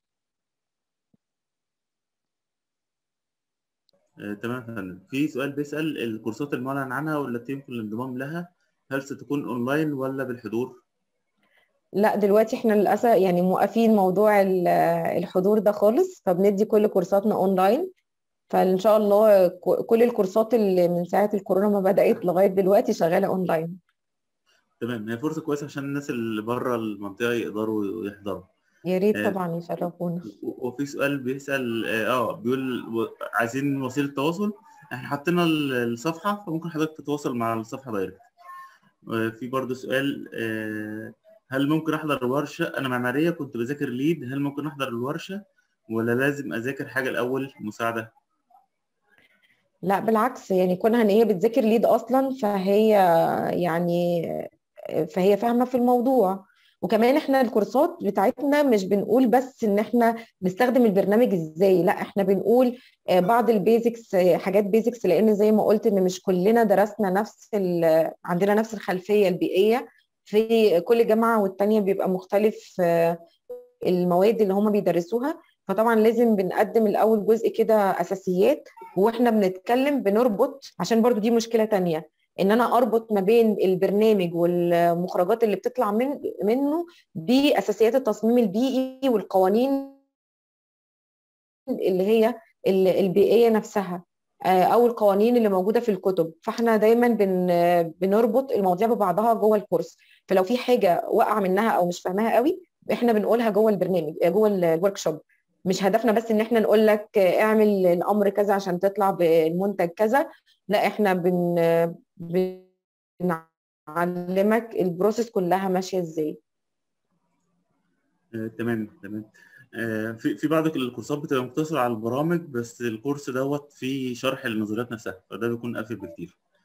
آه، تمام فندم في سؤال بيسأل الكورسات المعلن عنها والتي يمكن الانضمام لها هل ستكون اونلاين ولا بالحضور؟ لا دلوقتي احنا للاسف يعني موقفين موضوع الحضور ده خالص فبندي كل كورساتنا اونلاين فان شاء الله كل الكورسات اللي من ساعه الكورونا ما بدات لغايه دلوقتي شغاله اونلاين تمام هي فرصه كويسه عشان الناس اللي بره المنطقه يقدروا يحضروا يا ريت آه، طبعا يشرفونا وفي سؤال بيسال اه, آه، بيقول عايزين وسيله تواصل احنا حطينا الصفحه فممكن حضرتك تتواصل مع الصفحه دايركت في برضه سؤال آه، هل ممكن احضر ورشه انا معماريه كنت بذاكر ليد هل ممكن احضر الورشه ولا لازم اذاكر حاجه الاول مساعده لا بالعكس يعني كونها ان هي بتذاكر ليد اصلا فهي يعني فهي فاهمه في الموضوع وكمان احنا الكورسات بتاعتنا مش بنقول بس ان احنا نستخدم البرنامج ازاي لا احنا بنقول آه، بعض البيزكس حاجات بيزكس لان زي ما قلت ان مش كلنا درسنا نفس عندنا نفس الخلفيه البيئيه في كل جامعه والتانيه بيبقى مختلف آه، المواد اللي هم بيدرسوها فطبعا لازم بنقدم الاول جزء كده اساسيات واحنا بنتكلم بنربط عشان برضو دي مشكله تانية ان انا اربط ما بين البرنامج والمخرجات اللي بتطلع من منه باساسيات التصميم البيئي والقوانين اللي هي البيئيه نفسها آه، او القوانين اللي موجوده في الكتب فاحنا دايما بن بنربط المواضيع ببعضها جوه الكورس فلو في حاجه واقعه منها او مش فاهماها قوي احنا بنقولها جوه البرنامج جوه الورك شوب مش هدفنا بس ان احنا نقول لك اعمل الامر كذا عشان تطلع بالمنتج كذا لا احنا بن بنعلمك البروسيس كلها ماشيه ازاي آه، تمام تمام آه، في في بعض الكورسات بتبقى مقتصره على البرامج بس الكورس دوت فيه شرح للنظريات نفسها فده بيكون افيد بكتير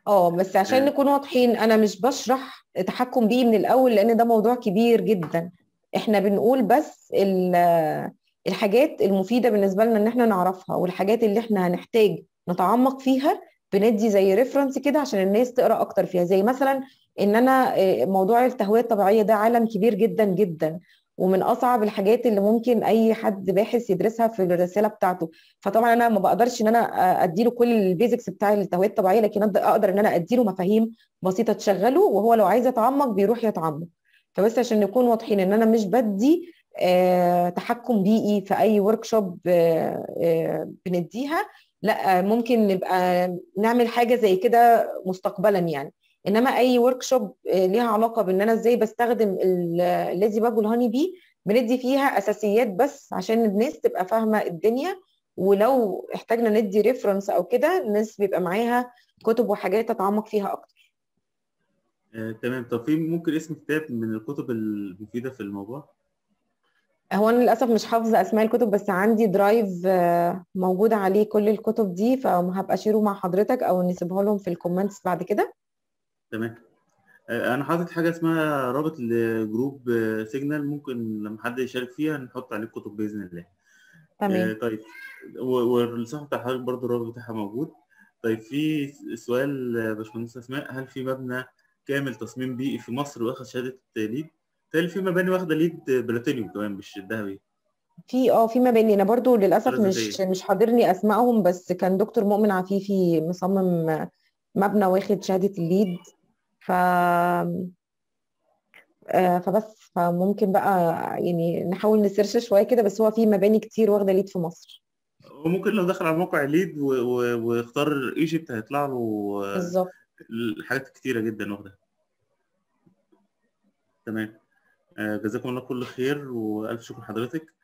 اه بس عشان آه. نكون واضحين انا مش بشرح تحكم بيه من الاول لان ده موضوع كبير جدا احنا بنقول بس ال- الحاجات المفيده بالنسبه لنا ان احنا نعرفها والحاجات اللي احنا هنحتاج نتعمق فيها بندي زي ريفرنس كده عشان الناس تقرا اكتر فيها زي مثلا ان انا آه، موضوع التهويه الطبيعيه ده عالم كبير جدا جدا ومن اصعب الحاجات اللي ممكن اي حد باحث يدرسها في الرساله بتاعته فطبعا انا ما بقدرش ان انا اديله كل البيزكس بتاع التهويه الطبيعيه لكن أقدر- اقدر ان انا اديله مفاهيم بسيطه تشغله وهو لو عايز يتعمق بيروح يتعمق فبس عشان نكون واضحين ان انا مش بدي آه، تحكم بيئي في اي ورك شوب بنديها لا آه، ممكن نبقى نعمل حاجه زي كده مستقبلا يعني انما اي ورك شوب ليها علاقه بان انا ازاي بستخدم الليزي باج والهاني بي بندي فيها اساسيات بس عشان الناس تبقى فاهمه الدنيا ولو احتاجنا ندي ريفرنس او كده الناس بيبقى معاها كتب وحاجات تتعمق فيها اكتر آه، تمام طب في ممكن اسم كتاب من الكتب المفيدة في الموضوع؟ هو انا للاسف مش حافظه اسماء الكتب بس عندي درايف آه، موجود عليه كل الكتب دي فهبقى اشيره مع حضرتك او نسيبها لهم في الكومنتس بعد كده تمام آه، أنا حاطط حاجة اسمها رابط لجروب آه، سيجنال ممكن لما حد يشارك فيها نحط عليه الكتب بإذن الله آه، تمام طيب و- والصفحة بتاع حضرتك برضه الرابط بتاعها موجود طيب في سؤال آه، باشمهندس أسماء هل في مبنى كامل تصميم بيئي في مصر واخد شهادة ليد؟ تالي في مباني واخدة ليد بلاتينيوم كمان مش الذهبي في اه في مباني انا برضو للاسف دراسة مش ذاتية. مش حاضرني اسمائهم بس كان دكتور مؤمن عفيفي مصمم مبنى واخد شهاده الليد ف آه، فبس فممكن بقى يعني نحاول نسيرش شويه كده بس هو في مباني كتير واخده ليد في مصر وممكن لو دخل على موقع ليد و- و- واختار ايجيبت هيطلع له آه، بالظبط الحاجات كتيرة جدا واخدة تمام آه، جزاكم الله كل خير وألف شكر لحضرتك